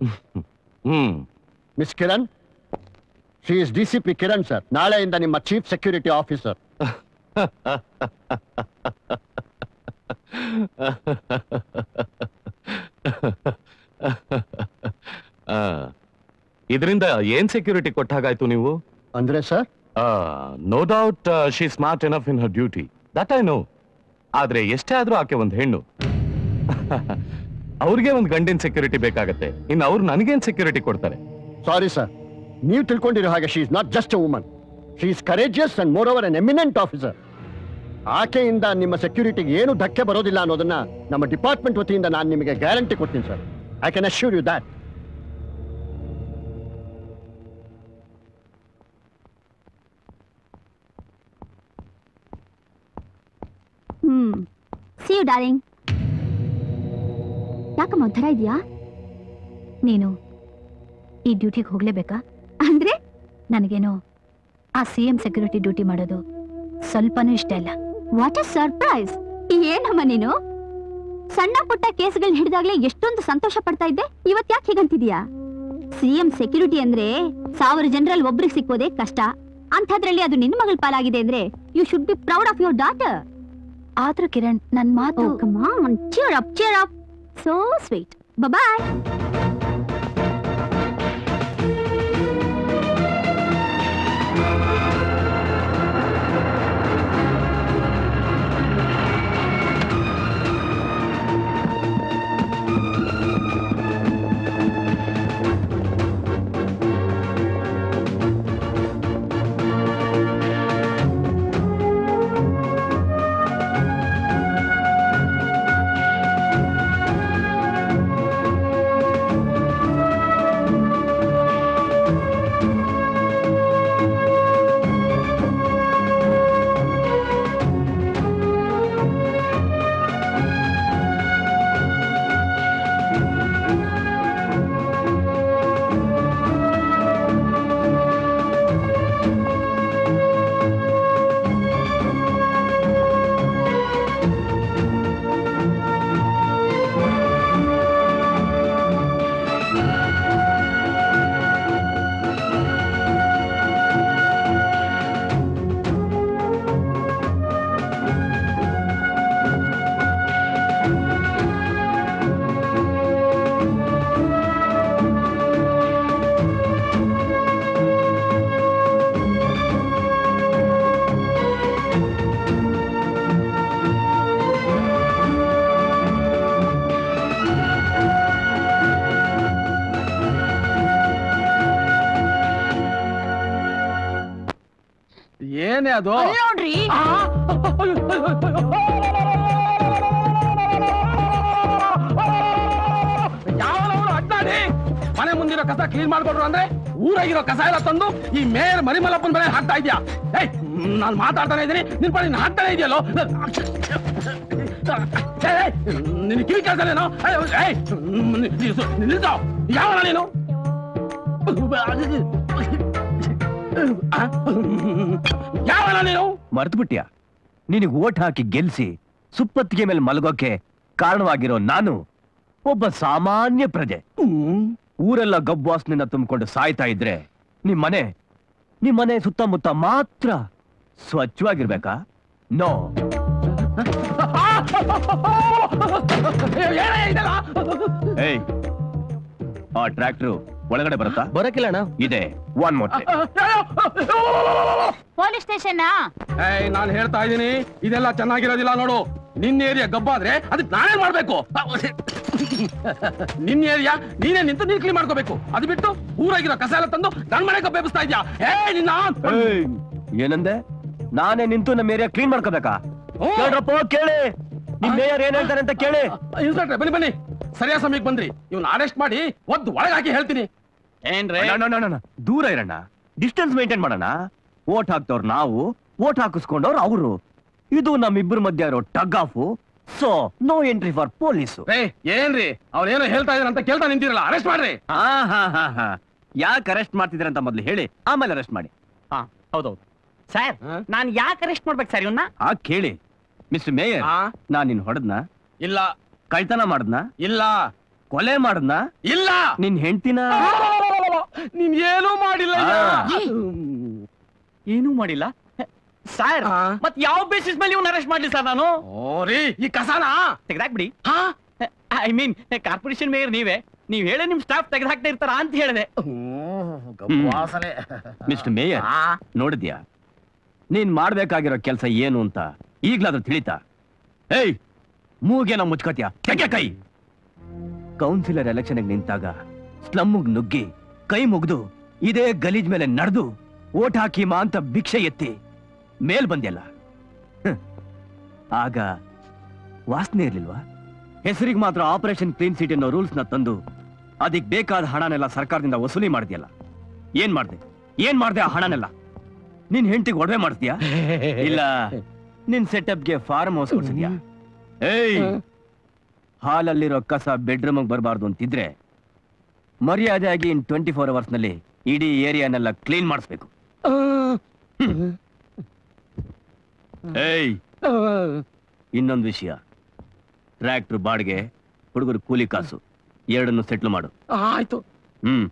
hmm miss Kiran she is D C P Kiran sir ನಾಳೆಯಿಂದ ನಿಮ್ಮ ಚೀಫ್ ಸೆಕ್ಯೂರಿಟಿ ಆಫೀಸರ್ ಇದರಿಂದ ಏನ್ ಸೆಕ್ಯೂರಿಟಿ ಕೊಟ್ಟಾಗಾಯ್ತು ನೀವು ಅಂದ್ರೆ sir no doubt she smart enough in her duty that I know ಆದ್ರೆ ಎಷ್ಟೇ ಆದ್ರೂ ಆಕೆ ಒಂದು ಹೆಣ್ಣು ಅವ್ರಿಗೆ ಒಂದು ಗಂಡಿನ ಸೆಕ್ಯೂರಿಟಿ ಬೇಕಾಗತ್ತೆ ಇನ್ನು ಅವ್ರು ನನಗೇನ್ ಸೆಕ್ಯೂರಿಟಿ ಕೊಡ್ತಾರೆ ಸಾರಿ ಸರ್ ನೀವು ತಿಳ್ಕೊಂಡಿರೋ ಹಾಗೆ she is not just a woman she is courageous and moreover an eminent officer ಆಕೆಯಿಂದ ನಿಮ್ಮ ಸೆಕ್ಯೂರಿಟಿಗೆ ಏನು ಧಕ್ಕೆ ಬರೋದಿಲ್ಲ ಅನ್ನೋದನ್ನ ನಮ್ಮ ಡಿಪಾರ್ಟ್ಮೆಂಟ್ ವತಿಯಿಂದ ನಾನು ನಿಮಗೆ ಗ್ಯಾರಂಟಿ ಕೊಡ್ತೀನಿ sir I can assure you that hmm see you darling ಯಾಕಮ್ಮ ಒಂಥರ ಇದೆಯಾ ನೀನು ಈ ಡ್ಯೂಟಿಗೆ ಹೋಗ್ಲೇಬೇಕಾ ಅಂದ್ರೆ ನನಗೇನೋ ಆ ಸಿ ಎಂ ಸೆಕ್ಯೂರಿಟಿ ಡ್ಯೂಟಿ ಮಾಡೋದು ಸ್ವಲ್ಪನೂ ಇಷ್ಟ ಇಲ್ಲ ವಾಟ್ ಅ ಸರ್ಪ್ರೈಸ್ ಏನಮ್ಮ ನೀನು ಸಣ್ಣ ಪುಟ್ಟ ಕೇಸ್ಗಳನ್ನ ಹಿಡಿದಾಗ್ಲೇ ಎಷ್ಟೊಂದು ಸಂತೋಷ ಪಡ್ತಾ ಇದ್ದೆ ಇವತ್ ಯಾಕೆ ಹೀಗಂತಿದ್ಯಾ ಸಿಎಂ ಸೆಕ್ಯೂರಿಟಿ ಅಂದ್ರೆ ಸಾವಿರ ಜನರಲ್ಲಿ ಒಬ್ರಿಗೆ ಸಿಕ್ಕೋದೇ ಕಷ್ಟ ಅಂಥದ್ರಲ್ಲಿ ಅದು ನಿನ್ನ ಮಗಳ ಪಾಲಾಗಿದೆ ಅಂದ್ರೆ you should be proud of your daughter ಆದ್ರೂ ಕಿರಣ್ ನನ್ ಮಾತು come on cheer up cheer up so sweet boy ಏನೇ ಅದು ನೋಡ್ರಿ ಯಾವನವನು ಅಡ್ಡಾಡಿ ಮನೆ ಮುಂದಿರೋ ಕಸ ಕ್ಲೀನ್ ಮಾಡ್ಕೊಡ್ರು ಅಂದ್ರೆ ಊರಾಗಿರೋ ಕಸ ಎಲ್ಲ ತಂದು ಈ ಮೇಯರ್ ಮರಿಮಲ್ಲಪ್ಪನ ಮನೆ ಹಾಕ್ತಾ ಇದ್ಯಾ ಏಯ್ ನಾನು ಮಾತಾಡ್ತಾನೆ ಇದ್ದೀನಿ ನಿನ್ ಪಡಿ ಹಾಕ್ತಾನೆ ಇದೆಯಲ್ಲೋ ನಿನ್ ಕಿವಿ ಕೇಳ್ತಾನೇನೋ ಏಯ್ ನಿಲ್ಸೋ ಯಾವನ ನೀನು ಯಾವನ ನೀನು ಮರ್ತು ಬಿಟ್ಯಾ ನಿನಗೆ ಓಟ್ ಹಾಕಿ ಗೆಲ್ಸಿ ಸುಪ್ಪತ್ತಿಗೆ ಮೇಲೆ ಮಲಗೋಕೆ ಕಾರಣವಾಗಿರೋ ನಾನು ಒಬ್ಬ ಸಾಮಾನ್ಯ ಪ್ರಜೆ ಊರೆಲ್ಲ ಗಬ್ಬಾಸ್ನಿಂದ ತುಂಬಿಕೊಂಡು ಸಾಯ್ತಾ ಇದ್ರೆ ನಿಮ್ ಮನೆ ನಿಮ್ ಮನೆ ಸುತ್ತಮುತ್ತ ಮಾತ್ರ ಸ್ವಚ್ಛವಾಗಿರ್ಬೇಕಾ ನೋ ಏಯ್ ಆ ಟ್ರ್ಯಾಕ್ಟರ್ ಒಳಗಡೆ ಬರುತ್ತಾ ಬರಕಿಲ್ಲ ಅಣ್ಣ ಇದೆ ಒನ್ ಮೋಟ್ ಪೊಲೀಸ್ ಸ್ಟೇಷನ್ ಏಯ್ ನಾನು ಹೇಳ್ತಾ ಇದ್ದೀನಿ ಇದೆಲ್ಲ ಚೆನ್ನಾಗಿರೋದಿಲ್ಲ ನೋಡು ನಿನ್ನ ಏರಿಯಾ ಗಬ್ಬಾದ್ರೆ ಅದಕ್ಕೆ ನಾನೇ ಮಾಡ್ಬೇಕು ನಿನ್ನ ಏರಿಯಾ ನೀನೇ ನಿಂತು ನೀನ್ ಕ್ಲೀನ್ ಮಾಡ್ಕೋಬೇಕು ಅದು ಬಿಟ್ಟು ಊರಾಗಿರೋ ಕಸ ಎಲ್ಲ ತಂದು ನನ್ ಮನೆ ಬೇಬಿಸ್ತಾ ಇದ್ಯಾ ಏ ನಿನ್ನ ಏನಂದೆ ನಾನೇ ನಿಂತು ನಮ್ಮ ಏರಿಯಾ ಕ್ಲೀನ್ ಮಾಡ್ಕೋಬೇಕಾ ಕೇಳ್ರಪ್ಪ ಕೇಳಿ ನಿಮ್ ಮೇಯರ್ ಏನ್ ಹೇಳ್ತಾರೆ ಅಂತ ಕೇಳಿ ಇನ್ಸ್ಪೆಕ್ಟ್ರೆ ಬನ್ನಿ ಬನ್ನಿ ಸರಿಯಾದ ಸಮಯಕ್ಕೆ ಬಂದ್ರಿ ಇವ್ನ ಅರೆಸ್ಟ್ ಮಾಡಿ ಒದ್ದು ಒಳಗೆ ಹಾಕಿ ಹೇಳ್ತೀನಿ ಏನ್ರಿ ದೂರ ಇರೋಣ ಡಿಸ್ಟೆನ್ಸ್ ಮೇಂಟೈನ್ ಮಾಡೋಣ ಓಟ್ ಹಾಕ್ತವ್ರು ನಾವು ಓಟ್ ಹಾಕಿಸ್ಕೊಂಡವ್ರು ಅವರು ಇದು ನಮ್ಮಿಬ್ಬರ ಮಧ್ಯ ಇರೋ tug of so no entry for police ಏ ಏನ್ರಿ ಅವ್ರೇನೋ ಹೇಳ್ತಾ ಇದಾರೆ ಅಂತ ಕೇಳ್ತಾ ನಿಂತಿರಲ್ಲ ಅರೆಸ್ಟ್ ಮಾಡ್ರಿ ಹಾ ಹಾ ಹಾ ಹಾ ಯಾಕೆ ಅರೆಸ್ಟ್ ಮಾಡ್ತಿದ್ದೀರ ಅಂತ ಮೊದ್ಲು ಹೇಳಿ ಆಮೇಲೆ ಅರೆಸ್ಟ್ ಮಾಡಿ ಹಾ ಹೌದೌದು ಸರ್ ನಾನ್ ಯಾಕೆ ಅರೆಸ್ಟ್ ಮಾಡ್ಬೇಕು ಸರ್ ಇವನ್ನ ಆ ಕೇಳಿ ಮಿಸ್ಟರ್ ಮೇಯರ್ ನಾನ್ ನಿನ್ ಹೊಡೆದ್ನ ಇಲ್ಲ ಕಳ್ತನ ಮಾಡದ್ನ ಇಲ್ಲ ಕೊಲೆ ಮಾಡದ್ನ ಇಲ್ಲ ನಿನ್ ಹೆಂಡ್ತಿನ ನೀನ್ ಏನೂ ಮಾಡಿಲ್ಲ ಈಗ. ಏನೂ ಮಾಡಿಲ್ಲ ಸರ್ ಮತ್ ಯಾವ ಬೇಸಿಸ್ ಮೇಲೆ ಇವನ್ನ ಅರೆಸ್ಟ್ ಮಾಡ್ಲಿ ಸರ್ ನಾನು ಓರಿ ಈ ಕಸಾನ ತೆಗ್ದಾಕ್ಬಿಡಿ ಐ ಮೀನ್ ಕಾರ್ಪೊರೇಷನ್ ಮೇಯರ್ ನೀವೇ ನೀವ್ ಹೇಳಿ ನಿಮ್ ಸ್ಟಾಫ್ ತೆಗೆದಾಕ್ತಾ ಇರ್ತಾರ ಅಂತ ಹೇಳಿದೆ ಮಿಸ್ಟರ್ ಮೇಯರ್ ನೋಡಿದ್ಯಾ ನೀನ್ ಮಾಡ್ಬೇಕಾಗಿರೋ ಕೆಲಸ ಏನು ಅಂತ ಈಗ್ಲಾದ್ರೂ ತಿಳಿತಾ ಏಯ್ ಮೂಗೇನ ಮುಚ್ಕೋತ್ಯಾ ತೆಗೆ ಕೈ ಕೌನ್ಸಿಲರ್ ಎಲೆಕ್ಷನ್ ನಿಂತಾಗ ಸ್ಲಮ್ಗ್ ನುಗ್ಗಿ ಕೈ ಮುಗ್ದು ಇದೇ ಗಲೀಜ್ ಮೇಲೆ ನಡೆದು ಓಟ್ ಹಾಕಿ ಮಾ ಅಂತ ಭಿಕ್ಷೆ ಎತ್ತಿ ಮೇಲ್ ಬಂದ್ಯಲ್ಲ ಹ್ಮ್. ಆಗ ವಾಸನೆ ಇರ್ಲಿಲ್ವಾ ಹೆಸರಿಗೆ ಮಾತ್ರ ಆಪರೇಷನ್ ಕ್ಲೀನ್ ಸಿಟಿ ಅನ್ನೋ ರೂಲ್ಸ್ ನ ತಂದು ಅದಕ್ಕೆ ಬೇಕಾದ ಹಣನೆಲ್ಲ ಸರ್ಕಾರದಿಂದ ವಸೂಲಿ ಮಾಡಿದ್ಯಲ್ಲ ಏನ್ ಮಾಡ್ದೆ ಏನ್ ಮಾಡ್ದೆ ಆ ಹಣನೆಲ್ಲ ನಿನ್ ಹೆಂಡತಿಗೆ ಒಡವೆ ಮಾಡಿಸ್ತೀಯಾ ಇಲ್ಲ ನಿನ್ ಸೆಟಪ್ಗೆ ಫಾರ್ಮ್ ಹೌಸ್ ಕೊಡ್ಸಿದ್ಯಾ ಏಯ್ ಹಾಲಲ್ಲಿರೋ ಕಸ ಬೆಡ್ರೂಮ್ ಬರಬಾರ್ದು ಅಂತಿದ್ರೆ ಮರ್ಯಾದೆಯಾಗಿ ಇನ್ ಟ್ವೆಂಟಿ ಫೋರ್ ಅವರ್ಸ್ ನಲ್ಲಿ ಇಡೀ ಏರಿಯಾನೆಲ್ಲ ಕ್ಲೀನ್ ಮಾಡಿಸ್ಬೇಕು ಏಯ್ ಇನ್ನೊಂದು ವಿಷಯ ಟ್ರ್ಯಾಕ್ಟರ್ ಬಾಡಿಗೆ ಹುಡುಗರು ಕೂಲಿ ಕಾಸು ಎರಡನ್ನು ಸೆಟ್ಲ್ ಮಾಡು ಆಯ್ತು ಹ್ಮ್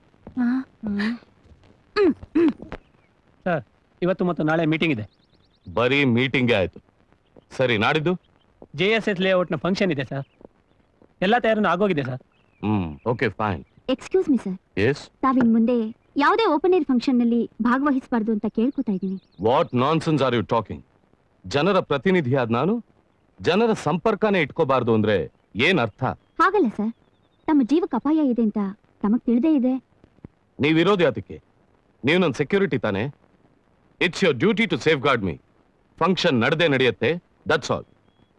ಸರ್ ಇವತ್ತು ಮತ್ತು ನಾಳೆ ಮೀಟಿಂಗ್ ಇದೆ ಬರೀ ಮೀಟಿಂಗೇ ಆಯ್ತು ಸರಿ ನಾಡಿದ್ದು ಜೆ ಎಸ್ ಎಸ್ ಲೇಔಟ್ನ ಫಂಕ್ಷನ್ ಇದೆ ಸರ್ ಎಲ್ಲ ತಯಾರನ್ನು ಆಗೋಗಿದೆ sir hmm okay fine excuse me sir yes ತಾವಿನ್ ಮುಂದೆ ಯಾವುದೇ ಓಪನ್ ಏರ್ ಫಂಕ್ಷನ್ ನಲ್ಲಿ ಭಾಗವಹಿಸಬಾರ್ದು ಅಂತ ಕೇಳ್ಕೊತಾ ಇದ್ದೀನಿ what nonsense are you talking ಜನರ ಪ್ರತಿನಿಧಿಯಾದ ನಾನು ಜನರ ಸಂಪರ್ಕನೇ ಇಟ್ಕೋಬಾರ್ದು ಅಂದ್ರೆ ಏನ್ ಅರ್ಥ ಹಾಗಲ್ಲ ಸರ್ ತಮ್ಮ ಜೀವಕ್ಕೆ ಅಪಾಯ ಇದೆ ಅಂತ ತಮಗ್ ತಿಳಿದೇ ಇದೆ ನೀವಿರೋದು ಯಾತಕ್ಕೆ ನೀವು ನನ್ನ ಸೆಕ್ಯೂರಿಟಿ ತಾನೆ it's your duty to safeguard me function ನಡೆದೇ ನಡೆಯುತ್ತೆ ದಟ್ಸ್ ಆಲ್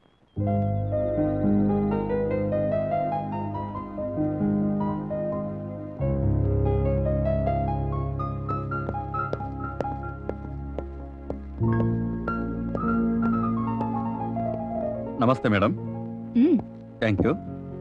ನಮಸ್ತೆ madam hmm thank you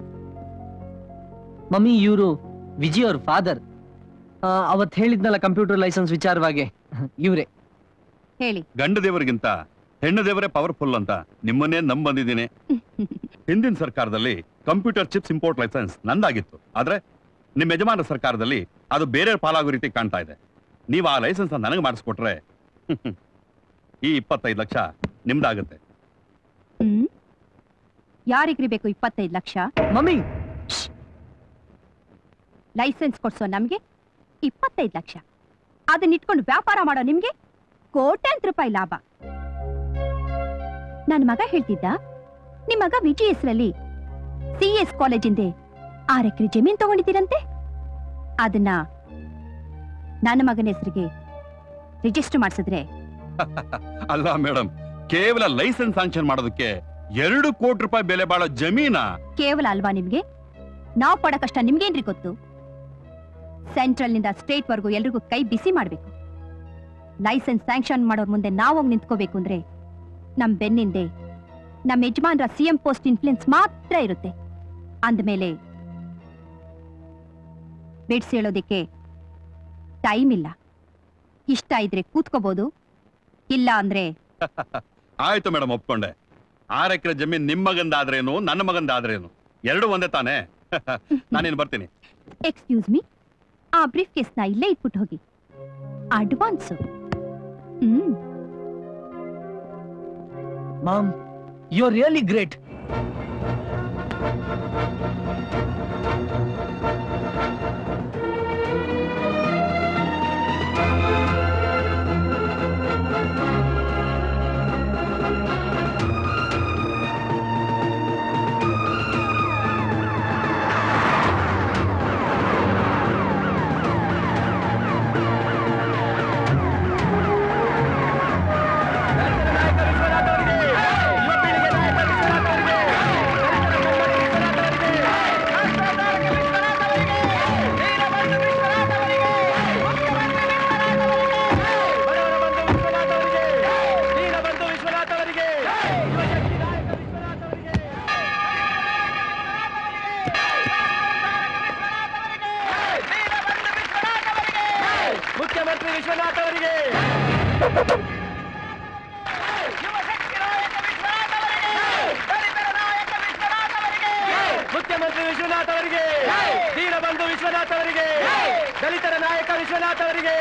mummy ಇವರು ವಿಜಯ್ ಅವ್ರ ಫಾದರ್ ಅವತ್ ಹೇಳಿದ್ನಲ್ಲ ಕಂಪ್ಯೂಟರ್ ಲೈಸೆನ್ಸ್ ವಿಚಾರವಾಗಿ ಇವ್ರೆ ಹೇಳಿ ಗಂಡ ದೇವರಿಗಿಂತ ಹೆಣ್ಣು ದೇವರೇ ಪವರ್ಫುಲ್ ಅಂತ ನಿಮ್ಮನ್ನೇ ನಂಬ್ ಬಂದಿದ್ದೀನಿ ಹಿಂದಿನ ಸರ್ಕಾರದಲ್ಲಿ ಕಂಪ್ಯೂಟರ್ ಚಿಪ್ಸ್ ಇಂಪೋರ್ಟ್ ಲೈಸೆನ್ಸ್ ನಂದಾಗಿತ್ತು ಆದ್ರೆ ನಿಮ್ಮ ಯಜಮಾನ ಸರ್ಕಾರದಲ್ಲಿ ಅದು ಬೇರೆ ಪಾಲಾಗೋ ರೀತಿ ಕಾಣ್ತಾ ಇದೆ ನೀವು ಆ ಲೈಸೆನ್ಸ್ ನನಗೆ ಮಾಡಿಸ್ಕೊಟ್ರೆ ಈ ಇಪ್ಪತ್ತೈದು ಲಕ್ಷ ನಿಮ್ದಾಗುತ್ತೆ ಹ್ಮ್ ಯಾರಿಗ್ರಿ ಬೇಕು ಇಪ್ಪತ್ತೈದು ಲಕ್ಷ ಮಮ್ಮಿ ಲೈಸೆನ್ಸ್ ಕೊಡ್ಸೋ ನಮ್ಗೆ ಇಪ್ಪತ್ತೈದು ಲಕ್ಷ ಅದನ್ನ ಇಟ್ಕೊಂಡು ವ್ಯಾಪಾರ ಮಾಡೋ ನಿಮ್ಗೆ ಕೋಟ್ಯಾಂತರ ರೂಪಾಯಿ ಲಾಭ ನನ್ನ ಮಗ ಹೇಳ್ತಿದ್ದ ನಿಮ್ ಮಗ ವಿಜಿ ಹೆಸರಲ್ಲಿ ಸಿ ಎಸ್ ಕಾಲೇಜಿಂದೆ ಆರ್ ಎಕರೆ ಜಮೀನ್ ತಗೊಂಡಿದ್ದೀರಂತೆ ಅದನ್ನ ನನ್ನ ಮಗನ ಹೆಸರಿಗೆ ರಿಜಿಸ್ಟರ್ ಮಾಡಿಸಿದ್ರೆ ಅಲ್ಲ ಮೇಡಮ್ ಕೇವಲ ಲೈಸೆನ್ಸ್ ಸ್ಯಾಂಕ್ಷನ್ ಮಾಡೋದಕ್ಕೆ ಎರಡು ಕೋಟಿ ರೂಪಾಯಿ ಬೆಲೆ ಬಾಳೋ ಜಮೀನ ಕೇವಲ ಅಲ್ವಾ ನಿಮ್ಗೆ ನಾವ್ ಪಡೋ ಕಷ್ಟ ನಿಮ್ಗೇನ್ರಿ ಗೊತ್ತು ಸೆಂಟ್ರಲ್ ನಿಂದ ಸ್ಟೇಟ್ ವರ್ಗೂ ಎಲ್ರಿಗೂ ಕೈ ಬಿಸಿ ಮಾಡ್ಬೇಕು ಲೈಸೆನ್ಸ್ ಸ್ಯಾಂಕ್ಷನ್ ಮಾಡೋರ್ ಮುಂದೆ ನಾವೋಗ್ ನಿಂತ್ಕೋಬೇಕು ಅಂದ್ರೆ ನಮ್ ಬೆನ್ನಿಂದೆ ನಮ್ ಯಜಮಾನ್ರ ಸಿಎಂ ಪೋಸ್ಟ್ ಇನ್ಫ್ಲುಯೆನ್ಸ್ ಮಾತ್ರ ಇರುತ್ತೆ ಅಂದ್ಮೇಲೆ ಬಿಡ್ಸ್ ಹೇಳೋದಿಕ್ಕೆ ಟೈಮ್ ಇಲ್ಲ ಇಷ್ಟ ಇದ್ರೆ ಕೂತ್ಕೋಬಹುದು ಇಲ್ಲ ಅಂದ್ರೆ ಆಯ್ತು ಮೇಡಮ್ ಒಪ್ಕೊಂಡೆ ಆರ್ ಎಕರೆ ಜಮೀನ್ ನಿಮ್ಮ ಮಗಂದಾದ್ರೇನು ನನ್ನ ಮಗಂದಾದ್ರೇನು ಎರಡು ಒಂದೇ ತಾನೇ ನಾನೇನು ಬರ್ತೀನಿ ಎಕ್ಸ್ಕ್ಯೂಸ್ ಮೀ ಆ ಬ್ರೀಫ್ ಕೇಸ್ನ ಇಲ್ಲೇ ಇಟ್ಬಿಟ್ಟು ಹೋಗಿ advance hmm ma'am you are really great ಮುಖ್ಯಮಂತ್ರಿ ವಿಶ್ವನಾಥ್ ಅವರಿಗೆ ಮುಖ್ಯಮಂತ್ರಿ ವಿಶ್ವನಾಥ್ ಅವರಿಗೆ ದೀನಬಂಧು ವಿಶ್ವನಾಥ್ ಅವರಿಗೆ ದಲಿತರ ನಾಯಕ ವಿಶ್ವನಾಥ್ ಅವರಿಗೆ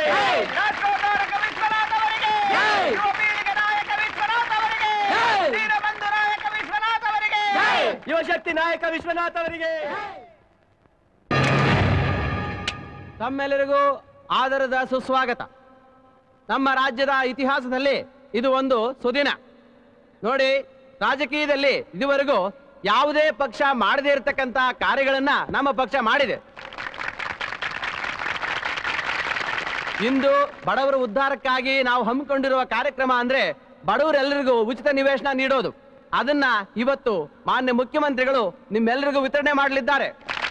ಯುವಶಕ್ತಿ ನಾಯಕ ವಿಶ್ವನಾಥ್ ಅವರಿಗೆ ತಮ್ಮೆಲ್ಲರಿಗೂ ಆದರದ ಸುಸ್ವಾಗತ ನಮ್ಮ ರಾಜ್ಯದ ಇತಿಹಾಸದಲ್ಲಿ ಇದು ಒಂದು ಸುದಿನ ನೋಡಿ ರಾಜಕೀಯದಲ್ಲಿ ಇದುವರೆಗೂ ಯಾವುದೇ ಪಕ್ಷ ಮಾಡದೇ ಇರತಕ್ಕಂತ ಕಾರ್ಯಗಳನ್ನ ನಮ್ಮ ಪಕ್ಷ ಮಾಡಿದೆ ಇಂದು ಬಡವರ ಉದ್ಧಾರಕ್ಕಾಗಿ ನಾವು ಹಮ್ಮಿಕೊಂಡಿರುವ ಕಾರ್ಯಕ್ರಮ ಅಂದ್ರೆ ಬಡವರೆಲ್ಲರಿಗೂ ಉಚಿತ ನಿವೇಶನ ನೀಡೋದು ಅದನ್ನ ಇವತ್ತು ಮಾನ್ಯ ಮುಖ್ಯಮಂತ್ರಿಗಳು ನಿಮ್ಮೆಲ್ಲರಿಗೂ ವಿತರಣೆ ಮಾಡಲಿದ್ದಾರೆ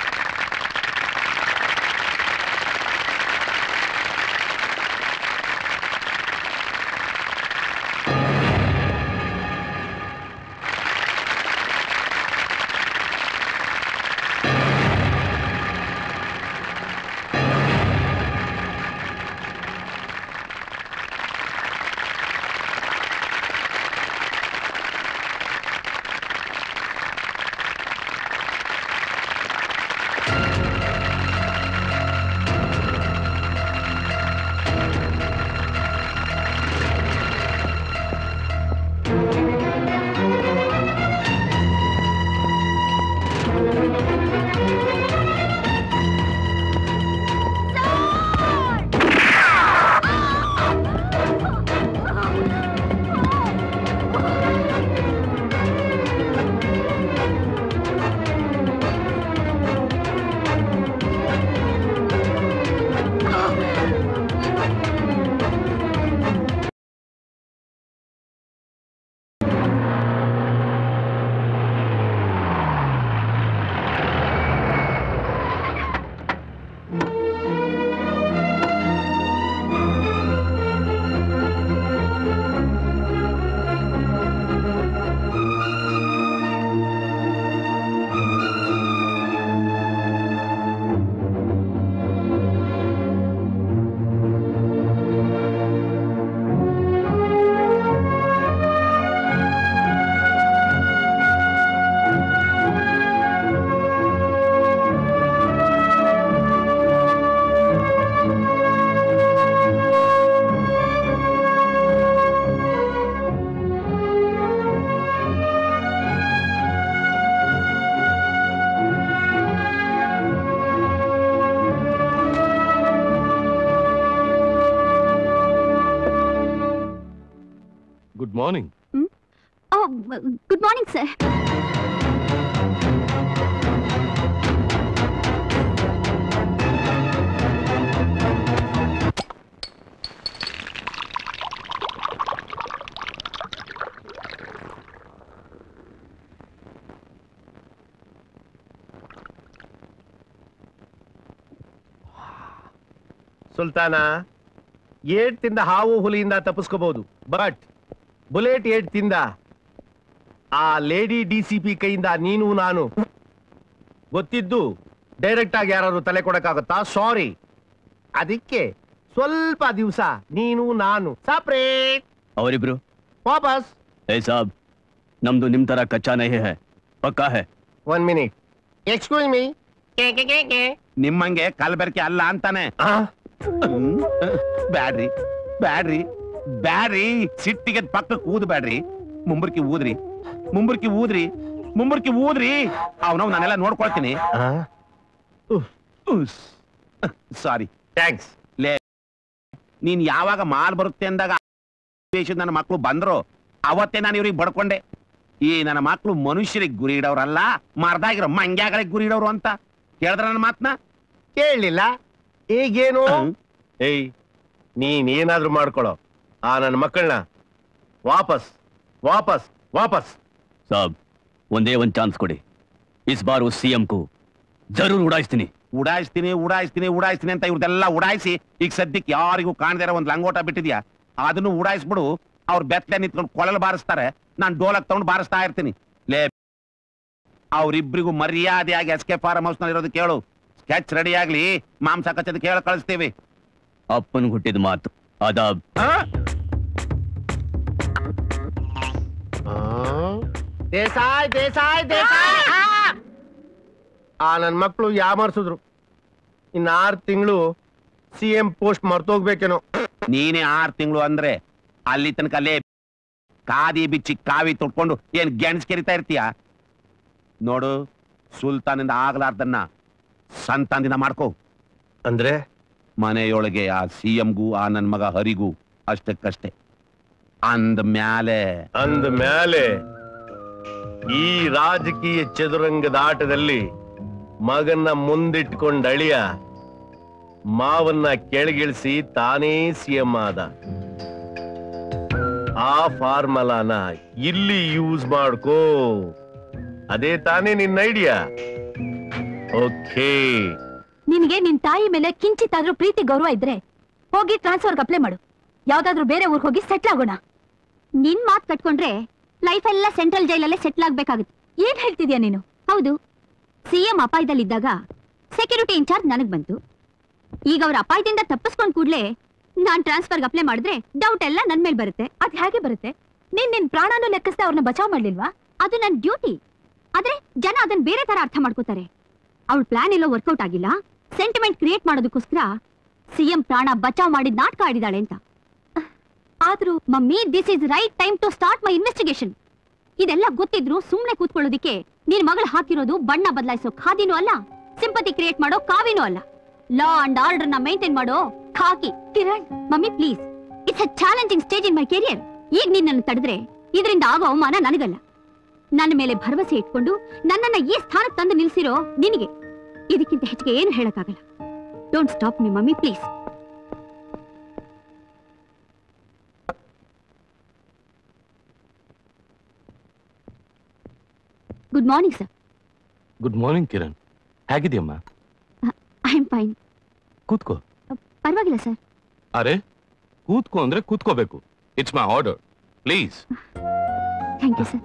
good morning oh good morning sir ಸುಲ್ತಾನ ಏಟ್ ತಿಂದ ಹಾವು ಹುಲಿಯಿಂದ ತಪ್ಪಿಸ್ಕೋಬಹುದು ಬಟ್ ಬುಲೆಟ್ ಏಟ್ ತಿಂದ ಆ ಲೇಡಿ ಡಿ ಸಿ ಪಿ ಕೈಯಿಂದ ನೀನು ನಾನು ಗೊತ್ತಿದ್ದು ಡೈರೆಕ್ಟ್ ಆಗಿ ಯಾರಾದ್ರು ತಲೆ ಕೊಡಕ್ಕಾಗತ್ತಾ ಸಾರಿ ಅದಕ್ಕೆ ಸ್ವಲ್ಪ ದಿವಸ ನೀನು ನಾನು ಸಪ್ರೇಟ್ ಅವರಿಬ್ರು ವಾಪಸ್ ಏ ಸಾಬ್ ನಮ್ದು ನಿಮ್ ತರ ಕಚ್ಚಾ ನಹಿ ಹೈ ಪಕ್ಕಾ ಹೈ ಒನ್ ಮಿನಿಟ್ ಎಕ್ಸ್ಕ್ಯೂಸ್ ಮೀ ನಿಮ್ಮಂಗೆ ಕಲಬೆರಕೆ ಅಲ್ಲ ಅಂತಾನೆ ಹ್ಮ್. ಬ್ಯಾಡ್ರಿ ಬ್ಯಾಡ್ರಿ ಬ್ಯಾಡ್ರಿ ಸಿಟ್ಟಿಗೆ ಪಕ್ಕಕ್ಕೆ ಊದ್ ಬ್ಯಾಡ್ರಿ ಮುಂಬರ್ಕಿ ಊದ್ರಿ ಮುಂಬರ್ಕಿ ಊದ್ರಿ ಮುಂಬರ್ಕಿ ಊದ್ರಿ ಅವನವ್ ನಾನೆಲ್ಲ ನೋಡ್ಕೊಳ್ತೀನಿ ಸಾರಿ ಥ್ಯಾಂಕ್ಸ್ ಲೇ ನೀನ್ ಯಾವಾಗ ಮಾಲ್ ಬರುತ್ತೆ ಅಂದಾಗ ದೇಶದ ನನ್ನ ಮಕ್ಕಳು ಬಂದ್ರು ಅವತ್ತೇ ನಾನು ಇವ್ರಿಗೆ ಬಡ್ಕೊಂಡೆ ಈ ನನ್ನ ಮಕ್ಕಳು ಮನುಷ್ಯರಿಗೆ ಗುರಿ ಇಡೋರಲ್ಲ ಮರ್ದಾಗಿರೋ ಮಂಗ್ಯಾಗಳಿಗೆ ಗುರಿ ಇಡೋರು ಅಂತ ಕೇಳಿದ್ರ ನನ್ನ ಮಾತನ್ನ ಕೇಳಲಿಲ್ಲ ಈಗೇನು ಏಯ್ ನೀನ್ ಏನಾದ್ರೂ ಮಾಡ್ಕೊಳ್ಳೋ ಆ ನನ್ನ ಮಕ್ಕಳನ್ನ ವಾಪಸ್ ವಾಪಸ್ ವಾಪಸ್ ಸಾಬ್ ಒಂದೇ ಒಂದ್ ಚಾನ್ಸ್ ಕೊಡಿ ಇಸ್ ಬಾರ್ ಉಸ್ ಸಿಎಂ ಕು ಜರೂರ್ ಉಡಾಯಿಸ್ತೀನಿ ಉಡಾಯಿಸ್ತೀನಿ ಉಡಾಯಿಸ್ತೀನಿ ಉಡಾಯಿಸ್ತೀನಿ ಅಂತ ಇವ್ರದೆಲ್ಲ ಉಡಾಯಿಸಿ ಈಗ ಸದ್ಯಕ್ಕೆ ಯಾರಿಗೂ ಕಾಣದೇ ಇರೋ ಒಂದು ಲಂಗೋಟ ಬಿಟ್ಟಿದ್ಯಾ ಅದನ್ನು ಉಡಾಯಿಸ್ಬಿಡು ಅವ್ರ ಬೆತ್ತಲೆ ನಿಂತ್ಕೊಂಡು ಕೊಳಲು ಬಾರಿಸ್ತಾರೆ ನಾನು ಡೋಲಕ್ ತಗೊಂಡು ಬಾರಿಸ್ತಾ ಇರ್ತೀನಿ ಲೇ ಅವ್ರಿಬ್ರಿಗೂ ಮರ್ಯಾದೆಯಾಗಿ ಎಸ್ ಕೆ ಫಾರ್ಮ್ ಹೌಸ್ ನಲ್ಲಿ ಇರೋದು ಕೇಳು ಸ್ಕೆಚ್ ರೆಡಿ ಆಗ್ಲಿ ಮಾಂಸ ಕಚ್ಚದ ಕೇಳ ಕಳಿಸ್ತೀವಿ ಅಪ್ಪನ್ ಹುಟ್ಟಿದ ಮಾತು ಅದಾಬ್ ದೇಸಾಯ್ ದೇಸಾಯ್ ದೇಸಾಯ್ ಆ ನನ್ನ ಮಕ್ಕಳು ಯಾಮರ್ಸಿದ್ರು ಇನ್ನು ಆರು ತಿಂಗಳು ಸಿ ಎಂ ಪೋಸ್ಟ್ ಮರ್ತೋಗ್ಬೇಕೇನೋ ನೀನೇ ಆರ್ ತಿಂಗಳು ಅಂದ್ರೆ ಅಲ್ಲಿ ತನಕ ಅಲ್ಲೇ ಕಾದಿ ಬಿಚ್ಚಿ ಕಾವಿ ತೊಟ್ಕೊಂಡು ಏನ್ ಗೆಣಸ್ ಕೆರಿತಾ ಇರ್ತೀಯ ನೋಡು ಸುಲ್ತಾನಿಂದ ಆಗ್ಲಾರ್ದನ್ನ ಸಂತಾನದಿಂದ ಮಾಡ್ಕೋ ಅಂದ್ರೆ ಮನೆಯೊಳಗೆ ಆ ಸಿ ಎಂಗೂ ಆ ನನ್ ಮಗ ಹರಿಗೂ ಅಷ್ಟಕ್ಕಷ್ಟೇ ಅಂದ ಮ್ಯಾಲೆ ಅಂದ ಮ್ಯಾಲೆ ಈ ರಾಜಕೀಯ ಚದುರಂಗದ ಆಟದಲ್ಲಿ ಮಗನ್ನ ಮುಂದಿಟ್ಕೊಂಡ್ ಅಳಿಯ ಮಾವನ್ನ ಕೆಳಗಿಳಿಸಿ ತಾನೇ ಸಿಎಂ ಆದ ಆ ಫಾರ್ಮಲಾನ ಇಲ್ಲಿ ಯೂಸ್ ಮಾಡ್ಕೋ ಅದೇ ತಾನೇ ನಿನ್ನ ಐಡಿಯಾ ಓಕೆ ನಿನಗೆ ನಿನ್ ತಾಯಿ ಮೇಲೆ ಕಿಂಚಿತ್ತಾದ್ರೂ ಪ್ರೀತಿ ಗೌರವ ಇದ್ರೆ ಹೋಗಿ ಟ್ರಾನ್ಸ್ಫರ್ಗೆ ಅಪ್ಲೈ ಮಾಡು ಯಾವ್ದಾದ್ರೂ ಬೇರೆ ಊರಿಗೆ ಹೋಗಿ ಸೆಟ್ಲ್ ಆಗೋಣ ನಿನ್ ಮಾತ್ ಕಟ್ಕೊಂಡ್ರೆ ಲೈಫ್ ಎಲ್ಲ ಸೆಂಟ್ರಲ್ ಜೈಲಲ್ಲೇ ಸೆಟ್ಲ್ ಆಗ್ಬೇಕಾಗುತ್ತೆ ಏನ್ ಹೇಳ್ತಿದ್ಯಾ ನೀನು ಹೌದು ಸಿಎಂ ಅಪಾಯದಲ್ಲಿದ್ದಾಗ ಸೆಕ್ಯೂರಿಟಿ ಇನ್ಚಾರ್ಜ್ ನನಗ್ ಬಂತು ಈಗ ಅವ್ರ ಅಪಾಯದಿಂದ ತಪ್ಪಿಸ್ಕೊಂಡ್ ಕೂಡ್ಲೆ ನಾನ್ ಟ್ರಾನ್ಸ್ಫರ್ಗೆ ಅಪ್ಲೈ ಮಾಡಿದ್ರೆ ಡೌಟ್ ಎಲ್ಲ ನನ್ ಮೇಲೆ ಬರುತ್ತೆ ಅದ್ ಹೇಗೆ ಬರುತ್ತೆ ನೀನ್ ನಿನ್ ಪ್ರಾಣನೂ ಲೆಕ್ಕಿಸ್ದೆ ಅವ್ರನ್ನ ಬಚಾವ್ ಮಾಡ್ಲಿಲ್ವಾ ಅದು ನನ್ ಡ್ಯೂಟಿ ಆದ್ರೆ ಜನ ಅದನ್ನ ಬೇರೆ ತರ ಅರ್ಥ ಮಾಡ್ಕೋತಾರೆ ಅವಳ ಪ್ಲಾನ್ ಎಲ್ಲೋ ವರ್ಕೌಟ್ ಆಗಿಲ್ಲ ಸೆಂಟಿಮೆಂಟ್ ಕ್ರಿಯೇಟ್ ಮಾಡೋದಕ್ಕೋಸ್ಕರ ಸಿಎಂ ಪ್ರಾಣ ಬಚಾವ್ ಮಾಡಿದ ನಾಟಕ ಆಡಿದಾಳೆ ಅಂತ ಆದ್ರೂ mummy this is right time to start my investigation ಇದೆಲ್ಲ ಗೊತ್ತಿದ್ರು ಸುಮ್ನೆ ಕೂತ್ಕೊಳ್ಳೋದಿಕ್ಕೆ ನಿನ್ ಮಗಳು ಹಾಕಿರೋದು ಬಣ್ಣ ಬದಲಾಯಿಸೋ ಖಾದಿನೂ ಅಲ್ಲ ಸಿಂಪತಿ ಕ್ರಿಯೇಟ್ ಮಾಡೋ ಕಾವಿನೂ ಅಲ್ಲ ಲಾ ಅಂಡ್ ಆರ್ಡರ್ ನ ಮೇಂಟೈನ್ ಮಾಡೋ ಖಾಕಿ Kiran mummy please it's a challenging stage in my career ಈಗ ನಿನ್ನನ್ನು ತಡೆದ್ರೆ ಇದರಿಂದ ಆಗೋ ಅವಮಾನ ನನಗಲ್ಲ ನನ್ನ ಮೇಲೆ ಭರವಸೆ ಇಟ್ಕೊಂಡು ನನ್ನನ್ನ ಈ ಸ್ಥಾನಕ್ಕೆ ತಂದು ನಿಲ್ಸಿರೋ ನಿನಗೆ ಇದಕ್ಕಿಂತ ಹೆಚ್ಚಿಗೆ ಏನು ಹೇಳಕ್ಕಾಗಲ್ಲ don't stop me mummy please good morning sir good morning Kiran ಹೇಗಿದೆಯಮ್ಮ ಐ ಆಮ್ ಫೈನ್ ಕೂತ್ಕೋ ಪರವಾಗಿಲ್ಲ ಸರ್ ಅರೆ ಕೂತ್ಕೋ ಅಂದ್ರೆ ಕೂತ್ಕೋಬೇಕು it's my order please thank you sir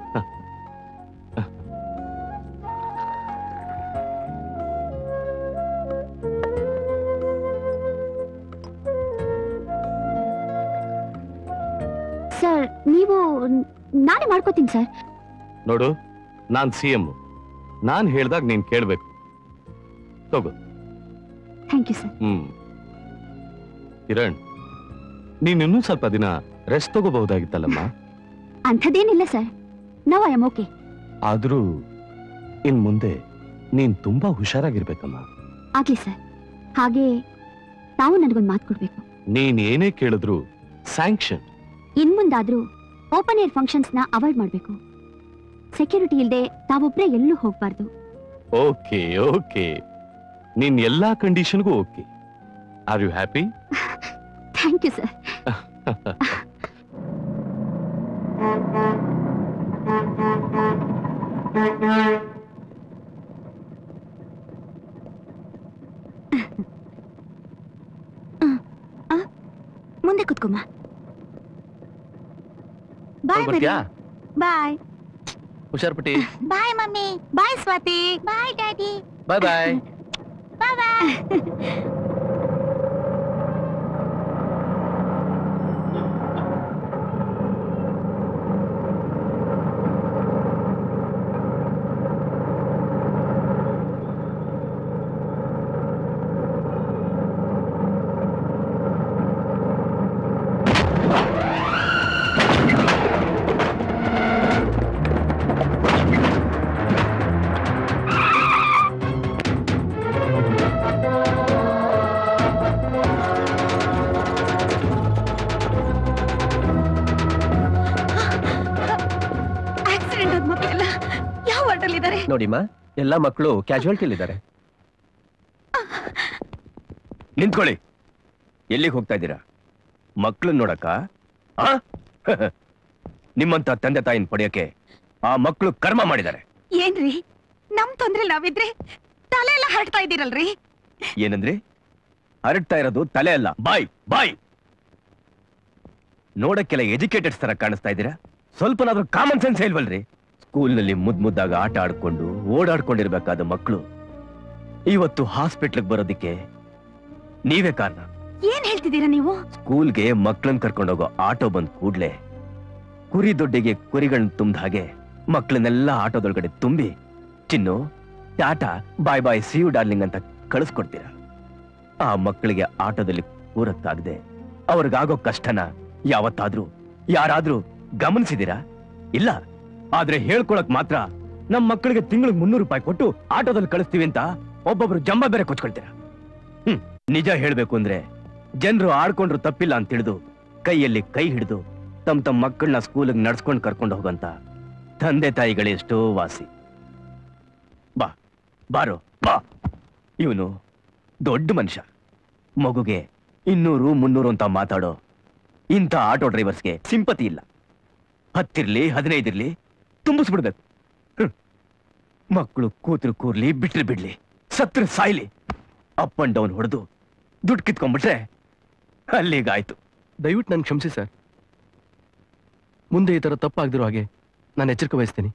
sir ನೀವು ನಾನೇ ಮಾಡ್ಕೋತೀನಿ ಸರ್ ನೋಡು ನಾನ್ ಸಿ ಎಂ ನಾನ್ ಹೇಳ್ದಾಗ ನೀನ್ ಕೇಳ್ಬೇಕು ತಗೋ thank you sir hmm Kiran ನೀನ್ ಇನ್ನೂ ಸ್ವಲ್ಪ ದಿನ ರೆಸ್ಟ್ ತಗೋಬಹುದಾಗಿತ್ತಲ್ಲಮ್ಮ ಅಂಥದ್ದೇನಿಲ್ಲ sir no I am okay ಆದ್ರೂ ಇನ್ ಮುಂದೆ ನೀನ್ ತುಂಬಾ ಹುಷಾರಾಗಿರ್ಬೇಕಮ್ಮ ಆಗ್ಲಿ ಸರ್ ಹಾಗೆ ತಾವು ನನಗೊಂದು ಮಾತು ಕೊಡ್ಬೇಕು ನೀನ್ ಏನೇ ಕೇಳಿದ್ರು ಸ್ಯಾಂಕ್ಷನ್ ಇನ್ ಮುಂದಾದ್ರೂ ಓಪನ್ ಏರ್ ಫಂಕ್ಷನ್ಸ್ ನ ಅವಾಯ್ಡ್ ಮಾಡ್ಬೇಕು ಸೆಕ್ಯೂರಿಟಿ ಇಲ್ದೆ ತಾವೊಬ್ರೇ ಎಲ್ಲೂ ಹೋಗ್ಬಾರ್ದು ಓಕೆ ಓಕೆ ನೀನ್ ಎಲ್ಲಾ ಕಂಡೀಷನ್ಗೂ okay are you happy thank you sir ಮುಂದೆ ಕುತ್ಕೊಮ್ಮ ಬಾಯ್ ಬರ್ತೀಯಾ ಬಾಯ್ ಹುಷಾರ್ ಪಟ್ಟಿ bye mummy bye Swathi bye daddy bye bye bye bye accident ಆದ ಮಕ್ಕಳೆಲ್ಲ ಯಾವ ವಾರ್ಡಲ್ಲಿ ಇದ್ದಾರೆ ನೋಡಿಮ್ಮ ಎಲ್ಲಾ ಮಕ್ಕಳು ಕ್ಯಾಶುಯಾಲಿಟಿಲಿದ್ದಾರೆ ನಿಂತ್ಕೊಳ್ಳಿ ಎಲ್ಲಿಗೆ ಹೋಗ್ತಾ ಇದ್ದೀರಾ ಮಕ್ಕಳನ್ನ ನೋಡಕ್ಕ ಆ? ನಿಮ್ಮಂತ ತಂದೆ ತಾಯಿನ ಪಡೆಯಕ್ಕೆ ಆ ಮಕ್ಕಳು ಕರ್ಮ ಮಾಡಿದ್ದಾರೆ ಏನ್ರಿ ನಮ್ ತೊಂದ್ರೆ ನಾವಿದ್ರೆ ತಲೆ ಎಲ್ಲ ಹರಡ್ತಾ ಇದ್ದೀರಲ್ರಿ ಏನಂದ್ರಿ ಹರಡ್ತಾ ಇರೋದು ತಲೆ ಅಲ್ಲ ಬಾಯ್ ಬಾಯ್ ನೋಡಕ್ಕೆಲ್ಲ ಎಜುಕೇಟೆಡ್ಸ್ ತರ ಕಾಣಿಸ್ತಾ ಇದ್ದೀರಾ ಸ್ವಲ್ಪನಾದ್ರೂ ಕಾಮನ್ ಸೆನ್ಸ್ ಇಲ್ವಲ್ರಿ ಸ್ಕೂಲ್ನಲ್ಲಿ ಮುದ್ ಮುದ್ದಾಗ ಆಟ ಆಡ್ಕೊಂಡು ಓಡಾಡ್ಕೊಂಡಿರ್ಬೇಕಾದ ಮಕ್ಕಳು ಇವತ್ತು ಹಾಸ್ಪಿಟ್ಲಿಗೆ ಬರೋದಿಕ್ಕೆ ನೀವೇ ಕಾರಣ ಏನ್ ಹೇಳ್ತಿದ್ದೀರಾ ನೀವು ಸ್ಕೂಲ್ಗೆ ಮಕ್ಕಳನ್ನ ಕರ್ಕೊಂಡೋಗೋ ಆಟೋ ಬಂದ್ ಕೂಡ್ಲೆ ಕುರಿ ದೊಡ್ಡಿಗೆ ಕುರಿಗಳನ್ನ ತುಂಬ್ದ ಹಾಗೆ ಮಕ್ಕಳನ್ನೆಲ್ಲ ಆಟೋದೊಳಗಡೆ ತುಂಬಿ ಚಿನ್ನು tata bye bye see you darling ಅಂತ ಕಳಿಸ್ಕೊಡ್ತೀರ ಆ ಮಕ್ಕಳಿಗೆ ಆಟೋದಲ್ಲಿ ಕೂರಕ್ಕಾಗದೆ ಅವ್ರಿಗಾಗೋ ಕಷ್ಟನ ಯಾವತ್ತಾದ್ರೂ ಯಾರಾದ್ರೂ ಗಮನಿಸಿದೀರಾ ಇಲ್ಲ ಆದ್ರೆ ಹೇಳ್ಕೊಳಕ್ ಮಾತ್ರ ನಮ್ ಮಕ್ಕಳಿಗೆ ತಿಂಗಳಿಗೆ ಮುನ್ನೂರು ರೂಪಾಯಿ ಕೊಟ್ಟು ಆಟೋದಲ್ಲಿ ಕಳಿಸ್ತೀವಿ ಅಂತ ಒಬ್ಬೊಬ್ರು ಜಂಬ ಬೇರೆ ಕೊಚ್ಕೊಳ್ತೀರಾ ಹ್ಮ್ ನಿಜ ಹೇಳ್ಬೇಕು ಅಂದ್ರೆ ಜನರು ಆಡ್ಕೊಂಡ್ರು ತಪ್ಪಿಲ್ಲ ಅಂತ ತಿಳಿದು ಕೈಯಲ್ಲಿ ಕೈ ಹಿಡಿದು ತಮ್ ತಮ್ಮ ಮಕ್ಕಳನ್ನ ಸ್ಕೂಲಿಗೆ ನಡ್ಸ್ಕೊಂಡು ಕರ್ಕೊಂಡು ಹೋಗಂತ ತಂದೆ ತಾಯಿಗಳೆಷ್ಟೋ ವಾಸಿ ಬಾ ಬಾರೋ ಬಾ ಇವನು ದೊಡ್ಡ ಮನುಷ್ಯ ಮಗುಗೆ ಇನ್ನೂರು ಮುನ್ನೂರು ಅಂತ ಮಾತಾಡೋ ಇಂಥ ಆಟೋ ಡ್ರೈವರ್ಸ್ಗೆ ಸಿಂಪತಿ ಇಲ್ಲ ಹತ್ತಿರ್ಲಿ ಹದಿನೈದಿರ್ಲಿ ತುಂಬಿಸ್ಬಿಡ್ಬೇಕು ಹ್ಮ್. ಮಕ್ಕಳು ಕೂತ್ರು ಕೂರ್ಲಿ ಬಿಟ್ರು ಬಿಡ್ಲಿ ಸತ್ರ ಸಾಯ್ಲಿ ಅಪ್ ಅಂಡ್ ಡೌನ್ ಹೊಡೆದು ದುಡ್ಡು ಕಿತ್ಕೊಂಡ್ಬಿಟ್ರೆ ಅಲ್ಲಿಗಾಯ್ತು ದಯವಿಟ್ಟು ನನ್ಗೆ ಕ್ಷಮಿಸಿ ಸರ್ ಮುಂದೆ ಈ ತರ ತಪ್ಪಾಗ್ದಿರೋ ಹಾಗೆ ನಾನು ಎಚ್ಚರಿಕೆ ವಹಿಸ್ತೀನಿ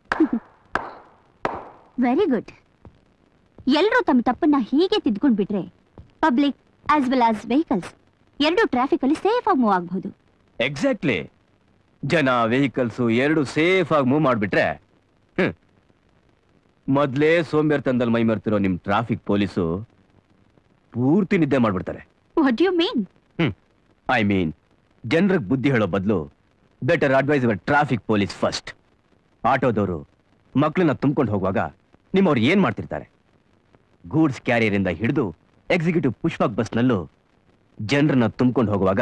ವೆರಿ ಗುಡ್ ಎಲ್ಲರೂ ತಮ್ಮ ತಪ್ಪನ್ನ ಹೀಗೆ ತಿದ್ಕೊಂಡ್ ಬಿಟ್ರೆ public as well as vehicles ಎರಡು ಟ್ರಾಫಿಕ್ ಅಲ್ಲಿ ಸೇಫ್ ಆಗಿ ಮೂವ್ ಆಗಬಹುದು ಎಕ್ಸಾಕ್ಟ್ಲಿ ಜನ ವೆಹಿಕಲ್ಸ್ ಎರಡು ಸೇಫ್ ಆಗಿ ಮೂವ್ ಮಾಡ್ಬಿಟ್ರೆ ಹ್ಮ್. ಮೊದ್ಲೇ ಸೋಂಬೇರ್ತನದಲ್ಲಿ ಮೈ ಮರ್ತಿರೋ ನಿಮ್ ಟ್ರಾಫಿಕ್ ಪೊಲೀಸು ಪೂರ್ತಿ ನಿದ್ದೆ ಮಾಡ್ಬಿಡ್ತಾರೆ what you mean I mean ಜನರಿಗೆ ಬುದ್ಧಿ ಹೇಳೋ ಬದಲು better advise your traffic police first ಆಟೋದವರು ಮಕ್ಕಳನ್ನ ತುಂಬ್ಕೊಂಡು ಹೋಗುವಾಗ ನಿಮ್ಮವ್ರು ಏನ್ ಮಾಡ್ತಿರ್ತಾರೆ ಗೂಡ್ಸ್ ಕ್ಯಾರಿಯರ್ ಇಂದ ಹಿಡಿದು ಎಕ್ಸಿಕ್ಯೂಟಿವ್ ಪುಷ್ಪಕ್ ಬಸ್ನಲ್ಲೂ ಜನರನ್ನ ತುಂಬ್ಕೊಂಡು ಹೋಗುವಾಗ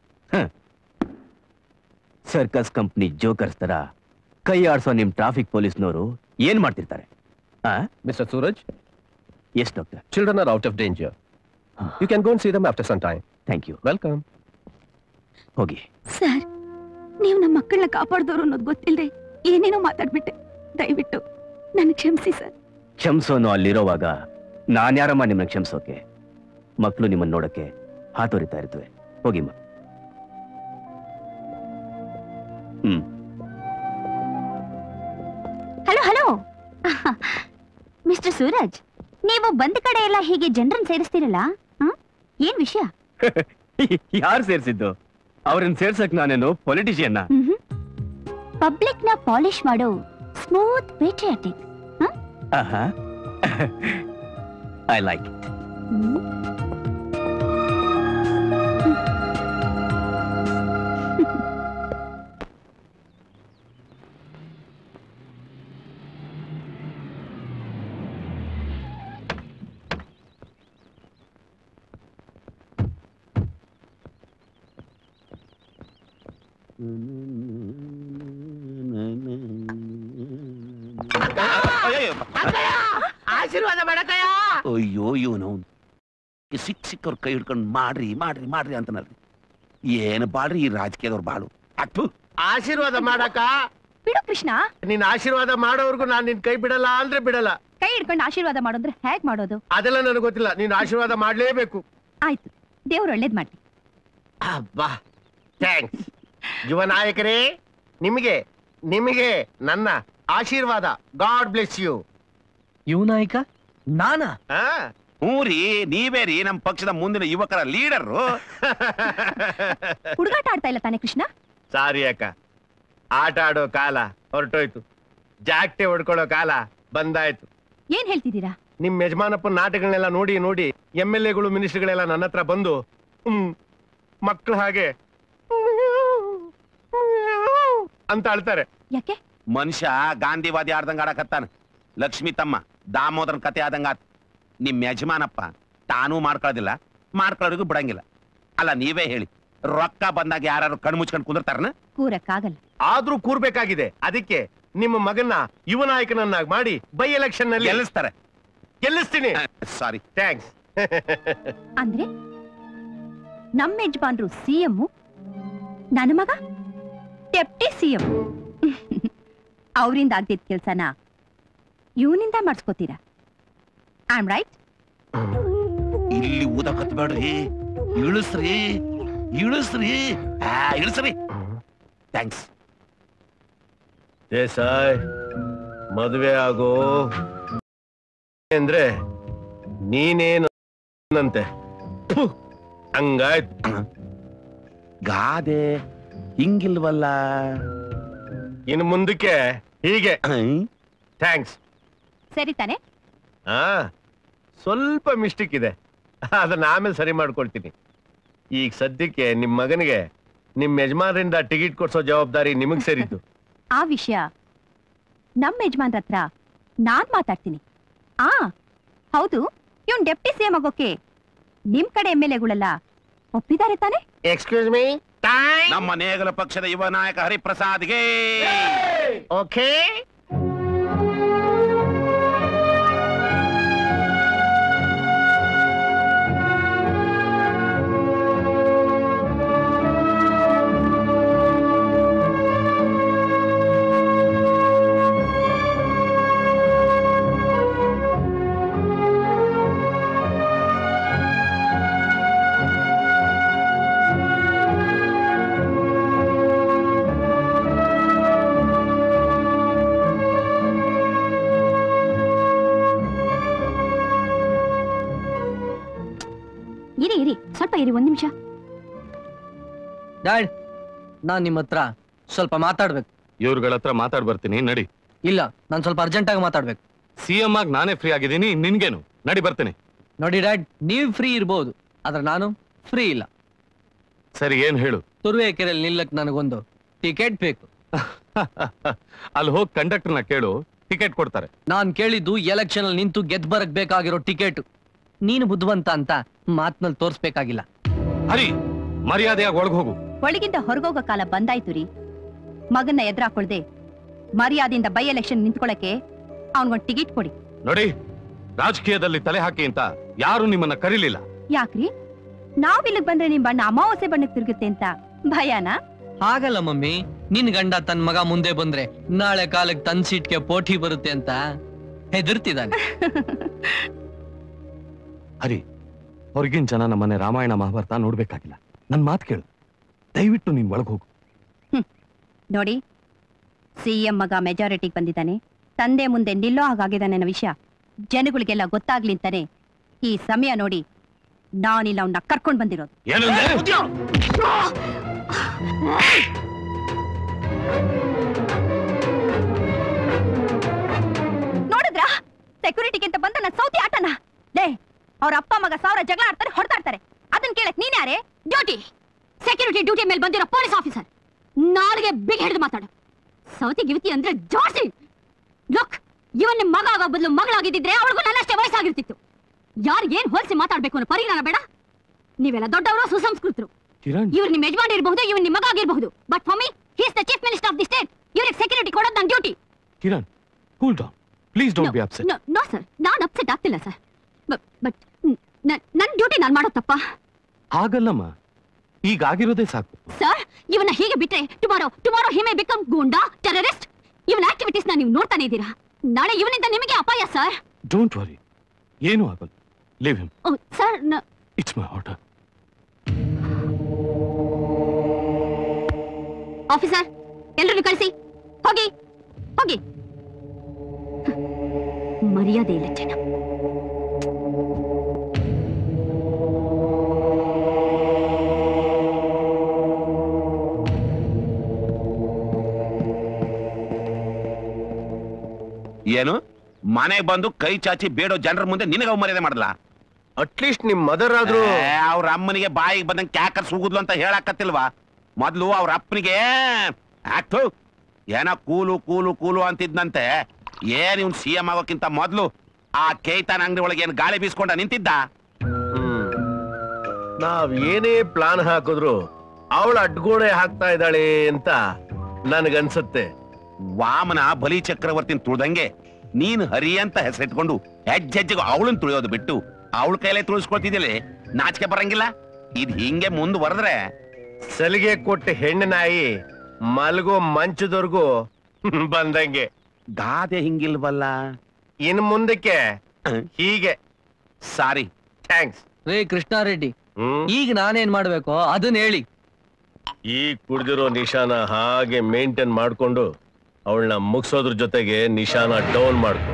ಸರ್ಕಸ್ ಕಂಪ್ನಿ ಜೋಕರ್ಸ್ ತರ ಕೈ ಆಡ್ಸೋ ನಿಮ್ ಟ್ರಾಫಿಕ್ ಪೊಲೀಸ್ನವರು ಏನ್ ಮಾಡ್ತಿರ್ತಾರೆ mister Suraj yes doctor children are out of danger you can go see them after some time thank you welcome ಹೋಗಿ ಸರ್ ನೀವು ನಮ್ಮ ಮಕ್ಕಳನ್ನ ಕಾಪಾಡ್ದವ್ರು ಅನ್ನೋದು ಗೊತ್ತಿಲ್ಲದೆ ಏನೇನೋ ಮಾತಾಡ್ಬಿಟ್ಟೆ ದಯವಿಟ್ಟು ನನಗೆ ಕ್ಷಮಿಸಿ ಸರ್ ಕ್ಷಮಿಸೋನು ಅಲ್ಲಿರೋವಾಗ ನಾನ್ಯಾರಮ್ಮ ನಿಮ್ಮನ್ನ ಕ್ಷಮಿಸೋಕೆ ಮಕ್ಕಳು ನಿಮ್ಮನ್ನ ನೋಡಕ್ಕೆ ಹಾತೊರಿತಾ ಇರ್ತವೆ ಹೋಗಿಮ್ಮ hmm hello hello mister Suraj ನೀವು ಬಂದ ಕಡೆ ಎಲ್ಲ ಹೀಗೆ ಜನರನ್ನ ಸೇರಿಸ್ತೀರಲ್ಲ ಹ್ಮ್? ಏನ್ ವಿಷಯ ಯಾರು ಸೇರ್ಸಿದ್ದು ಅವ್ರನ್ನ ಸೇರ್ಸಕ್ ನಾನೇನು ಪೊಲಿಟಿಷಿಯನ್ನ ಪಬ್ಲಿಕ್ ನ ಪಾಲಿಶ್ ಮಾಡೋ ಸ್ಮೂತ್ ಪೇಟ್ರಿಯಾಟಿಕ್ ಆಹಾ ಐ ಲೈಕ್ ಇಟ್ ಆಶೀರ್ವಾದ ಮಾಡಕಯ್ಯ ಅಯ್ಯೋ ಇವನು ಸಿಕ್ ಸಿಕ್ಕವ್ರ ಕೈ ಹಿಡ್ಕೊಂಡು ಮಾಡ್ರಿ ಮಾಡ್ರಿ ಮಾಡ್ರಿ ಅಂತನಲ್ರಿ ಏನು ಬಾಳ್ರಿ ಈ ರಾಜಕೀಯದವ್ರ ಬಾಳು ಅತ್ತು ಆಶೀರ್ವಾದ ಮಾಡಕ ಬಿಡು ಕೃಷ್ಣ ನೀನ್ ಆಶೀರ್ವಾದ ಮಾಡೋವರೆಗೂ ನಾನ್ ನಿನ್ ಕೈ ಬಿಡಲ್ಲ ಅಂದ್ರೆ ಬಿಡಲ್ಲ ಕೈ ಹಿಡ್ಕೊಂಡು ಆಶೀರ್ವಾದ ಮಾಡೋದ್ರೆ ಹೇಗ್ ಮಾಡೋದು ಅದೆಲ್ಲ ನನಗೆ ಗೊತ್ತಿಲ್ಲ ನೀನ್ ಆಶೀರ್ವಾದ ಮಾಡ್ಲೇಬೇಕು ಆಯ್ತು ದೇವ್ರು ಒಳ್ಳೇದ್ ಮಾಡ್ಲಿ ಅಬ್ಬಾ ಥ್ಯಾಂಕ್ಸ್ ಯುವ ನಾಯಕರೇ ನಿಮಗೆ ನಿಮಗೆ ನನ್ನ ಆಶೀರ್ವಾದ ಗಾಡ್ ಬ್ಲೆಸ್ ಯು ಯುವ ನಾಯಕ ನಾನಾ ಹ್ಞೂ ರೀ ನೀವೇ ರೀ ನಮ್ಮ ಪಕ್ಷದ ಮುಂದಿನ ಯುವಕರ ಲೀಡರು ಹುಡುಗಾಟ ಆಡ್ತಾ ಇಲ್ಲ ತಾನೆ ಕೃಷ್ಣ ಸಾರಿ ಅಕ್ಕ ಆಟ ಆಡೋ ಕಾಲ ಹೊರಟೋಯ್ತು ಜಾಕ್ಟೆ ಹೊಡ್ಕೊಳ್ಳೋ ಕಾಲ ಬಂದಾಯ್ತು ಏನ್ ಹೇಳ್ತಿದ್ದೀರಾ ನಿಮ್ ಯಜಮಾನಪ್ಪನ ನಾಟಕಗಳನ್ನೆಲ್ಲ ನೋಡಿ ನೋಡಿ ಎಂ ಎಲ್ ಎಗಳು ಮಿನಿಸ್ಟರ್ಗಳೆಲ್ಲ ನನ್ನ ಹತ್ರ ಬಂದು ಹ್ಮ್ ಮಕ್ಳು ಹಾಗೆ ಅಂತ ಅಳ್ತಾರೆ ಯಾಕೆ ಮನುಷ್ಯ ಗಾಂಧಿವಾದಿ ಆಡ್ದಂಗ ಆಡಕತ್ತಾನ ಲಕ್ಷ್ಮಿ ತಮ್ಮ ದಾಮೋದರನ್ ಕತೆ ಆದಂಗ ಆತ್ ನಿಮ್ ಯಜಮಾನಪ್ಪ ತಾನೂ ಮಾಡ್ಕೊಳ್ಳೋದಿಲ್ಲ ಮಾಡ್ಕೊಳ್ಳೋರಿಗೂ ಬಿಡಂಗಿಲ್ಲ ಅಲ್ಲ ನೀವೇ ಹೇಳಿ ರೊಕ್ಕ ಬಂದಾಗ ಯಾರು ಕಣ್ಣು ಮುಚ್ಕೊಂಡು ಕುಂದಿರ್ತಾರನ ಕೂರಕ್ಕಾಗಲ್ಲ ಆದ್ರೂ ಕೂರ್ಬೇಕಾಗಿದೆ ಅದಕ್ಕೆ ನಿಮ್ಮ ಮಗನ್ನ ಯುವ ನಾಯಕನನ್ನಾಗಿ ಮಾಡಿ ಬೈ ಎಲೆಕ್ಷನ್ ನಲ್ಲಿ ಗೆಲ್ಲಿಸ್ತಾರೆ ಗೆಲ್ಲಿಸ್ತೀನಿ ಸಾರಿ ಥ್ಯಾಂಕ್ಸ್ ಅಂದ್ರೆ ನಮ್ಮ ಯಜಮಾನ್ರು ಸಿಎಂ ನನ್ನ ಮಗ ಡೆಪ್ಟಿ ಸಿಎಂ ಅವರಿಂದ ಆಗ್ತಿದ್ ಕೆಲ್ಸನ ಇವನಿಂದ ಮಾಡಿಸ್ಕೋತೀರಾ ಐ ಆಮ್ ರೈಟ್ ಇಲ್ಲಿ ಊದಕತ್ ಬೇಡ್ರಿ ಇಳಿಸ್ರಿ ಇಳಿಸ್ರಿ ಆ, ಇಳಿಸ್ರಿ ಥ್ಯಾಂಕ್ಸ್ ದೇಸಾಯ್ ಮದುವೆ ಆಗೋ ಅಂದ್ರೆ ನೀನೇನು ಅಂತೆ ಥು, ಹಂಗಾಯ್ತು ಗಾದೆ ಹಿಂಗಿಲ್ವಲ್ಲ ಇನ್ನು ಮುಂದಕ್ಕೆ ಹೀಗೆ ಥ್ಯಾಂಕ್ಸ್ ಸರಿ ತಾನೆ ಹಾ ಸ್ವಲ್ಪ ಮಿಸ್ಟೇಕ್ ಇದೆ ಅದನ್ನ ಆಮೇಲೆ ಸರಿ ಮಾಡ್ಕೊಳ್ತೀನಿ ಈಗ ಸದ್ಯಕ್ಕೆ ನಿಮ್ ಮಗನಿಗೆ ನಿಮ್ ಯಜಮಾನರಿಂದ ಟಿಕೆಟ್ ಕೊಡ್ಸೋ ಜವಾಬ್ದಾರಿ ನಿಮಗ್ ಸೇರಿದ್ದು ಆ ವಿಷಯ ನಮ್ಮ ಯಜಮಾನ್ರ ಹತ್ರ ನಾನ್ ಮಾತಾಡ್ತೀನಿ ಆ ಹೌದು ಇವನ್ ಡೆಪ್ಟಿ ಸಿಎಂ ಆಗೋಕೆ ನಿಮ್ ಕಡೆ ಎಂ ಎಲ್ ಎಗಳೆಲ್ಲ ಒಪ್ಪಿದ್ದಾರೆ ತಾನೆ ಎಕ್ಸ್ಕ್ಯೂಸ್ ಮೀ ನಮ್ಮ ನೇಗಲ ಪಕ್ಷದ ಯುವ ನಾಯಕ ಹರಿಪ್ರಸಾದ್ಗೆ ಓಕೆ ಇರಿ ಇರಿ ಸ್ವಲ್ಪ ಇರಿ ಒಂದ್ ನಿಮಿಷ ಡ್ಯಾಡ್ ನಾನ್ ನಿಮ್ಮ ಹತ್ರ ಸ್ವಲ್ಪ ಮಾತಾಡ್ಬೇಕು ಇವ್ರುಗಳ ಹತ್ರ ಮಾತಾಡ್ ಬರ್ತೀನಿ ನಡಿ ಇಲ್ಲ ನಾನು ಸ್ವಲ್ಪ ಅರ್ಜೆಂಟ್ ಆಗಿ ಮಾತಾಡ್ಬೇಕು ಸಿ ಎಂ ಆಗಿ ನಾನೇ ಫ್ರೀ ಆಗಿದ್ದೀನಿ ನಿನ್ಗೇನು ನಡಿ ಬರ್ತೀನಿ ನೋಡಿ ಡ್ಯಾಡ್ ನೀವ್ ಫ್ರೀ ಇರ್ಬೋದು ಆದ್ರೆ ನಾನು ಫ್ರೀ ಇಲ್ಲ ಸರಿ ಏನ್ ಹೇಳು ತುರುವೇಕೆರೆಯಲ್ಲಿ ನಿಲ್ಲಕ್ ನನಗೊಂದು ಟಿಕೆಟ್ ಬೇಕು ಅಲ್ಲಿ ಹೋಗಿ ಕಂಡಕ್ಟರ್ನ ಕೇಳು ಟಿಕೆಟ್ ಕೊಡ್ತಾರೆ ನಾನ್ ಕೇಳಿದ್ದು ಎಲೆಕ್ಷನ್ ಅಲ್ಲಿ ನಿಂತು ಗೆದ್ ಬರಕ್ ಬೇಕಾಗಿರೋ ಟಿಕೆಟ್ ನೀನು ಬುದ್ಧಿವಂತ ಅಂತ ಮಾತ್ನಲ್ಲಿ ತೋರ್ಸ್ಬೇಕಾಗಿಲ್ಲ ಹರಿ ಮರ್ಯಾದೆಯಾಗಿ ಒಳಗ್ ಹೋಗು ಒಳಗಿಂದ ಹೊರಗೋಗೋ ಕಾಲ ಬಂದಾಯ್ತು ರೀ ಮಗನ್ನ ಎದುರಾಕೊಳ್ದೆ ಮರ್ಯಾದೆಯಿಂದ ಬೈ ಎಲೆಕ್ಷನ್ ನಿಂತ್ಕೊಳಕ್ಕೆ ಅವನ್ಗೊಂದ್ ಟಿಕೆಟ್ ಕೊಡಿ ನೋಡಿ ರಾಜಕೀಯದಲ್ಲಿ ತಲೆ ಹಾಕಿ ಅಂತ ಯಾರು ನಿಮ್ಮನ್ನ ಕರೀಲಿಲ್ಲ ಯಾಕ್ರಿ ನಾವ್ ಇಲ್ಲಿಗ್ ಬಂದ್ರೆ ನಿಮ್ ಬಣ್ಣ ಅಮಾವಾಸ್ಯೆ ಬಣ್ಣಕ್ ತಿರುಗುತ್ತೆ ಅಂತ ಭಯನಾ ಹಾಗಲ್ಲ ಮಮ್ಮಿ ನಿನ್ ಗಂಡ ತನ್ ಮಗ ಮುಂದೆ ಬಂದ್ರೆ ನಾಳೆ ಕಾಲಕ್ಕೆ ತನ್ ಸೀಟ್ಗೆ ಪೋಟಿ ಬರುತ್ತೆ ಅಂತ ಹೆದರ್ತಿದ್ದಾನೆ ಹರಿ ಹೊರಗಿನ ಜನ ನಮ್ಮನೆ ರಾಮಾಯಣ ಮಹಾಭಾರತ ನೋಡ್ಬೇಕಾಗಿಲ್ಲ ನನ್ ಮಾತು ಕೇಳು ದಯವಿಟ್ಟು ನೀನ್ ಒಳಗ್ ಹೋಗು ನೋಡಿ ಸಿಎಂ ಮಗ ಮೆಜಾರಿಟಿಗೆ ಬಂದಿದ್ದಾನೆ ತಂದೆ ಮುಂದೆ ನಿಲ್ಲೋ ಹಾಗಾಗಿದ್ದಾನೆ ಅನ್ನೋ ವಿಷಯ ಜನಗಳಿಗೆಲ್ಲ ಗೊತ್ತಾಗ್ಲಿ ಅಂತಾನೆ ಈ ಸಮಯ ನೋಡಿ ನಾನಿಲ್ಲ ಅವನ್ನ ಕರ್ಕೊಂಡ್ ಬಂದಿರೋದು ನೋಡಿದ್ರಾ ಸೆಕ್ಯೂರಿಟಿಗೆ ಅಂತ ಬಂದ ನನ್ನ ಸೌತಿ ಆಟನ ಲೇ ಅವ್ರ ಅಪ್ಪ ಮಗ ಸಾವಿರ ಜಗಳ ಆಡ್ತಾರೆ ಹೊಡೆದಾಡ್ತಾರೆ ಅದನ್ನ ಕೇಳಕ್ ನೀನ್ ಯಾರೇ ಡ್ಯೂಟಿ ಸೆಕ್ಯೂರಿಟಿ ಡ್ಯೂಟಿ ಮೇಲೆ ಬಂದಿರೋ ಪೊಲೀಸ್ ಆಫೀಸರ್ ನಾಲ್ಗೆ ಬಿಗ ಹಿಡಿದು ಮಾತಾಡು ಸೌತಿ ಗಿವತಿ ಅಂದ್ರೆ ಜಾಸ್ತಿ ಲುಕ್ ಇವನ್ ನಿಮ್ ಮಗ ಆಗೋ ಬದಲು ಮಗಳಾಗಿದ್ದಿದ್ರೆ ಅವಳಿಗೂ ನನ್ನಷ್ಟೇ ವಯಸ್ಸಾಗಿರ್ತಿತ್ತು ಯಾರಿಗೇನ್ ಹೋಲಿಸಿ ಮಾತಾಡ್ಬೇಕು ಅನ್ನೋ ಪರಿಜ್ಞಾನ ಬೇಡ ನೀವೆಲ್ಲ ದೊಡ್ಡವರು ಸುಸಂಸ್ಕೃತರು ಕಿರಣ್ ಇವ್ರು ನಿಮ್ ಯಜಮಾನ್ ಇರಬಹುದು ಇವ್ರು ನಿಮ್ ಮಗ ಆಗಿರಬಹುದು but for me he's the chief minister of the state ಇವ್ರಿಗೆ ಸೆಕ್ಯೂರಿಟಿ ಕೊಡೋದು ನನ್ನ duty Kiran cool down please don't be upset no sir ನಾನ್ ಅಪ್ಸೆಟ್ ಆಗ್ತಿಲ್ಲ ಸರ್ ಬಟ್ ನನ್ನ ಡ್ಯೂಟಿ ನಾನು ಮಾಡೋ ತಪ್ಪಾ ಹಾಗಲ್ಲಮ್ಮ ಈಗ ಆಗಿರೋದೇ ಸಾಕು ಸರ್ ಇವನ್ನ ಹೀಗೆ ಬಿಟ್ರೆ tomorrow tomorrow he may become goonda terrorist ಇವನ ಆಕ್ಟಿವಿಟೀಸ್ ನ ನೀವು ನೋಡ್ತಾನೆ ಇದ್ದೀರಾ ನಾಳೆ ಇವನಿಂದ ನಿಮಗೆ ಅಪಾಯ ಸರ್ ಡೋಂಟ್ ವರಿ ಏನೂ ಆಗಲ್ಲ leave him sir it's my order officer ಎಲ್ಲರನ್ನು ಕಳಿಸಿ ಹೋಗಿ ಹೋಗಿ ಮರ್ಯಾದೆ ಇಲ್ಲ ಜನ ಏನು ಮನೆಗೆ ಬಂದು ಕೈ ಚಾಚಿ ಬೇಡೋ ಜನರ ಮುಂದೆ ನಿನಗೆ ಮರ್ಯಾದೆ ಮಾಡಲ್ಲ ಅಟ್ಲೀಸ್ಟ್ ನಿಮ್ ಮದರ್ ಆದ್ರೂ ಅವ್ರ ಅಮ್ಮನಿಗೆ ಬಾಯಿಗೆ ಬಂದಂಗೆ ಕ್ಯಾಕರ್ ಸುಗುದ್ಲು ಅಂತ ಹೇಳಕತ್ತಿಲ್ವಾ ಮೊದ್ಲು ಅವ್ರ ಅಪ್ಪನಿಗೆ ಆಕ್ಟು ಏನೋ ಕೂಲು ಕೂಲು ಕೂಲು ಅಂತಿದ್ನಂತೆ ಏನ್ ಇವ್ನು ಸಿ ಎಂ ಆಗೋಕ್ಕಿಂತ ಮೊದ್ಲು ಆ ಕೇಯ್ತಾನ ಅಂಗಡಿ ಒಳಗೆ ಏನ್ ಗಾಳಿ ಬೀಸ್ಕೊಂಡ ನಿಂತಿದ್ದ ನಾವ್ ಏನೇ ಪ್ಲಾನ್ ಹಾಕಿದ್ರು ಅವಳ ಅಡ್ಗೋಡೆ ಹಾಕ್ತಾ ಇದ್ದಾಳೆ ಅಂತ ನನ್ಗನ್ಸತ್ತೆ ವಾಮನ ಬಲಿ ಚಕ್ರವರ್ತಿನ ತುಳ್ದಂಗೆ ನೀನ್ ಹರಿ ಅಂತ ಹೆಸರಿಟ್ಕೊಂಡು ಹೆಜ್ಜೆಜ್ಜೆಗೂ ಅವಳನ್ ತುಳಿಯೋದು ಬಿಟ್ಟು ಅವಳ ಕೈಲೇ ತುಳಿಸ್ಕೊಳ್ತಿದ್ಯಲೆ ನಾಚಿಕೆ ಬರಂಗಿಲ್ಲ ಇದ್ ಹಿಂಗೆ ಮುಂದುವರೆದ್ರೆ ಸಲಿಗೆ ಕೊಟ್ಟ ಹೆಣ್ಣು ನಾಯಿ ಮಲ್ಗೋ ಮಂಚದವರೆಗೂ ಬಂದಂಗೆ ಗಾದೆ ಹಿಂಗಿಲ್ವಲ್ಲ ಇನ್ ಮುಂದಕ್ಕೆ ಹೀಗೆ ಸಾರಿ ಥ್ಯಾಂಕ್ಸ್ ರೇ ಕೃಷ್ಣಾರೆಡ್ಡಿ ಈಗ ನಾನೇನ್ ಮಾಡ್ಬೇಕೋ ಅದನ್ನ ಹೇಳಿ ಈ ಕುಡ್ದಿರೋ ನಿಶಾನ ಹಾಗೆ ಮೇಂಟೈನ್ ಮಾಡ್ಕೊಂಡು ಅವಳನ್ನ ಮುಗಿಸೋದ್ರ ಜೊತೆಗೆ ನಿಶಾನ ಡೌನ್ ಮಾಡ್ಕೊಂಡು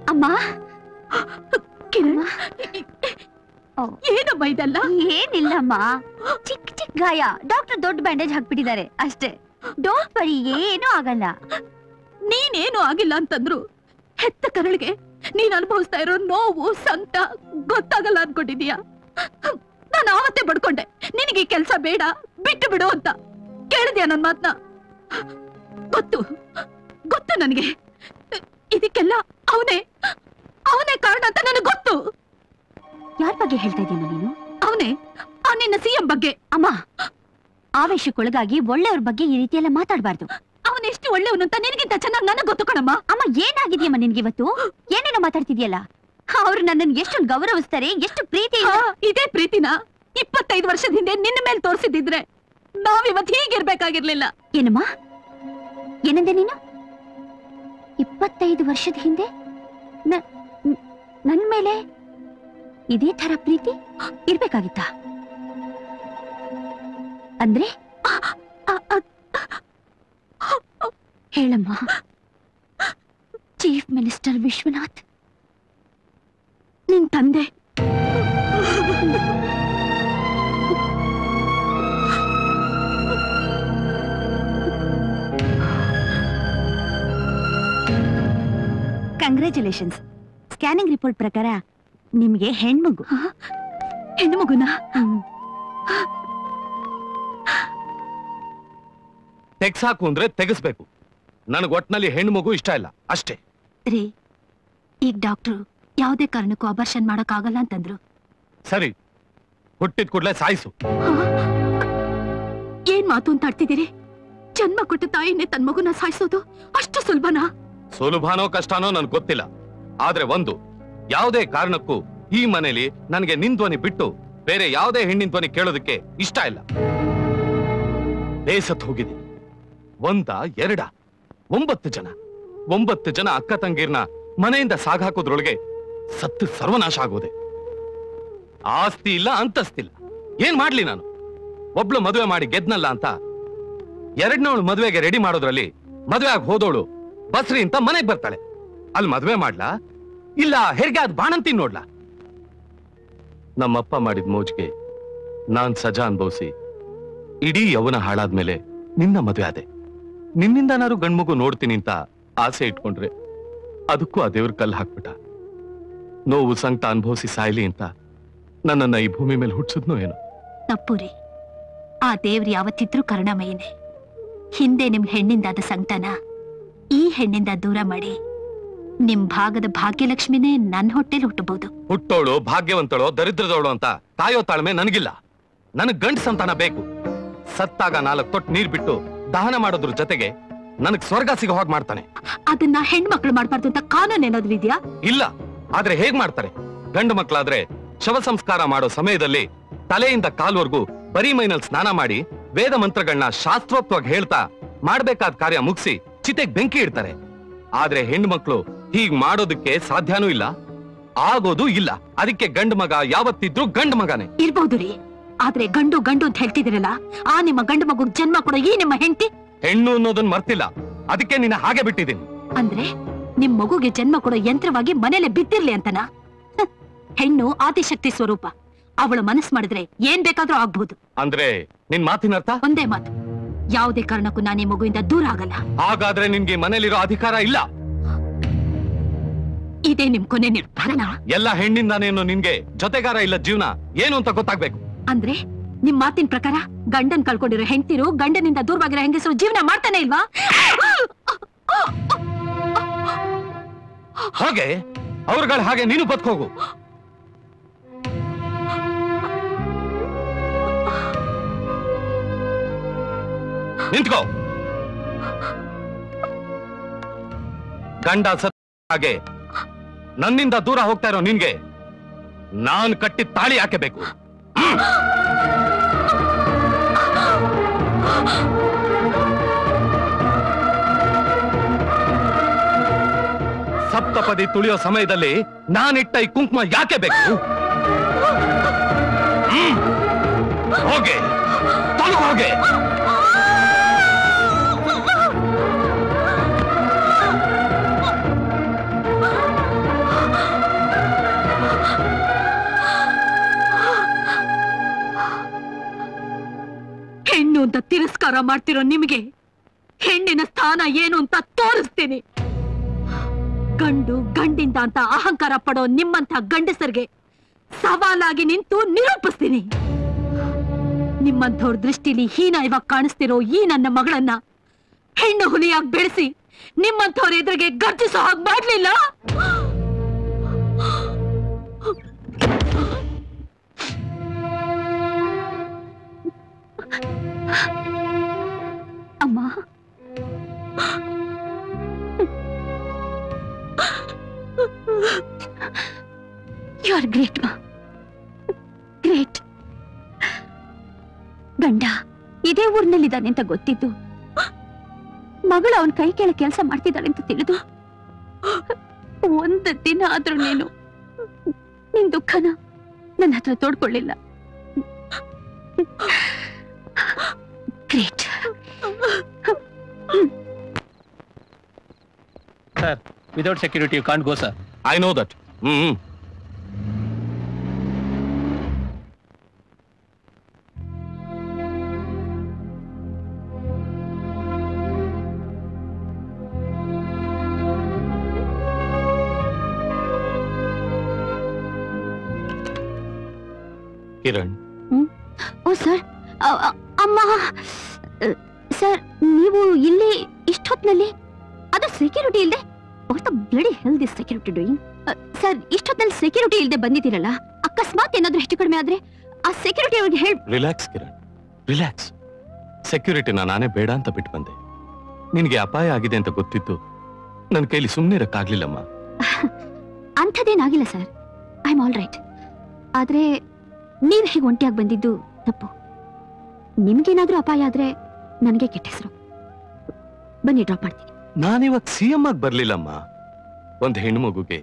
ಅಮ್ಮ ಏನಮ್ಮ ಇದೆಲ್ಲ ಏನಿಲ್ಲಮ್ಮ ಚಿಕ್ಕ ಚಿಕ್ಕ ಗಾಯ ಡಾಕ್ಟರ್ ದೊಡ್ಡ ಬ್ಯಾಂಡೇಜ್ ಹಾಕ್ಬಿಟ್ಟಿದ್ದಾರೆ ಅಷ್ಟೇ ಡೋಂಟ್ ವರಿ ಏನೂ ಆಗಲ್ಲ ನೀನೇನು ಆಗಿಲ್ಲ ಅಂತಂದ್ರು ಹೆತ್ತ ಕರಳಿಗೆ ನೀನ್ ಅನುಭವಿಸ್ತಾ ಇರೋ ನೋವು ಸಂತ ಗೊತ್ತಾಗಲ್ಲ ಅನ್ಕೊಂಡಿದೀಯ ನಾನು ಆವತ್ತೇ ಬಡ್ಕೊಂಡೆ ನಿನಗೆ ಈ ಕೆಲ್ಸ ಬೇಡ ಬಿಟ್ಟು ಬಿಡು ಅಂತ ಕೇಳಿದ್ಯಾ ನನ್ ಮಾತ್ನ ಗೊತ್ತು ಗೊತ್ತು ನನಗೆ ಇದಕ್ಕೆಲ್ಲ ಅವನೇ ಅವನೇ ಕಾರಣ ಅಂತ ನನಗೆ ಗೊತ್ತು ಯಾರ ಬಗ್ಗೆ ಹೇಳ್ತಾ ಇದೀನ ನೀನು ಅವನೇ ಆ ನಿನ್ನ ಸಿಎಂ ಬಗ್ಗೆ ಅಮ್ಮ ಆವೇಶಕ್ಕೊಳಗಾಗಿ ಒಳ್ಳೆಯವ್ರ ಬಗ್ಗೆ ಈ ರೀತಿ ಎಲ್ಲ ಮಾತಾಡಬಾರ್ದು ಅವನ ಎಷ್ಟು ಒಳ್ಳೆಯವನು ಅಂತ ನಿನಗಿಂತ ಚೆನ್ನಾಗಿ ನನಗೆ ಗೊತ್ತು ಕಣಮ್ಮ ಅಮ್ಮ ಏನಾಗಿದ್ಯಮ್ಮ ನಿನ್ಗೆ ಇವತ್ತು ಏನೇನೋ ಮಾತಾಡ್ತಿದ್ಯಲ್ಲ ಅವ್ರು ನನ್ನನ್ನು ಎಷ್ಟೊಂದು ಗೌರವಿಸ್ತಾರೆ ಎಷ್ಟು ಪ್ರೀತಿ ಹಾ, ಇದೇ ಪ್ರೀತಿನ ಇಪ್ಪತ್ತೈದು ವರ್ಷದ ಹಿಂದೆ ನಿನ್ನ ಮೇಲೆ ತೋರಿಸಿದ್ರೆ ನಾವಿವತ್ ಹೀಗಿರ್ಬೇಕಾಗಿರ್ಲಿಲ್ಲ ಏನಮ್ಮ ಏನಂದೆ ನೀನು ಇಪ್ಪತ್ತೈದು ವರ್ಷದ ಹಿಂದೆ ನ- ನ- ನನ್ ಮೇಲೆ ಇದೇ ತರ ಪ್ರೀತಿ ಇರ್ಬೇಕಾಗಿತ್ತ ಅಂದ್ರೆ ಹೇಳಮ್ಮ ಚೀಫ್ ಮಿನಿಸ್ಟರ್ ವಿಶ್ವನಾಥ್ ನಿನ್ ತಂದೆ ಕಂಗ್ರ್ಯಾಚುಲೇಷನ್ಸ್ ಸ್ಕ್ಯಾನಿಂಗ್ ರಿಪೋರ್ಟ್ ಪ್ರಕಾರ ನಿಮ್ಗೆ ಹೆಣ್ಮಗು ಹೆಣ್ಣು ಮಗುನ ತೆಗ್ಸಾಕು ಅಂದ್ರೆ ತೆಗಿಸ್ಬೇಕು ನನಗ್ ಒಟ್ನಲ್ಲಿ ಹೆಣ್ಣು ಮಗು ಇಷ್ಟ ಇಲ್ಲ ಅಷ್ಟೇ ರೀ ಈಗ ಡಾಕ್ಟ್ರು ಯಾವುದೇ ಕಾರಣಕ್ಕೂ ಅಬರ್ಷನ್ ಮಾಡಕ್ಕಾಗಲ್ಲ ಅಂತಂದ್ರು ಸರಿ ಹುಟ್ಟಿದ ಕೂಡ್ಲೆ ಸಾಯಿಸು ಏನ್ ಮಾತು ಅಂತ ಆಡ್ತಿದ್ದೀರಿ ಜನ್ಮ ಕೊಟ್ಟ ತಾಯಿನೇ ತನ್ ಮಗುನ ಸಾಯಿಸೋದು ಅಷ್ಟು ಸುಲಭನಾ ಸುಲಭನೋ ಕಷ್ಟನೋ ನನ್ಗೆ ಗೊತ್ತಿಲ್ಲ ಆದ್ರೆ ಒಂದು ಯಾವುದೇ ಕಾರಣಕ್ಕೂ ಈ ಮನೇಲಿ ನನಗೆ ನಿನ್ ಧ್ವನಿ ಬಿಟ್ಟು ಬೇರೆ ಯಾವುದೇ ಹೆಣ್ಣಿನ ಧ್ವನಿ ಕೇಳೋದಕ್ಕೆ ಇಷ್ಟ ಇಲ್ಲ ಬೇಸತ್ ಹೋಗಿದೆ ಒಂದ ಎರಡ ಒಂಬತ್ತು ಜನ ಒಂಬತ್ತು ಜನ ಅಕ್ಕ ತಂಗೀರ್ನ ಮನೆಯಿಂದ ಸಾಗಾಕೋದ್ರೊಳಗೆ ಸತ್ತು ಸರ್ವನಾಶ ಆಗೋದೆ ಆಸ್ತಿ ಇಲ್ಲ ಅಂತಸ್ತಿಲ್ಲ ಏನ್ ಮಾಡ್ಲಿ ನಾನು ಒಬ್ಳು ಮದುವೆ ಮಾಡಿ ಗೆದ್ನಲ್ಲ ಅಂತ ಎರಡನೇವಳು ಮದುವೆಗೆ ರೆಡಿ ಮಾಡೋದ್ರಲ್ಲಿ ಮದುವೆ ಆಗಿ ಹೋದವಳು ಬಸ್ರಿ ಅಂತ ಮನೆಗ್ ಬರ್ತಾಳೆ ಅಲ್ಲಿ ಮದುವೆ ಮಾಡ್ಲಾ ಇಲ್ಲ ಹೆರಿಗೆ ಅದ್ ಬಾಣಂತಿ ನೋಡ್ಲಾ ನಮ್ಮಪ್ಪ ಮಾಡಿದ ಮೋಜ್ಗೆ ನಾನ್ ಸಜಾ ಅನ್ಭವಿಸಿ ಇಡೀ ಯೌವನ ಹಾಳಾದ್ಮೇಲೆ ನಿನ್ನ ಮದುವೆ ಆದೆ ನಿನ್ನಿಂದನಾರು ಗಂಡ್ಮಗು ನೋಡ್ತೀನಿ ಅಂತ ಆಸೆ ಇಟ್ಕೊಂಡ್ರೆ ಅದಕ್ಕೂ ಆ ದೇವ್ರ ಕಲ್ಲು ಹಾಕ್ಬಿಟ್ಟ ನೋವು ಸಂಕಟ ಅನುಭವಿಸಿ ಸಾಯ್ಲಿ ಅಂತ ನನ್ನನ್ನ ಈ ಭೂಮಿ ಮೇಲೆ ಹುಟ್ಟಿಸಿದ್ನೋ ಏನೋ ತಪ್ಪು ರೀ ಆ ದೇವ್ರು ಯಾವತ್ತಿದ್ರೂ ಕರುಣಾಮಯನೇ ಹಿಂದೆ ನಿಮ್ ಹೆಣ್ಣಿಂದಾದ ಸಂಕಟನ ಈ ಹೆಣ್ಣಿಂದ ದೂರ ಮಾಡಿ ನಿಮ್ ಭಾಗದ ಭಾಗ್ಯಲಕ್ಷ್ಮಿನೇ ನನ್ ಹೊಟ್ಟೆಲ್ ಹುಟ್ಟಬಹುದು ಹುಟ್ಟೋಳು ಭಾಗ್ಯವಂತಳೋ ದರಿದ್ರದವಳು ಅಂತ ಕಾಯೋ ತಾಳ್ಮೆ ನನಗಿಲ್ಲ ನನಗ್ ಗಂಡ್ ಸಂತಾನ ಬೇಕು ಸತ್ತಾಗ ನಾಲ್ಕು ತೊಟ್ಟು ನೀರ್ ಬಿಟ್ಟು ದಹನ ಮಾಡೋದ್ರ ಜೊತೆಗೆ ನನಗ್ ಸ್ವರ್ಗ ಸಿಗೋ ಹಾಗೆ ಮಾಡ್ತಾನೆ ಅದನ್ನ ಹೆಣ್ಮಕ್ಳು ಮಾಡ್ಬಾರ್ದು ಅಂತ ಕಾನೂನ್ ಏನಾದ್ರು ಇದೆಯಾ ಇಲ್ಲ ಆದ್ರೆ ಹೇಗ್ ಮಾಡ್ತಾರೆ ಗಂಡು ಮಕ್ಕಳಾದ್ರೆ ಶವ ಸಂಸ್ಕಾರ ಮಾಡೋ ಸಮಯದಲ್ಲಿ ತಲೆಯಿಂದ ಕಾಲ್ವರ್ಗೂ ಬರೀ ಮೈನಲ್ಲಿ ಸ್ನಾನ ಮಾಡಿ ವೇದ ಮಂತ್ರಗಳನ್ನ ಶಾಸ್ತ್ರೋಕ್ತವಾಗಿ ಹೇಳ್ತಾ ಮಾಡ್ಬೇಕಾದ ಕಾರ್ಯ ಮುಗಿಸಿ ಚಿತೆಗ್ ಬೆಂಕಿ ಇಡ್ತಾರೆ ಆದ್ರೆ ಹೆಣ್ಣು ಮಕ್ಕಳು ಹೀಗ್ ಮಾಡೋದಕ್ಕೆ ಸಾಧ್ಯನೂ ಇಲ್ಲ ಆಗೋದು ಇಲ್ಲ ಅದಕ್ಕೆ ಗಂಡು ಮಗ ಯಾವತ್ತಿದ್ರೂ ಗಂಡು ಮಗನೇ ಇರ್ಬಹುದು ರೀ ಆದ್ರೆ ಗಂಡು ಗಂಡು ಅಂತ ಹೇಳ್ತಿದಿರಲ್ಲ ಆ ನಿಮ್ಮ ಗಂಡು ಮಗು ಜನ್ಮ ಕೊಡೋ ಈ ನಿಮ್ಮ ಹೆಂಡತಿ ಹೆಣ್ಣು ಅನ್ನೋದನ್ನ ಮರ್ತಿಲ್ಲ ಅದಕ್ಕೆ ನಿನ್ನ ಹಾಗೆ ಬಿಟ್ಟಿದ್ದೀನಿ ಅಂದ್ರೆ ನಿಮ್ ಮಗುಗೆ ಜನ್ಮ ಕೊಡೋ ಯಂತ್ರವಾಗಿ ಮನೇಲೆ ಬಿದ್ದಿರ್ಲಿ ಅಂತನಾ ಹ, ಹೆಣ್ಣು ಆದಿಶಕ್ತಿ ಸ್ವರೂಪ ಅವಳು ಮನಸ್ ಮಾಡಿದ್ರೆ ಏನ್ ಬೇಕಾದ್ರೂ ಆಗ್ಬಹುದು ಅಂದ್ರೆ ನಿನ್ ಮಾತಿನ ಅರ್ಥ ಒಂದೇ ಮಾತು ಯಾವುದೇ ಕಾರಣಕ್ಕೂ ನಾನು ಈ ಮಗುವಿಂದ ದೂರ ಆಗಲ್ಲ ಹಾಗಾದ್ರೆ ನಿನ್ಗೆ ಮನೇಲಿರೋ ಅಧಿಕಾರ ಇಲ್ಲ ಇದೇ ನಿಮ್ ಕೊನೆ ನಿರ್ಧಾರನ ಎಲ್ಲ ಹೆಣ್ಣಿಂದಾನೇನು ನಿನ್ಗೆ ಜೊತೆಗಾರ ಇಲ್ಲ ಜೀವನ ಏನು ಅಂತ ಗೊತ್ತಾಗ್ಬೇಕು ಅಂದ್ರೆ ನಿಮ್ ಮಾತಿನ ಪ್ರಕಾರ ಗಂಡನ್ ಕಳ್ಕೊಂಡಿರೋ ಹೆಂಡತಿರು ಗಂಡನಿಂದ ದೂರವಾಗಿರೋ ಹೆಂಗಸರು ಜೀವನ ಮಾಡ್ತಾನೆ ಇಲ್ವಾ ಹಾಗೆ ಅವ್ರಗಳ ಹಾಗೆ ನೀನು ಬದುಕೋಗು ನಿಂತ್ಕೋ ಗಂಡ ಸತ್ ಹಾಗೆ ನನ್ನಿಂದ ದೂರ ಹೋಗ್ತಾ ಇರೋ ನಿನ್ಗೆ ನಾನ್ ಕಟ್ಟಿದ ತಾಳಿ ಹಾಕಬೇಕು ಸಪ್ತಪದಿ ತುಳಿಯೋ ಸಮಯದಲ್ಲಿ ನಾನಿಟ್ಟ ಈ ಕುಂಕುಮ ಯಾಕೆ ಬೇಕು ಹ್ಮ್. ಹೋಗೆ ತೊಲಗು ಹೋಗೆ ಅಂತ ತಿರಸ್ಕಾರ ಮಾಡ್ತಿರೋ ನಿಮಗೆ ಹೆಣ್ಣಿನ ಸ್ಥಾನ ಏನು ಅಂತ ತೋರಿಸ್ತೀನಿ ಗಂಡು ಗಂಡಿಂದ ಅಂತ ಅಹಂಕಾರ ಪಡೋ ನಿಮ್ಮಂತ ಗಂಡಸರಿಗೆ ಸವಾಲಾಗಿ ನಿಂತು ನಿರೂಪಿಸ್ತೀನಿ ನಿಮ್ಮಂಥವ್ರ ದೃಷ್ಟಿಲಿ ಹೀನ ಇವಾಗ ಕಾಣಿಸ್ತಿರೋ ಈ ನನ್ನ ಮಗಳನ್ನ ಹೆಣ್ಣು ಹುಲಿಯಾಗಿ ಬೆಳೆಸಿ ನಿಮ್ಮಂಥವ್ರ ಎದುರಿಗೆ ಗರ್ಜಿಸೋ ಹಾಗೆ ಮಾಡ್ಲಿಲ್ಲ ಅಮ್ಮ you are great ma great ಗಂಡ ಇದೇ ಊರಿನಲ್ಲಿದ್ದಾನೆ ಅಂತ ಗೊತ್ತಿದ್ದು ಮಗಳು ಅವನ್ ಕೈ ಕೆಳ ಕೆಲಸ ಮಾಡ್ತಿದ್ದಾಳೆ ಅಂತ ತಿಳಿದು ಒಂದು ದಿನ ಆದ್ರೂ ನೀನು ನಿನ್ ದುಃಖನ ನನ್ನ ಹತ್ರ ತೋಡ್ಕೊಳ್ಳಿಲ್ಲ great sir without security you can't go sir I know that hmm Kiran oh sir ಅ- ಅ- ಅಮ್ಮ ಅ, ಸರ್ ನೀವು ಇಲ್ಲಿ ಇಷ್ಟೊತ್ನಲ್ಲಿ ಅದು ಸೆಕ್ಯೂರಿಟಿ ಇಲ್ಲದೆ what bloody hell this security doing sir ಇಷ್ಟೊತ್ನಲ್ಲಿ ಸೆಕ್ಯೂರಿಟಿ ಇಲ್ಲದೆ ಬಂದಿದ್ದೀರಲ್ಲ ಅಕಸ್ಮಾತ್ ಏನಾದ್ರೂ ಹೆಚ್ಚು ಕಡಿಮೆ ಆದ್ರೆ ಆ ಸೆಕ್ಯೂರಿಟಿ ಅವ್ರಿಗೆ ಹೇಳಿ ರಿಲ್ಯಾಕ್ಸ್ ಕಿರಣ್ ರಿಲ್ಯಾಕ್ಸ್ ಸೆಕ್ಯೂರಿಟಿನ ನಾನೇ ಬೇಡ ಅಂತ ಬಿಟ್ಟು ಬಂದೆ ನಿನಗೆ ಅಪಾಯ ಆಗಿದೆ ಅಂತ ಗೊತ್ತಿತ್ತು ನನ್ನ ಕೈಲಿ ಸುಮ್ಮನೆ ಇರಕ್ಕಾಗ್ಲಿಲ್ಲಮ್ಮ ಅಂಥದ್ದೇನಾಗಿಲ್ಲ sir I am all right ಆದ್ರೆ ನೀವ್ ಹೇಗೆ ಒಂಟಿಯಾಗಿ ಬಂದಿದ್ದು ತಪ್ಪು ನಿಮ್ಗೇನಾದ್ರೂ ಅಪಾಯ ಆದ್ರೆ ನನಗೆ ಕೆಟ್ಟ ಹೆಸರು ಬನ್ನಿ ಡ್ರಾಪ್ ಮಾಡ್ತೀನಿ ನಾನಿವಾಗ ಸಿ ಎಂ ಆಗಿ ಬರ್ಲಿಲ್ಲಮ್ಮ ಒಂದ್ ಹೆಣ್ಣು ಮಗುಗೆ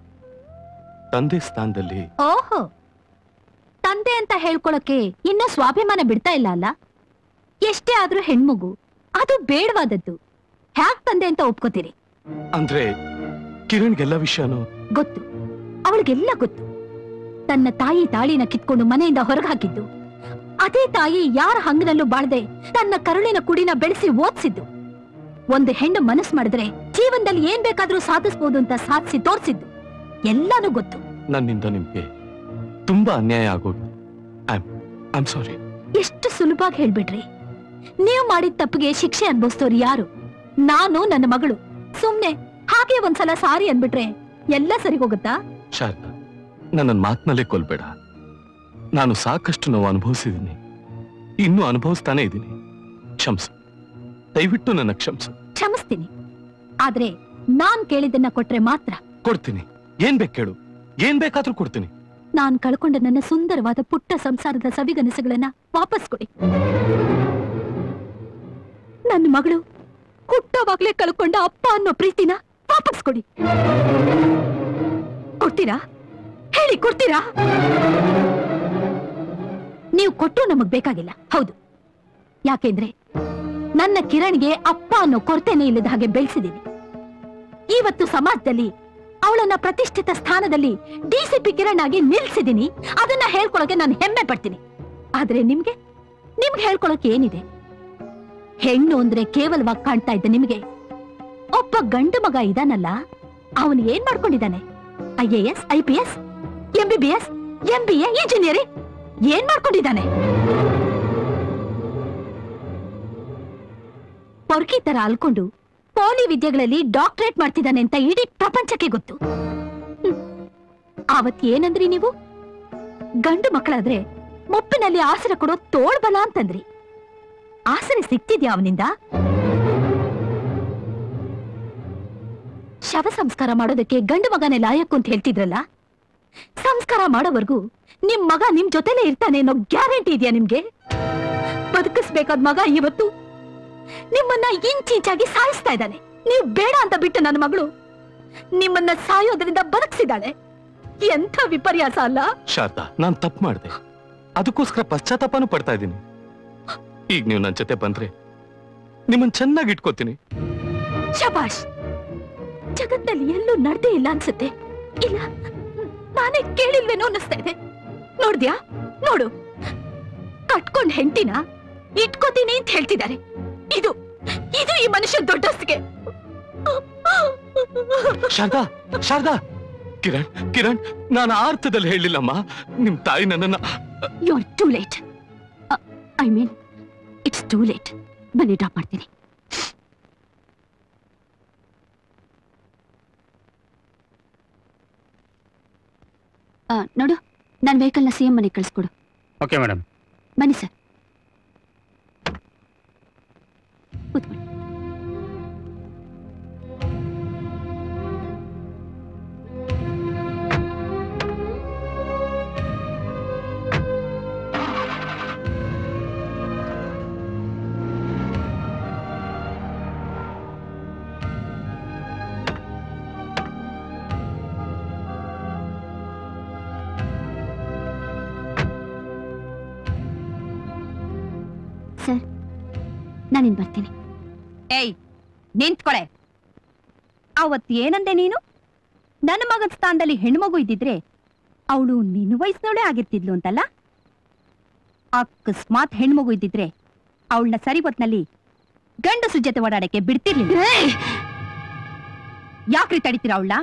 ತಂದೆ ಸ್ಥಾನದಲ್ಲಿ ಓಹೋ ತಂದೆ ಅಂತ ಹೇಳ್ಕೊಳಕ್ಕೆ ಇನ್ನೂ ಸ್ವಾಭಿಮಾನ ಬಿಡ್ತಾ ಇಲ್ಲ ಅಲ್ಲ ಎಷ್ಟೇ ಆದ್ರೂ ಹೆಣ್ಮಗು ಅದು ಬೇಡವಾದದ್ದು ಹ್ಯಾಕ್ ತಂದೆ ಅಂತ ಒಪ್ಕೋತೀರಿ ಅಂದ್ರೆ ಕಿರಣ್ಗೆಲ್ಲ ವಿಷಯನೂ ಗೊತ್ತು ಅವಳಿಗೆಲ್ಲ ಗೊತ್ತು ತನ್ನ ತಾಯಿ ತಾಳಿನ ಕಿತ್ಕೊಂಡು ಮನೆಯಿಂದ ಹೊರಗೆ ಹಾಕಿದ್ದು ಅದೇ ತಾಯಿ ಯಾರ ಹಂಗನಲ್ಲೂ ಬಾಳ್ದೆ ತನ್ನ ಕರುಳಿನ ಕುಡಿನ ಬೆಳೆಸಿ ಓದ್ಸಿದ್ದು ಒಂದು ಹೆಣ್ಣು ಮನಸ್ಸು ಮಾಡಿದ್ರೆ ಜೀವನದಲ್ಲಿ ಏನ್ ಬೇಕಾದ್ರೂ ಸಾಧಿಸ್ಬೋದು ಅಂತ ಸಾಧಿಸಿ ತೋರ್ಸಿದ್ದು ಎಲ್ಲಾನು ಗೊತ್ತು ನನ್ನಿಂದ ನಿಮ್ಗೆ ತುಂಬಾ ಅನ್ಯಾಯ ಆಗೋಗಿದೆ ಐಮ್ ಐಮ್ ಸಾರಿ ಎಷ್ಟು ಸುಲಭವಾಗಿ ಹೇಳ್ಬಿಡ್ರಿ ನೀವು ಮಾಡಿದ ತಪ್ಪಿಗೆ ಶಿಕ್ಷೆ ಅನ್ಭವಿಸ್ತೋರು ಯಾರು ನಾನು ನನ್ನ ಮಗಳು ಸುಮ್ನೆ ಹಾಗೆ ಒಂದ್ಸಲ ಸಾರಿ ಅನ್ಬಿಟ್ರೆ ಎಲ್ಲ ಸರಿ ಹೋಗುತ್ತಾ ಶಾರದಾ ನನ್ನ ಮಾತಿನಲ್ಲೇ ಕೊಲ್ಬೇಡ ನಾನು ಸಾಕಷ್ಟು ನೋವು ಅನುಭವಿಸಿದ್ದೀನಿ ಇನ್ನೂ ಅನುಭವಿಸ್ತಾನೆ ಇದ್ದೀನಿ ಕ್ಷಮ್ಸು ದಯವಿಟ್ಟು ನನ್ನ ಕ್ಷಮ್ಸು ಕ್ಷಮಿಸ್ತೀನಿ ಆದ್ರೆ ನಾನ್ ಕೇಳಿದ್ದನ್ನ ಕೊಟ್ರೆ ಮಾತ್ರ ಕೊಡ್ತೀನಿ ಏನ್ ಬೇಕು ಕೇಳು ಏನ್ ಬೇಕಾದ್ರೂ ಕೊಡ್ತೀನಿ ನಾನ್ ಕಳ್ಕೊಂಡ ನನ್ನ ಸುಂದರವಾದ ಪುಟ್ಟ ಸಂಸಾರದ ಸವಿಗನಸುಗಳನ್ನ ವಾಪಸ್ ಕೊಡಿ ನನ್ನ ಮಗಳು ಹುಟ್ಟೋವಾಗ್ಲೇ ಕಳ್ಕೊಂಡ ಅಪ್ಪ ಅನ್ನೋ ಪ್ರೀತಿನ ವಾಪಸ್ ಕೊಡಿ ಕೊಡ್ತೀರಾ ಹೇಳಿ ಕೊಡ್ತೀರಾ ನೀವು ಕೊಟ್ಟು ನಮಗ್ ಬೇಕಾಗಿಲ್ಲ ಹೌದು ಯಾಕೆಂದ್ರೆ ನನ್ನ ಕಿರಣ್ಗೆ ಅಪ್ಪ ಅನ್ನೋ ಕೊರತೆನೇ ಇಲ್ಲದ ಹಾಗೆ ಬೆಳೆಸಿದ್ದೀನಿ ಇವತ್ತು ಸಮಾಜದಲ್ಲಿ ಅವಳನ್ನ ಪ್ರತಿಷ್ಠಿತ ಸ್ಥಾನದಲ್ಲಿ ಡಿಸಿಪಿ ಕಿರಣ್ ಆಗಿ ನಿಲ್ಸಿದ್ದೀನಿ ಅದನ್ನ ಹೇಳ್ಕೊಳಕ್ಕೆ ನಾನು ಹೆಮ್ಮೆ ಪಡ್ತೀನಿ ಆದ್ರೆ ನಿಮ್ಗೆ ನಿಮ್ಗೆ ಹೇಳ್ಕೊಳಕ್ಕೆ ಏನಿದೆ ಹೆಣ್ಣು ಅಂದ್ರೆ ಕೇವಲವಾಗಿ ಕಾಣ್ತಾ ಇದ್ದ ನಿಮಗೆ ಒಬ್ಬ ಗಂಡು ಮಗ ಇದಾನಲ್ಲ ಅವನು ಏನ್ ಮಾಡ್ಕೊಂಡಿದ್ದಾನೆ I A S I P S M B B S M B A engineering ಏನ್ ಮಾಡ್ಕೊಂಡಿದ್ದಾನೆ ಪೊರ್ಕಿ ತರ ಅಲ್ಕೊಂಡು ಪೋಲಿ ವಿದ್ಯೆಗಳಲ್ಲಿ ಡಾಕ್ಟರೇಟ್ ಮಾಡ್ತಿದ್ದಾನೆ ಅಂತ ಇಡೀ ಪ್ರಪಂಚಕ್ಕೆ ಗೊತ್ತು ಹ್ಮ್. ಆವತ್ ಏನಂದ್ರಿ ನೀವು ಗಂಡು ಮಕ್ಕಳಾದ್ರೆ ಮುಪ್ಪಿನಲ್ಲಿ ಆಸರೆ ಕೊಡೋ ತೋಳ್ಬಲ ಅಂತಂದ್ರಿ ಆಸರೆ ಸಿಕ್ತಿದ್ಯಾ ಅವನಿಂದ ಶವ ಸಂಸ್ಕಾರ ಮಾಡೋದಕ್ಕೆ ಗಂಡು ಮಗನೇ ಲಾಯಕ್ಕು ಅಂತ ಹೇಳ್ತಿದ್ರಲ್ಲ ಸಂಸ್ಕಾರ ಮಾಡೋವರೆಗೂ ನಿಮ್ ಮಗ ನಿಮ್ ಜೊತೆಲೇ ಇರ್ತಾನೆ ಅನ್ನೋ ಗ್ಯಾರಂಟಿ ಇದೆಯಾ ನಿಮ್ಗೆ ಬದುಕಿಸ್ಬೇಕಾದ ಮಗ ಇವತ್ತು ನಿಮ್ಮನ್ನ ಇಂಚೀಚಾಗಿ ಸಾಯಿಸ್ತಾ ಇದ್ದಾನೆ ನೀವು ಬೇಡ ಅಂತ ಬಿಟ್ಟು ನನ್ನ ಮಗಳು ನಿಮ್ಮನ್ನ ಸಾಯೋದ್ರಿಂದ ಬದುಕಿಸಿದಾಳೆ ಎಂಥ ವಿಪರ್ಯಾಸ ಅಲ್ಲ ಶಾರದಾ ನಾನ್ ತಪ್ಪು ಮಾಡಿದೆ ಅದಕ್ಕೋಸ್ಕರ ಪಶ್ಚಾತ್ತಾಪನೂ ಪಡ್ತಾ ಇದ್ದೀನಿ ಈಗ ನೀವು ನನ್ನ ಜೊತೆ ಬಂದ್ರೆ ನಿಮ್ಮನ್ ಚೆನ್ನಾಗಿ ಇಟ್ಕೋತೀನಿ ಶಬಾಷ್ ಜಗತ್ನಲ್ಲಿ ಎಲ್ಲೂ ನಡ್ದೇ ಇಲ್ಲ ಅನ್ಸುತ್ತೆ ಇಲ್ಲ ನಾನೇ ಕೇಳಿಲ್ವೇನೋ ಅನ್ನಿಸ್ತಾ ಇದೆ ನೋಡ್ದ್ಯಾ ನೋಡು ಕಟ್ಕೊಂಡ್ ಹೆಂಡತಿನ ಇಟ್ಕೋತೀನಿ ಅಂತ ಹೇಳ್ತಿದ್ದಾರೆ ಇದು ಇದು ಈ ಮನುಷ್ಯ ದೊಡ್ಡಸ್ಗೆ ಶಾರದಾ ಶಾರದಾ ಕಿರಣ್ ಕಿರಣ್ ನಾನು ಆ ಅರ್ಥದಲ್ಲಿ ಹೇಳಿಲ್ಲಮ್ಮ ನಿಮ್ ತಾಯಿ ನನ್ನನ್ನ you are too late I mean it's too late ಬನ್ನಿ ಡ್ರಾಪ್ ಮಾಡ್ತೀನಿ ಆ, ನೋಡು ನನ್ನ ವೆಹಿಕಲ್ನ ಸಿ ಎಂ ಮನೆಗೆ ಕಳಿಸ್ಕೊಡು ಓಕೆ ಮೇಡಮ್ ಬನ್ನಿ ಸರ್ ಸರ್ ನಾನಿನ್ ಬರ್ತೀನಿ ಏಯ್ ನಿಂತ್ಕೊಳೆ ಅವತ್ ಏನಂದೆ ನೀನು ನನ್ನ ಮಗನ ಸ್ಥಾನದಲ್ಲಿ ಹೆಣ್ಮಗು ಇದ್ದಿದ್ರೆ ಅವಳು ನಿನ್ನ ವಯಸ್ಸಿನವಳೇ ಆಗಿರ್ತಿದ್ಲು ಅಂತಲ್ಲ ಅಕಸ್ಮಾತ್ ಹೆಣ್ಮಗು ಇದ್ದಿದ್ರೆ ಅವಳನ್ನ ಸರಿ ಹೊತ್ನಲ್ಲಿ ಗಂಡಸು ಜೊತೆ ಓಡಾಡಕ್ಕೆ ಬಿಡ್ತಿರ್ಲಿಲ್ಲ ಯಾಕ್ರಿ ತಡಿತೀರ ಅವಳ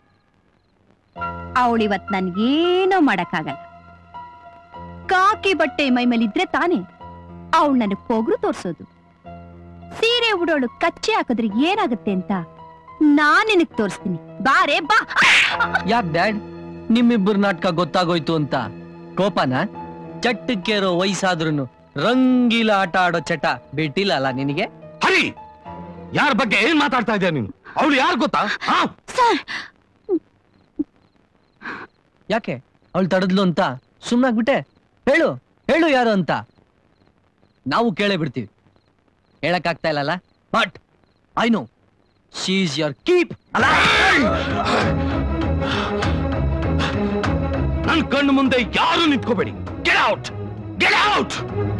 ಅವಳಿವತ್ ನನ್ಗೇನೋ ಮಾಡಕ್ಕಾಗಲ್ಲ ಕಾಕಿ ಬಟ್ಟೆ ಮೈ ಮೇಲಿದ್ರೆ ತಾನೇ ಅವಳು ನನಗ್ ಪೋಗ್ರು ತೋರ್ಸೋದು ಸೀರೆ ಉಡೋಳು ಕಚ್ಚೆ ಹಾಕಿದ್ರೆ ಏನಾಗುತ್ತೆ ಅಂತ ನಾನ್ ನಿನಗ್ ತೋರಿಸ್ತೀನಿ ಬಾರೆ ಬಾ ಯಾಕ್ ಡ್ಯಾಡ್ ನಿಮ್ಮಿಬ್ಬರ ನಾಟಕ ಗೊತ್ತಾಗೋಯ್ತು ಅಂತ ಕೋಪನ ಚಟ್ಟಕ್ಕೇರೋ ವಯಸ್ಸಾದ್ರೂ ರಂಗೀಲ ಆಟ ಆಡೋ ಚಟ ಬಿಟ್ಟಿಲ್ಲ ಅಲ್ಲ ನಿನಗೆ ಹರಿ ಯಾರ ಬಗ್ಗೆ ಏನ್ ಮಾತಾಡ್ತಾ ಇದ್ಯಾ ನೀನು ಅವಳು ಯಾರು ಗೊತ್ತಾ ಆ? ಯಾಕೆ ಅವಳು ತಡದ್ಲು ಅಂತ ಸುಮ್ಮನಾಗ್ಬಿಟ್ಟೆ ಹೇಳು ಹೇಳು ಯಾರು ಅಂತ ನಾವು ಕೇಳೇ ಬಿಡ್ತೀವಿ ಹೇಳಕ್ಕಾಗ್ತಾ ಇಲ್ಲಲ್ಲ but I know she is your keep ಅಲ್ಲ ನನ್ ಕಣ್ಣು ಮುಂದೆ ಯಾರು ನಿಂತ್ಕೋಬೇಡಿ ಗೆಟ್ ಔಟ್ ಗೆಟ್ ಔಟ್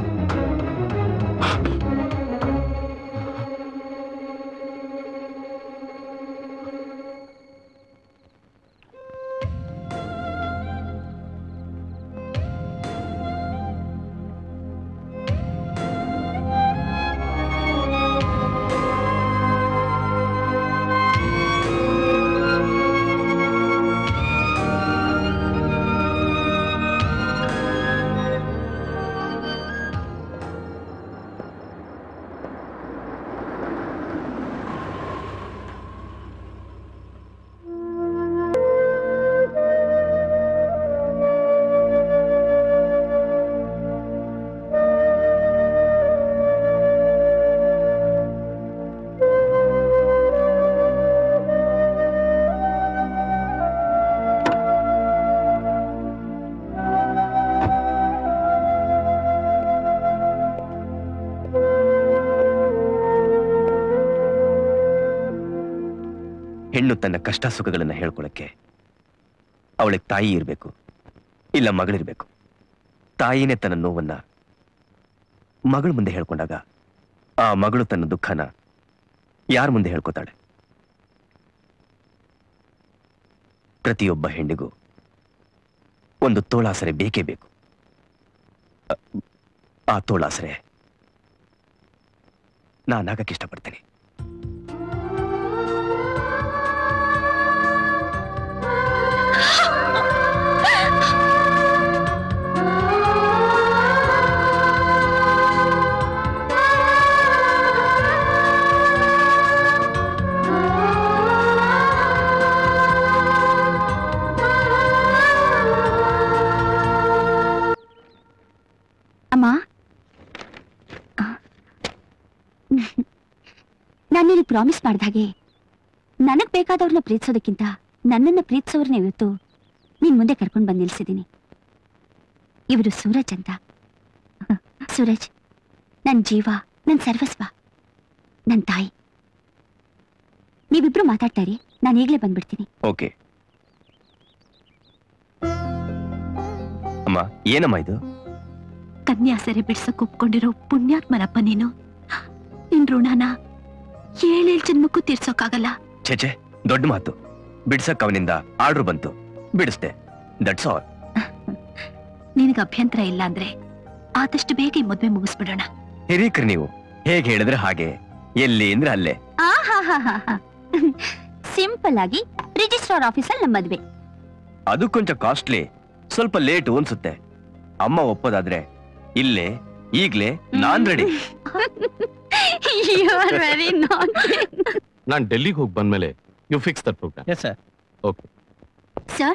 ಹೆಣ್ಣು ತನ್ನ ಕಷ್ಟ ಸುಖಗಳನ್ನ ಹೇಳ್ಕೊಳಕ್ಕೆ ಅವಳಿಗೆ ತಾಯಿ ಇರಬೇಕು ಇಲ್ಲ ಮಗಳಿರ್ಬೇಕು ತಾಯಿನೇ ತನ್ನ ನೋವನ್ನ ಮಗಳ ಮುಂದೆ ಹೇಳ್ಕೊಂಡಾಗ ಆ ಮಗಳು ತನ್ನ ದುಃಖನ ಯಾರ ಮುಂದೆ ಹೇಳ್ಕೊತಾಳೆ ಪ್ರತಿಯೊಬ್ಬ ಹೆಣ್ಣಿಗೂ ಒಂದು ತೋಳಾಸರೆ ಬೇಕೇ ಬೇಕು ಅ- ಆ ತೋಳಾಸರೆ ನಾನಾಗಕ್ಕೆ ಇಷ್ಟಪಡ್ತೇನೆ ಅಮ್ಮ ನಾನು ನಿನಗೆ ಪ್ರಾಮಿಸ್ ಮಾಡ್ದ ಹಾಗೆ ನನಗ್ ಬೇಕಾದವ್ರನ್ನ ಪ್ರೀತಿಸೋದಕ್ಕಿಂತ ನನ್ನನ್ನ ಪ್ರೀತಿಸೋರ್ನ ಇವತ್ತು ನಿನ್ ಮುಂದೆ ಕರ್ಕೊಂಡು ಬಂದು ನಿಲ್ಸಿದ್ದೀನಿ ಇವರು ಸೂರಜ್ ಅಂತ ಸೂರಜ್ ನನ್ ಜೀವ ನನ್ ಸರ್ವಸ್ವ ನನ್ ತಾಯಿ ನೀವಿಬ್ರು ಮಾತಾಡ್ತಾ ಇರಿ ನಾನು ಈಗಲೇ ಬಂದ್ಬಿಡ್ತೀನಿ ಓಕೆ ಅಮ್ಮ ಏನಮ್ಮ ಇದು ಕನ್ಯಾಸರೆ ಬಿಡ್ಸಕ್ ಒಪ್ಕೊಂಡಿರೋ ಪುಣ್ಯಾತ್ಮನಪ್ಪ ನೀನು ನಿನ್ ಋಣನ ಏಳೇಳ್ ಜನ್ಮಕ್ಕೂ ತೀರ್ಸೋಕ್ಕಾಗಲ್ಲ ಛೇ ದೊಡ್ಡ ಮಾತು ಬಿಡ್ಸಕ್ ಅವನಿಂದ ಆರ್ಡರ್ ಬಂತು ಬಿಡಿಸ್ದೆ ದಟ್ಸ್ ಆಲ್ ನಿನಗೆ ಅಭ್ಯಂತರ ಇಲ್ಲ ಅಂದ್ರೆ ಆದಷ್ಟು ಬೇಗ ಈ ಮದ್ವೆ ಮುಗಿಸ್ಬಿಡೋಣ ಹಿರೀಕ್ರಿ ನೀವು ಹೇಗೆ ಹೇಳಿದ್ರೆ ಹಾಗೆ ಎಲ್ಲಿ ಅಂದ್ರೆ ಅಲ್ಲೇ ಆಹಾಹಾಹಾಹಾ. ಸಿಂಪಲ್ ಆಗಿ ರಿಜಿಸ್ಟ್ರಾರ್ ಆಫೀಸಲ್ಲಿ ನಮ್ಮ ಮದ್ವೆ ಅದು ಕೊಂಚ ಕಾಸ್ಟ್ಲಿ ಸ್ವಲ್ಪ ಲೇಟ್ ಅನ್ಸುತ್ತೆ ಅಮ್ಮ ಒಪ್ಪೋದಾದ್ರೆ ಇಲ್ಲೇ ಈಗ್ಲೇ ನಾನ್ ready you are very naughty ನಾನ್ ಡೆಲ್ಲಿಗೆ ಹೋಗಿ ಬಂದ್ಮೇಲೆ you fix that program yes sir okay sir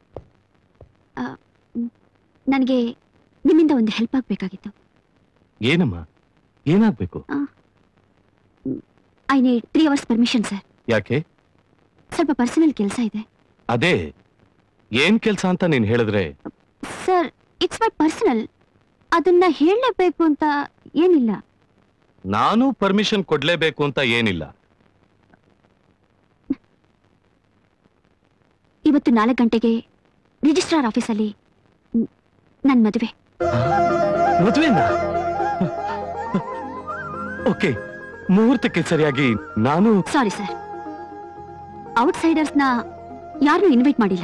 ನನಗೆ ನಿಮ್ಮಿಂದ ಒಂದು ಹೆಲ್ಪ್ ಆಗಬೇಕಾಗಿತ್ತು ಏನಮ್ಮ ಏನಾಗ್ಬೇಕು I need three hours permission sir ಯಾಕೆ ಸ್ವಲ್ಪ ಪರ್ಸನಲ್ ಕೆಲಸ ಇದೆ ಅದೇ ಏನ್ ಕೆಲ್ಸ ಅಂತ ನೀನ್ ಹೇಳಿದ್ರೆ ಸರ್ ಇಟ್ಸ್ ಮೈ ಪರ್ಸನಲ್ ಅದನ್ನ ಹೇಳಲೇಬೇಕು ಅಂತ ಏನಿಲ್ಲ ನಾನು ಪರ್ಮಿಷನ್ ಕೊಡ್ಲೇಬೇಕು ಅಂತ ಏನಿಲ್ಲ ಇವತ್ತು ನಾಲ್ಕು ಗಂಟೆಗೆ ರಿಜಿಸ್ಟ್ರಾರ್ ಆಫೀಸಲ್ಲಿ ನನ್ನ ಮದುವೆ ಮದುವೆನ ಓಕೆ ಮುಹೂರ್ತಕ್ಕೆ ಸರಿಯಾಗಿ ನಾನು ಸಾರಿ ಸರ್ ಔಟ್ಸೈಡರ್ಸ್ನ ಯಾರನ್ನೂ ಇನ್ವೈಟ್ ಮಾಡಿಲ್ಲ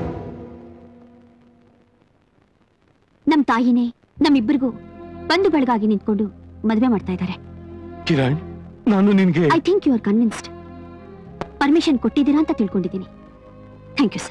ನಮ್ ತಾಯಿನೇ ನಮ್ಮಿಬ್ಬರಿಗೂ ಬಂಧು ಬಳಗಾಗಿ ನಿಂತ್ಕೊಂಡು ಮದುವೆ ಮಾಡ್ತಾ ಇದ್ದಾರೆ ಕಿರಣ್ ನಾನು ನಿನ್ಗೆ I think you are convinced permission ಕೊಟ್ಟಿದ್ದೀರಾ ಅಂತ ತಿಳ್ಕೊಂಡಿದ್ದೀನಿ ಥ್ಯಾಂಕ್ ಯು ಸರ್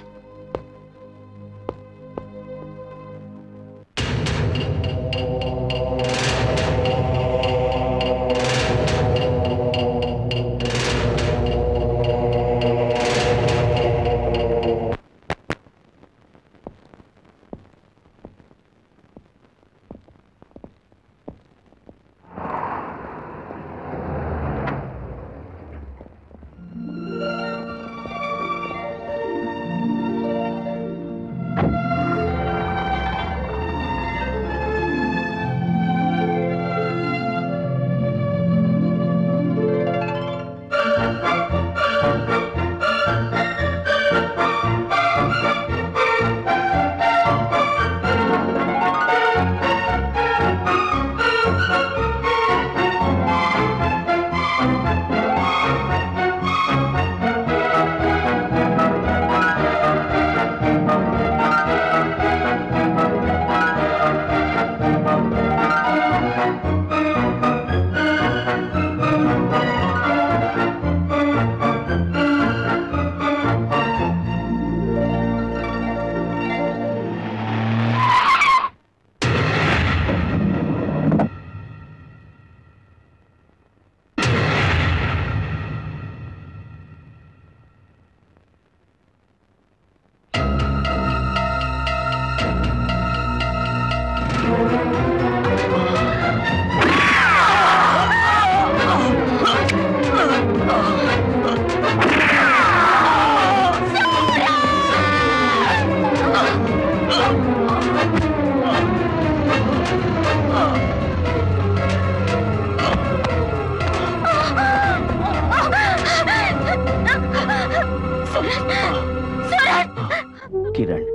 ಕಿರಣ್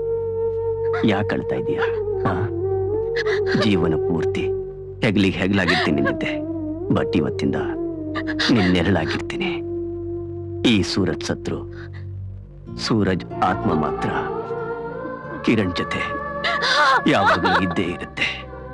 ಯಾಕೆ ಅಳ್ತಾ ಇದೀಯ ಆ? ಜೀವನ ಪೂರ್ತಿ ಹೆಗ್ಲಿಗೆ ಹೆಗ್ಲಾಗಿರ್ತೀನಿ ನಿನ್ನಿದ್ದೆ ಬಟ್ ಇವತ್ತಿಂದ ನಿನ್ ನೆರಳಾಗಿರ್ತೀನಿ ಈ ಸೂರಜ್ ಸತ್ರು ಸೂರಜ್ ಆತ್ಮ ಮಾತ್ರ ಕಿರಣ್ ಜೊತೆ ಯಾವಾಗಲೂ ಇದ್ದೇ ಇರುತ್ತೆ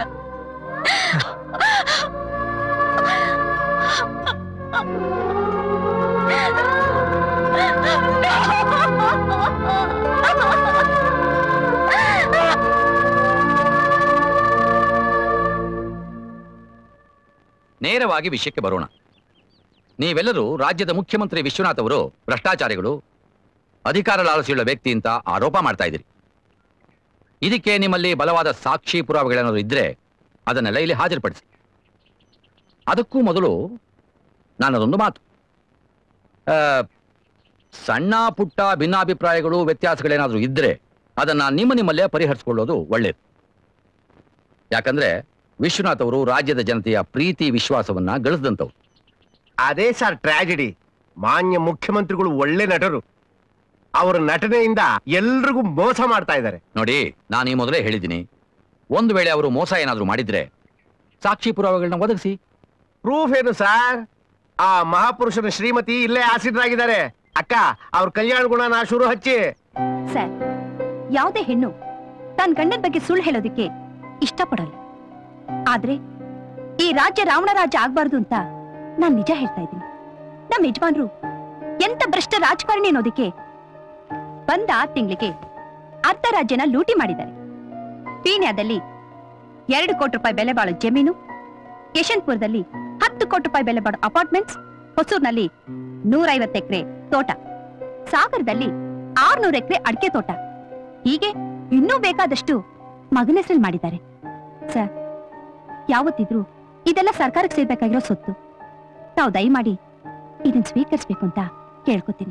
ನೇರವಾಗಿ ವಿಷಯಕ್ಕೆ ಬರೋಣ ನೀವೆಲ್ಲರೂ ರಾಜ್ಯದ ಮುಖ್ಯಮಂತ್ರಿ ವಿಶ್ವನಾಥ್ ಅವರು ಭ್ರಷ್ಟಾಚಾರಿಗಳು ಅಧಿಕಾರ ಲಾಲಸಿಯುಳ್ಳ ವ್ಯಕ್ತಿ ಅಂತ ಆರೋಪ ಮಾಡ್ತಾ ಇದ್ದೀರಿ ಇದಕ್ಕೆ ನಿಮ್ಮಲ್ಲಿ ಬಲವಾದ ಸಾಕ್ಷಿ ಪುರಾವೆಗಳೇನಾದ್ರು ಇದ್ರೆ ಅದನ್ನೆಲ್ಲ ಇಲ್ಲಿ ಹಾಜರುಪಡಿಸಿ ಅದಕ್ಕೂ ಮೊದಲು ನಾನದೊಂದು ಮಾತು ಆ, ಸಣ್ಣ ಪುಟ್ಟ ಭಿನ್ನಾಭಿಪ್ರಾಯಗಳು ವ್ಯತ್ಯಾಸಗಳೇನಾದ್ರೂ ಇದ್ರೆ ಅದನ್ನ ನಿಮ್ಮ ನಿಮ್ಮಲ್ಲೇ ಪರಿಹರಿಸಿಕೊಳ್ಳೋದು ಒಳ್ಳೆಯದು ಯಾಕಂದ್ರೆ ವಿಶ್ವನಾಥ್ ಅವರು ರಾಜ್ಯದ ಜನತೆಯ ಪ್ರೀತಿ ವಿಶ್ವಾಸವನ್ನ ಗಳಿಸಿದಂಥವ್ರು ಅದೇ ಸರ್ ಟ್ರಾಜಿಡಿ ಮಾನ್ಯ ಮುಖ್ಯಮಂತ್ರಿಗಳು ಒಳ್ಳೆ ನಟರು ಅವರ ನಟನೆಯಿಂದ ಎಲ್ರಿಗೂ ಮೋಸ ಮಾಡ್ತಾ ಇದ್ದಾರೆ ನೋಡಿ ನಾನು ಈ ಮೊದಲೇ ಹೇಳಿದ್ದೀನಿ ಒಂದು ವೇಳೆ ಅವರು ಮೋಸ ಏನಾದ್ರೂ ಮಾಡಿದ್ರೆ ಸಾಕ್ಷಿ ಪುರಾವೆಗಳನ್ನ ಒದಗಿಸಿ ಪ್ರೂಫ್ ಏನು ಸರ್ ಆ ಮಹಾಪುರುಷನ ಶ್ರೀಮತಿ ಇಲ್ಲೇ ಆಸಿಡ್ರಾಗಿದ್ದಾರೆ ಅಕ್ಕ ಅವ್ರ ಕಲ್ಯಾಣ ಗುಣನ ಶುರು ಹಚ್ಚಿ ಸರ್ ಯಾವುದೇ ಹೆಣ್ಣು ತನ್ನ ಗಂಡನ ಬಗ್ಗೆ ಸುಳ್ಳು ಹೇಳೋದಕ್ಕೆ ಇಷ್ಟಪಡಲ್ಲ ಆದ್ರೆ ಈ ರಾಜ್ಯ ರಾವಣ ರಾಜ್ಯ ಆಗ್ಬಾರ್ದು ಅಂತ ನಾನ್ ನಿಜ ಹೇಳ್ತಾ ಇದ್ದೀನಿ ನಮ್ಮ ಯಜಮಾನ್ರು ಎಂತ ಭ್ರಷ್ಟ ರಾಜಕಾರಣಿ ಅನ್ನೋದಕ್ಕೆ ಬಂದ ಆರ್ ತಿಂಗಳಿಗೆ ಅರ್ಧ ರಾಜ್ಯನ ಲೂಟಿ ಮಾಡಿದ್ದಾರೆ ಪೀಣ್ಯದಲ್ಲಿ ಎರಡು ಕೋಟಿ ರೂಪಾಯಿ ಬೆಲೆ ಬಾಳೋ ಜಮೀನು ಯಶವಂತಪುರದಲ್ಲಿ ಹತ್ತು ಕೋಟಿ ರೂಪಾಯಿ ಬೆಲೆ ಬಾಳೋ ಅಪಾರ್ಟ್ಮೆಂಟ್ಸ್ ಹೊಸೂರ್ನಲ್ಲಿ ನೂರೈವತ್ತು ಎಕರೆ ತೋಟ ಸಾಗರದಲ್ಲಿ ಆರ್ನೂರು ಎಕರೆ ಅಡಿಕೆ ತೋಟ ಹೀಗೆ ಇನ್ನೂ ಬೇಕಾದಷ್ಟು ಮಗನ ಹೆಸರಲ್ಲಿ ಮಾಡಿದ್ದಾರೆ ಸರ್ ಯಾವತ್ತಿದ್ರು ಇದೆಲ್ಲ ಸರ್ಕಾರಕ್ಕೆ ಸೇರ್ಬೇಕಾಗಿರೋ ಸೊತ್ತು ತಾವು ದಯಮಾಡಿ ಇದನ್ನ ಸ್ವೀಕರಿಸ್ಬೇಕು ಅಂತ ಕೇಳ್ಕೊತೀನಿ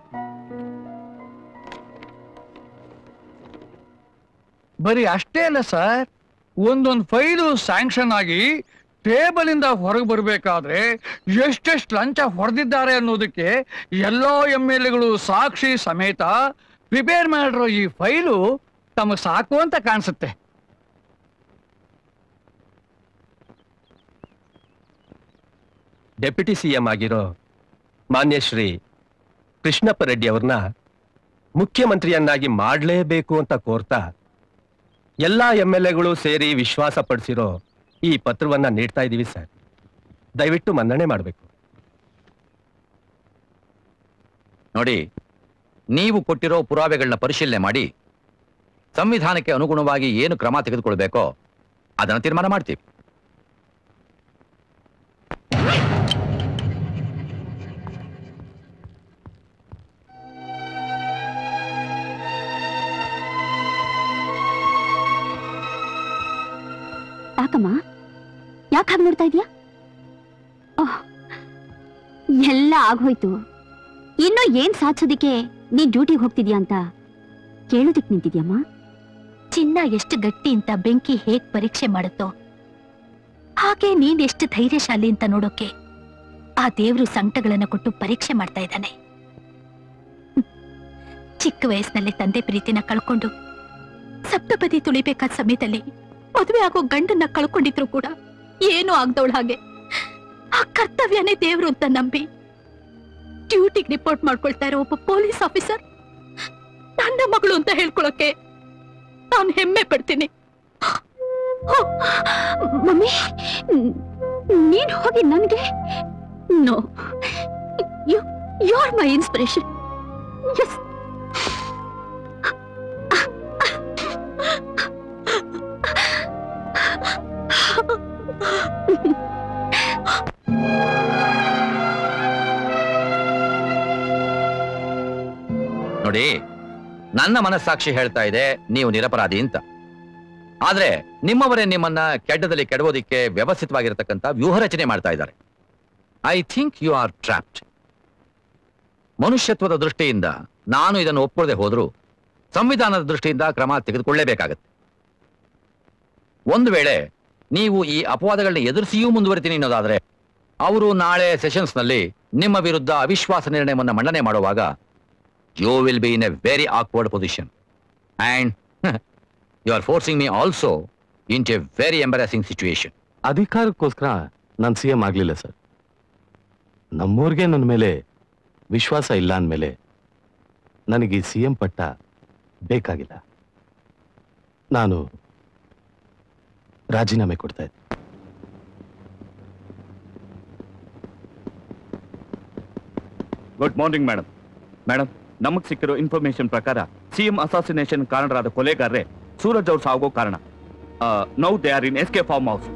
ಬರೀ ಅಷ್ಟೇ ಅಲ್ಲ ಸರ್ ಒಂದೊಂದು ಫೈಲು ಸ್ಯಾಂಕ್ಷನ್ ಆಗಿ ಟೇಬಲ್ ಇಂದ ಹೊರಗೆ ಬರಬೇಕಾದ್ರೆ ಎಷ್ಟೆಷ್ಟು ಲಂಚ ಹೊಡೆದಿದ್ದಾರೆ ಅನ್ನೋದಕ್ಕೆ ಎಲ್ಲೋ ಎಂ ಎಲ್ ಎಗಳು ಸಾಕ್ಷಿ ಸಮೇತ ಪ್ರಿಪೇರ್ ಮಾಡಿರೋ ಈ ಫೈಲು ತಮಗೆ ಸಾಕು ಅಂತ ಕಾಣಿಸುತ್ತೆ ಡೆಪ್ಯೂಟಿ ಸಿಎಂ ಆಗಿರೋ ಮಾನ್ಯ ಶ್ರೀ ಕೃಷ್ಣಪ್ಪ ರೆಡ್ಡಿ ಅವ್ರನ್ನ ಮುಖ್ಯಮಂತ್ರಿಯನ್ನಾಗಿ ಮಾಡಲೇಬೇಕು ಅಂತ ಕೋರ್ತಾ ಎಲ್ಲಾ ಎಂ ಎಲ್ ಎಗಳು ಸೇರಿ ವಿಶ್ವಾಸ ಪಡಿಸಿರೋ ಈ ಪತ್ರವನ್ನ ನೀಡ್ತಾ ಇದೀವಿ ಸರ್ ದಯವಿಟ್ಟು ಮನ್ನಣೆ ಮಾಡಬೇಕು ನೋಡಿ ನೀವು ಕೊಟ್ಟಿರೋ ಪುರಾವೆಗಳನ್ನ ಪರಿಶೀಲನೆ ಮಾಡಿ ಸಂವಿಧಾನಕ್ಕೆ ಅನುಗುಣವಾಗಿ ಏನು ಕ್ರಮ ತೆಗೆದುಕೊಳ್ಬೇಕೋ ಅದನ್ನು ತೀರ್ಮಾನ ಮಾಡ್ತೀವಿ ಯಾಕಮ್ಮ ಯಾಕೆ ಹಾಗೆ ನೋಡ್ತಾ ಇದೀಯಾ ಓಹ್, ಎಲ್ಲ ಆಗೋಯ್ತು ಇನ್ನು ಏನ್ ಸಾಧಿಸೋದಿಕ್ಕೆ ನೀನ್ ಡ್ಯೂಟಿಗೆ ಹೋಗ್ತಿದ್ಯಾ ಅಂತ ಕೇಳೋದಿಕ್ ನಿಂತಿದ್ಯಮ್ಮ ಚಿನ್ನ ಎಷ್ಟು ಗಟ್ಟಿ ಅಂತ ಬೆಂಕಿ ಹೇಗ್ ಪರೀಕ್ಷೆ ಮಾಡುತ್ತೋ ಹಾಗೆ ನೀನ್ ಎಷ್ಟು ಧೈರ್ಯಶಾಲಿ ಅಂತ ನೋಡೋಕೆ ಆ ದೇವ್ರು ಸಂಕಟಗಳನ್ನ ಕೊಟ್ಟು ಪರೀಕ್ಷೆ ಮಾಡ್ತಾ ಇದ್ದಾನೆ ಹ್ಮ್. ಚಿಕ್ಕ ವಯಸ್ಸಿನಲ್ಲಿ ತಂದೆ ಪ್ರೀತಿನ ಕಳ್ಕೊಂಡು ಸಪ್ತಪದಿ ತುಳಿಬೇಕಾದ ಸಮಯದಲ್ಲಿ ಮದುವೆ ಆಗೋ ಗಂಡನ್ನ ಕಳ್ಕೊಂಡಿದ್ರು ಕೂಡ ಏನೂ ಆಗ್ದವಳ ಹಾಗೆ ಆ ಕರ್ತವ್ಯನೇ ದೇವ್ರು ಅಂತ ನಂಬಿ ಡ್ಯೂಟಿಗೆ ರಿಪೋರ್ಟ್ ಮಾಡ್ಕೊಳ್ತಾ ಇರೋ ಒಬ್ಬ ಪೊಲೀಸ್ ಆಫೀಸರ್ ನನ್ನ ಮಗಳು ಅಂತ ಹೇಳ್ಕೊಳಕ್ಕೆ ನಾನು ಹೆಮ್ಮೆ ಪಡ್ತೀನಿ ಮಮ್ಮಿ ನ್- ನೀನ್ ಹೋಗಿ ನನ್ಗೆ no you you are my inspiration yes ನೋಡಿ ನನ್ನ ಮನಸ್ಸಾಕ್ಷಿ ಹೇಳ್ತಾ ಇದೆ ನೀವು ನಿರಪರಾಧಿ ಅಂತ ಆದ್ರೆ ನಿಮ್ಮವರೇ ನಿಮ್ಮನ್ನ ಕೆಡ್ಡದಲ್ಲಿ ಕೆಡವೋದಿಕ್ಕೆ ವ್ಯವಸ್ಥಿತವಾಗಿರತಕ್ಕಂತ ವ್ಯೂಹ ರಚನೆ ಮಾಡ್ತಾ ಇದ್ದಾರೆ I think you are trapped ಮನುಷ್ಯತ್ವದ ದೃಷ್ಟಿಯಿಂದ ನಾನು ಇದನ್ನು ಒಪ್ಪದೆ ಹೋದ್ರು ಸಂವಿಧಾನದ ದೃಷ್ಟಿಯಿಂದ ಕ್ರಮ ತೆಗೆದುಕೊಳ್ಳಲೇಬೇಕಾಗತ್ತೆ ಒಂದು ವೇಳೆ ನೀವು ಈ ಅಪವಾದಗಳನ್ನ ಎದುರಿಸಿಯೂ ಮುಂದುವರಿತೀನಿ ಅನ್ನೋದಾದ್ರೆ ಅವರು ನಾಳೆ ಸೆಷನ್ಸ್ ನಲ್ಲಿ ನಿಮ್ಮ ವಿರುದ್ಧ ಅವಿಶ್ವಾಸ ನಿರ್ಣಯವನ್ನು ಮಂಡನೆ ಮಾಡುವಾಗ you will be in a very awkward position and you are forcing me also in a very embarrassing situation ಅಧಿಕಾರಕ್ಕೋಸ್ಕರ ನಾನು ಸಿ ಎಂ ಆಗ್ಲಿಲ್ಲ ಸರ್ ನಮ್ಮೂರಿಗೆ ನನ್ನ ಮೇಲೆ ವಿಶ್ವಾಸ ಇಲ್ಲ ಅಂದಮೇಲೆ ನನಗೆ ಈ ಸಿ ಎಂ ಪಟ್ಟ ಬೇಕಾಗಿಲ್ಲ ನಾನು ರಾಜೀನಾಮೆ ಕೊಡ್ತಾ ಇದ್ದೆ ಗುಡ್ ಮಾರ್ನಿಂಗ್ ಮೇಡಮ್ ಮೇಡಮ್ ನಮಗ್ ಸಿಕ್ಕಿರೋ ಇನ್ಫಾರ್ಮೇಶನ್ ಪ್ರಕಾರ ಸಿಎಂ ಅಸಾಸಿನೇಷನ್ ಕಾರಣರಾದ ಕೊಲೆಗಾರರೇ ಸೂರಜ್ ಅವ್ರು ಸಾಗೋ ಕಾರಣ now they are in S K farm house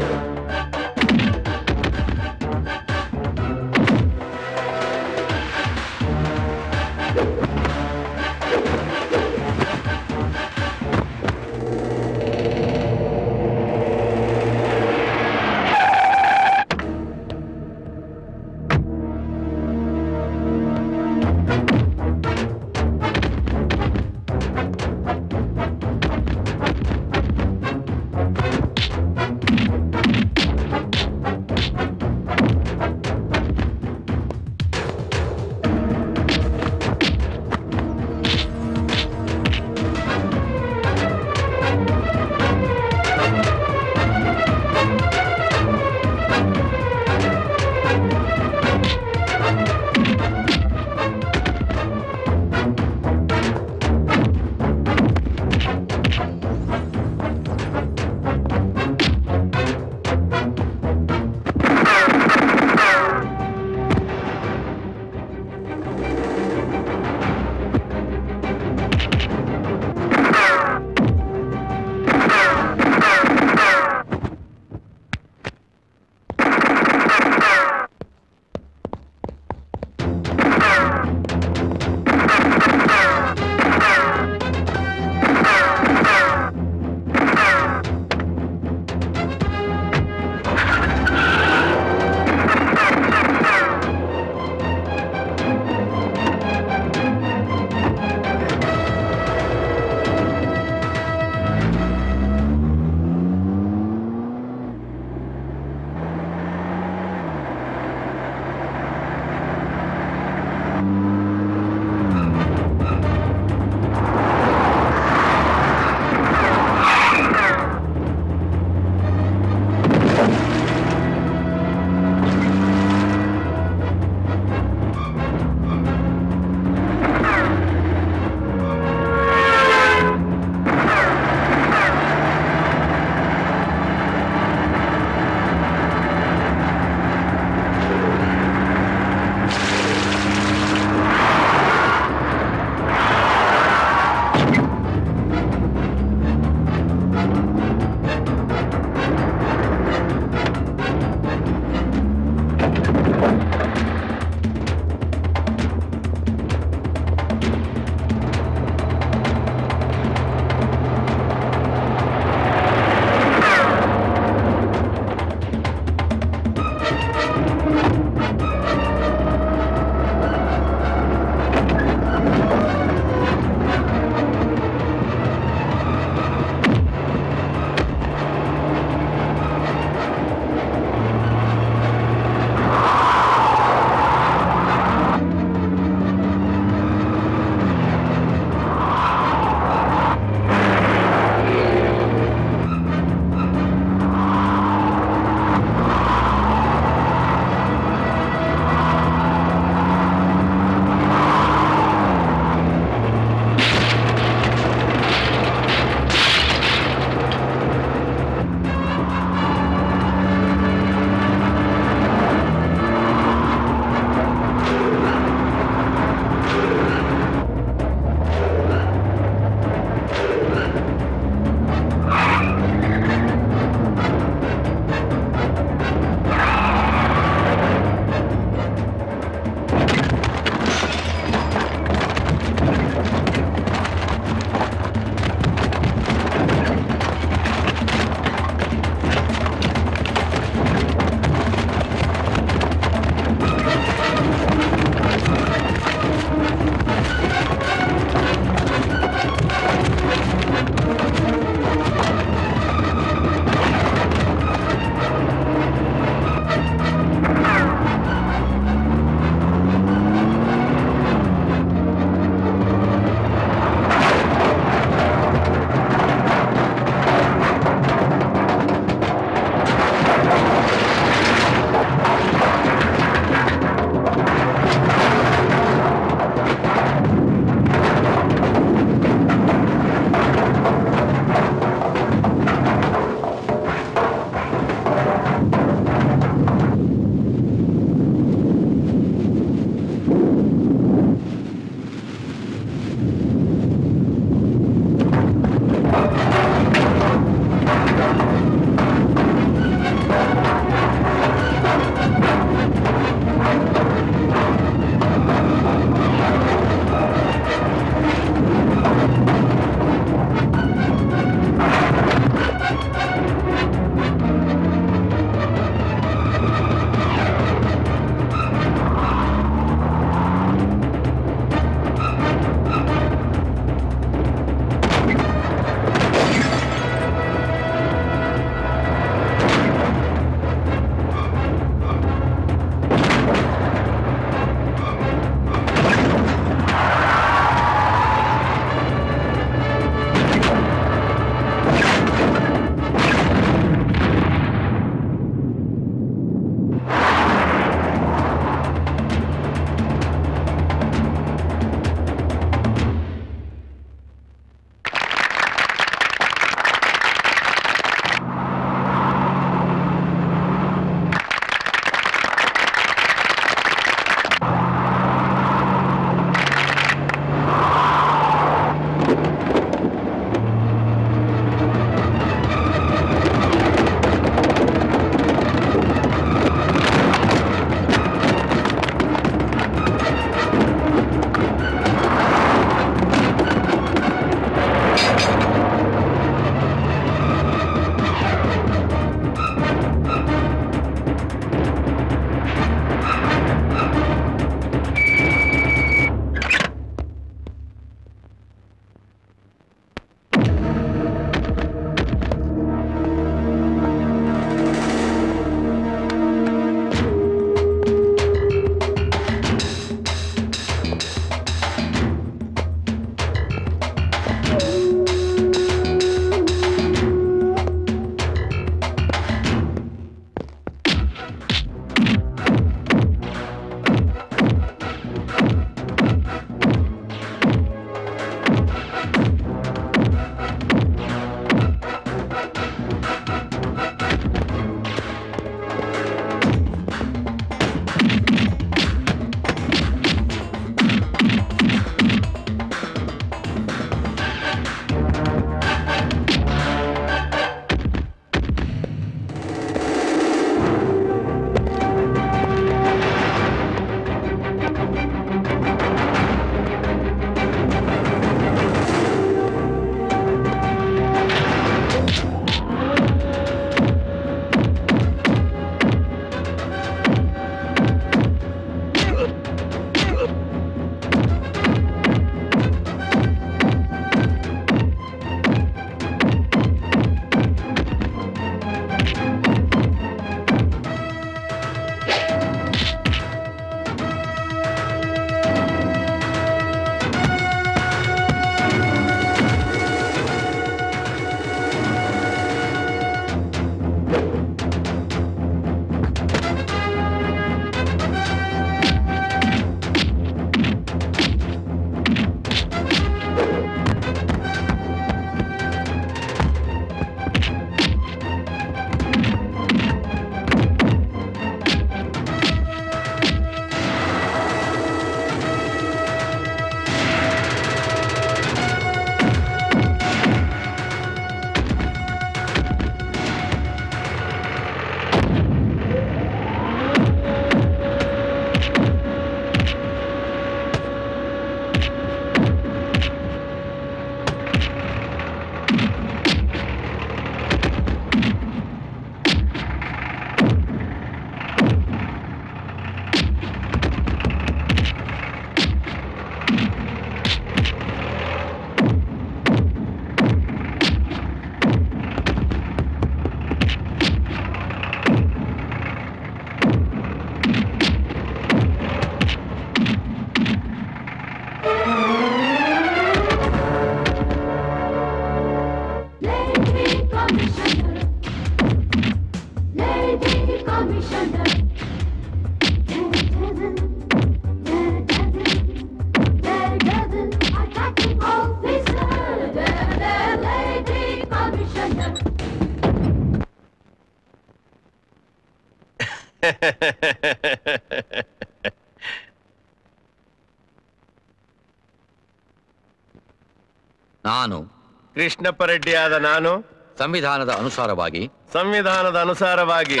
ನಾನು ಕೃಷ್ಣಪ್ಪ ರೆಡ್ಡಿ ಆದ ನಾನು ಸಂವಿಧಾನದ ಅನುಸಾರವಾಗಿ ಸಂವಿಧಾನದ ಅನುಸಾರವಾಗಿ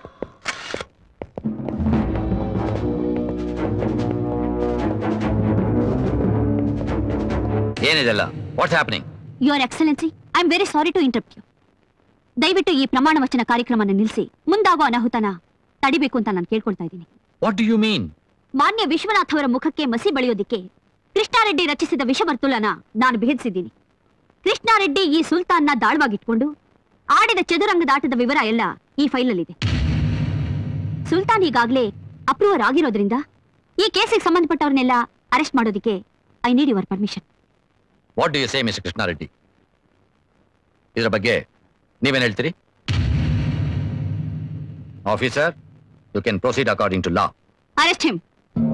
ಏನಿದೆಲ್ಲ what's happening your excellency I am very sorry to interrupt you ದಯವಿಟ್ಟು ಈ ಪ್ರಮಾಣ ವಚನ ಕಾರ್ಯಕ್ರಮನ ನಿಲ್ಲಿಸಿ ಮುಂದಾಗೋ ಅನಾಹುತನ ತಡಿಬೇಕು ಅಂತ ನಾನು ಕೇಳ್ಕೊಳ್ತಾ ಇದ್ದೀನಿ ವಾಟ್ ಡು ಯು ಮೀನ್ ಮಾನ್ಯ ವಿಶ್ವನಾಥ್ ಅವರ ಮುಖಕ್ಕೆ ಮಸಿ ಬಳಿಯೋದಿಕ್ಕೆ ಕೃಷ್ಣಾರೆಡ್ಡಿ ರಚಿಸಿದ ವಿಷವರ್ತುಲನ ನಾನು ಭೇದಿಸಿದ್ದೀನಿ ಕೃಷ್ಣಾರೆಡ್ಡಿ ಈ ಸುಲ್ತಾನ್ನ ದಾಳವಾಗಿಟ್ಕೊಂಡು ಆಡಿದ ಚದುರಂಗದಾಟದ ವಿವರ ಎಲ್ಲ ಈ ಫೈಲಲ್ಲಿದೆ ಸುಲ್ತಾನ್ ಈಗಾಗಲೇ ಅಪ್ರೂವರ್ ಆಗಿರೋದ್ರಿಂದ ಈ ಕೇಸಿಗೆ ಸಂಬಂಧಪಟ್ಟವ್ರನ್ನೆಲ್ಲ ಅರೆಸ್ಟ್ ಮಾಡೋದಿಕ್ಕೆ I need your permission what do you say mister Krishnareddy ಇದರ ಬಗ್ಗೆ ನೀವೇನ್ ಹೇಳ್ತೀರಿ officer you can proceed according to law arrest him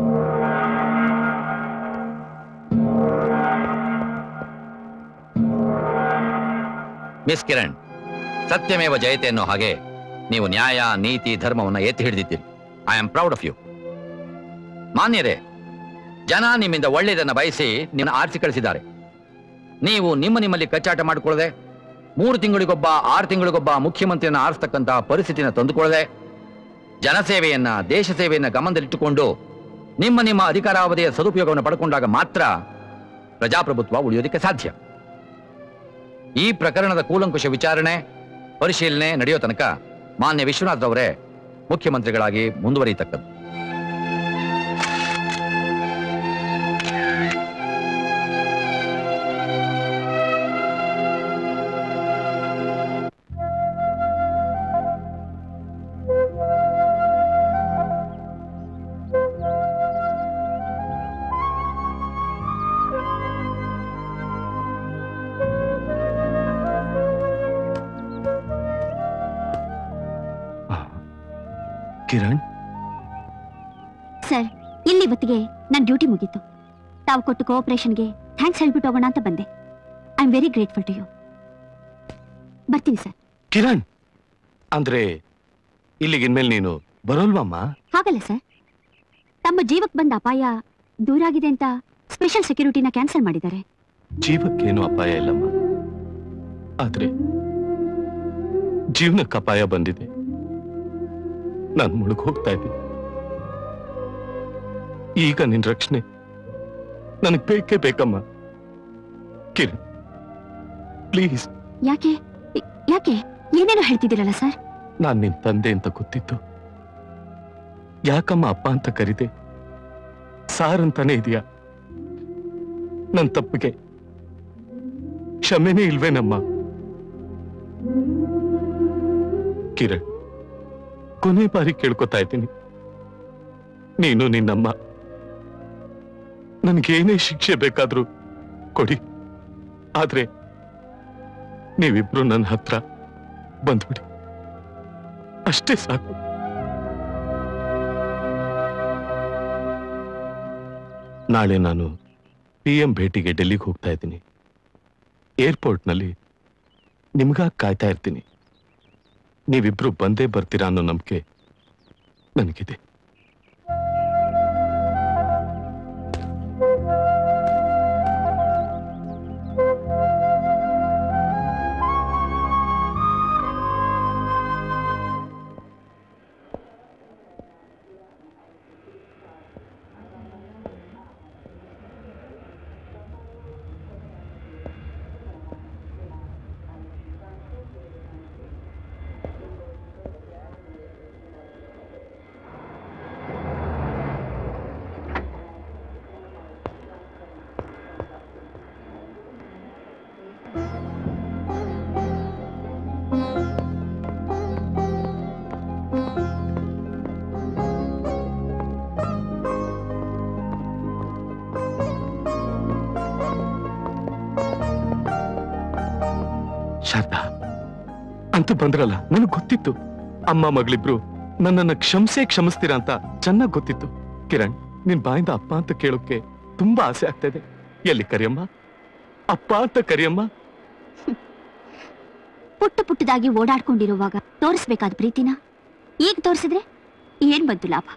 miss Kiran ಸತ್ಯಮೇವ ಜಯತೆ ಅನ್ನೋ ಹಾಗೆ ನೀವು ನ್ಯಾಯ ನೀತಿ ಧರ್ಮವನ್ನ ಎತ್ತಿ ಹಿಡಿದಿದ್ದೀರಿ I am proud of you ಮಾನ್ಯರೇ ಜನ ನಿಮ್ಮಿಂದ ಒಳ್ಳೆಯದನ್ನ ಬಯಸಿ ನಿಮ್ಮನ್ನ ಆರಿಸಿ ಕಳಿಸಿದ್ದಾರೆ ನೀವು ನಿಮ್ಮ ನಿಮ್ಮಲ್ಲಿ ಕಚ್ಚಾಟ ಮಾಡಿಕೊಳ್ಳದೆ ಮೂರು ತಿಂಗಳಿಗೊಬ್ಬ ಆರು ತಿಂಗಳಿಗೊಬ್ಬ ಮುಖ್ಯಮಂತ್ರಿಯನ್ನ ಆರಿಸ್ತಕ್ಕಂತಹ ಪರಿಸ್ಥಿತಿನ ತಂದುಕೊಳ್ಳದೆ ಜನಸೇವೆಯನ್ನ ದೇಶ ಸೇವೆಯನ್ನ ಗಮನದಲ್ಲಿಟ್ಟುಕೊಂಡು ನಿಮ್ಮ ನಿಮ್ಮ ಅಧಿಕಾರಾವಧಿಯ ಸದುಪಯೋಗವನ್ನು ಪಡ್ಕೊಂಡಾಗ ಮಾತ್ರ ಪ್ರಜಾಪ್ರಭುತ್ವ ಉಳಿಯೋದಕ್ಕೆ ಸಾಧ್ಯ ಈ ಪ್ರಕರಣದ ಕೂಲಂಕುಷ ವಿಚಾರಣೆ ಪರಿಶೀಲನೆ ನಡೆಯೋ ತನಕ ಮಾನ್ಯ ವಿಶ್ವನಾಥ್ ಅವರೇ ಮುಖ್ಯಮಂತ್ರಿಗಳಾಗಿ ಮುಂದುವರಿಯತಕ್ಕದ್ದು ಕಿರಣ್ ಸರ್ ಇಲ್ಲಿ ಹೊತ್ತಿಗೆ ನನ್ನ ಡ್ಯೂಟಿ ಮುಗೀತು ತಾವು ಕೊಟ್ಟು ಕೋಆಪರೇಷನ್ಗೆ ಥ್ಯಾಂಕ್ಸ್ ಹೇಳ್ಬಿಟ್ಟು ಹೋಗೋಣ ಅಂತ ಬಂದೆ I am very grateful to you ಬರ್ತೀನಿ ಸರ್ ಕಿರಣ್ ಅಂದ್ರೆ ಇಲ್ಲಿಗಿನ್ಮೇಲೆ ನೀನು ಬರೋಲ್ವಮ್ಮ ಹಾಗಲ್ಲ ಸರ್ ತಮ್ಮ ಜೀವಕ್ಕೆ ಬಂದ ಅಪಾಯ ದೂರ ಆಗಿದೆ ಅಂತ ಸ್ಪೆಷಲ್ ಸೆಕ್ಯೂರಿಟಿನ ಕ್ಯಾನ್ಸಲ್ ಮಾಡಿದ್ದಾರೆ ಜೀವಕ್ಕೇನು ಅಪಾಯ ಇಲ್ಲಮ್ಮ ಆದ್ರೆ ಜೀವನಕ್ಕೆ ಅಪಾಯ ಬಂದಿದೆ ನಾನು ಮುಳುಗ್ ಹೋಗ್ತಾ ಇದ್ದೀನಿ ಈಗ ನಿನ್ ರಕ್ಷಣೆ ನನಗ್ ಬೇಕೇ ಬೇಕಮ್ಮ ಕಿರಣ್ ಪ್ಲೀಸ್ ಯಾಕೆ ಯಾಕೆ ಏನೇನೋ ಹೇಳ್ತಿದ್ದೀರಲ್ಲ ಸರ್ ನಾನ್ ನಿನ್ ತಂದೆ ಅಂತ ಗೊತ್ತಿತ್ತು ಯಾಕಮ್ಮ ಅಪ್ಪ ಅಂತ ಕರಿದೆ ಸಾರ್ ಅಂತಾನೆ ಇದೆಯಾ ನನ್ ತಪ್ಪಿಗೆ ಕ್ಷಮೆನೇ ಇಲ್ವೇನಮ್ಮ ಕಿರಣ್ ಕೊನೆ ಬಾರಿ ಕೇಳ್ಕೊತಾ ಇದ್ದೀನಿ ನೀನು ನಿನ್ನಮ್ಮ ನನ್ಗೇನೇ ಶಿಕ್ಷೆ ಬೇಕಾದ್ರೂ ಕೊಡಿ ಆದ್ರೆ ನೀವಿಬ್ರು ನನ್ನ ಹತ್ರ ಬಂದ್ಬಿಡಿ ಅಷ್ಟೇ ಸಾಕು ನಾಳೆ ನಾನು ಪಿ ಎಂ ಭೇಟಿಗೆ ಡೆಲ್ಲಿಗೆ ಹೋಗ್ತಾ ಇದ್ದೀನಿ ಏರ್ಪೋರ್ಟ್ನಲ್ಲಿ ನಿಮ್ಗಾಗಿ ಕಾಯ್ತಾ ಇರ್ತೀನಿ ನೀವಿಬ್ರು ಬಂದೇ ಬರ್ತೀರಾ ಅನ್ನೋ ನಂಬಿಕೆ ನನಗಿದೆ ಶಾರದಾ ಅಂತ ಬಂದ್ರಲ್ಲ ನನಗ್ ಗೊತ್ತಿತ್ತು ಅಮ್ಮ ಮಗಳಿಬ್ರು ನನ್ನನ್ನ ಕ್ಷಮಿಸೇ ಕ್ಷಮಿಸ್ತೀರಾ ಅಂತ ಚೆನ್ನಾಗ್ ಗೊತ್ತಿತ್ತು ಕಿರಣ್ ನಿನ್ ಬಾಯಿಂದ ಅಪ್ಪ ಅಂತ ಕೇಳೋಕೆ ತುಂಬಾ ಆಸೆ ಆಗ್ತಾ ಇದೆ ಎಲ್ಲಿ ಕರಿಯಮ್ಮ ಅಪ್ಪ ಅಂತ ಕರಿಯಮ್ಮ ಪುಟ್ಟ ಪುಟ್ಟದಾಗಿ ಓಡಾಡ್ಕೊಂಡಿರುವಾಗ ತೋರಿಸ್ಬೇಕಾದ ಪ್ರೀತಿನ ಈಗ ತೋರಿಸಿದ್ರೆ ಏನ್ ಬಂತು ಲಾಭ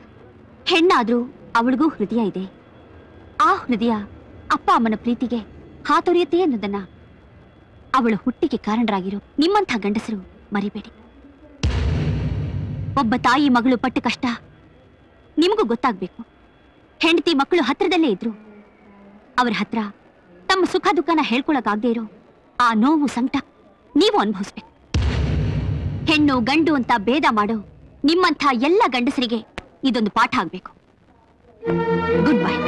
ಹೆಣ್ಣಾದ್ರೂ ಅವಳಿಗೂ ಹೃದಯ ಇದೆ ಆ ಹೃದಯ ಅಪ್ಪ ಅಮ್ಮನ ಪ್ರೀತಿಗೆ ಹಾತೊರೆಯುತ್ತೆ ಅನ್ನೋದನ್ನ ಅವಳ ಹುಟ್ಟಿಗೆ ಕಾರಣರಾಗಿರೋ ನಿಮ್ಮಂಥ ಗಂಡಸರು ಮರಿಬೇಡಿ ಒಬ್ಬ ತಾಯಿ ಮಗಳು ಪಟ್ಟ ಕಷ್ಟ ನಿಮಗೂ ಗೊತ್ತಾಗ್ಬೇಕು ಹೆಂಡತಿ ಮಕ್ಕಳು ಹತ್ರದಲ್ಲೇ ಇದ್ರು ಅವ್ರ ಹತ್ರ ತಮ್ಮ ಸುಖ ದುಃಖನ ಹೇಳ್ಕೊಳಕ್ಕಾಗದೇ ಇರೋ ಆ ನೋವು ಸಂಕಟ ನೀವು ಅನುಭವಿಸ್ಬೇಕು ಹೆಣ್ಣು ಗಂಡು ಅಂತ ಭೇದ ಮಾಡೋ ನಿಮ್ಮಂಥ ಎಲ್ಲ ಗಂಡಸರಿಗೆ ಇದೊಂದು ಪಾಠ ಆಗ್ಬೇಕು ಗುಡ್ ಬೈ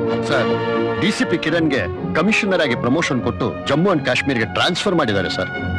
ಸರ್ ಡಿಸಿಪಿ ಕಿರಣ್ಗೆ ಕಮಿಷನರ್ ಆಗಿ ಪ್ರಮೋಷನ್ ಕೊಟ್ಟು ಜಮ್ಮು ಅಂಡ್ ಕಾಶ್ಮೀರ್ಗೆ ಟ್ರಾನ್ಸ್ಫರ್ ಮಾಡಿದ್ದಾರೆ ಸರ್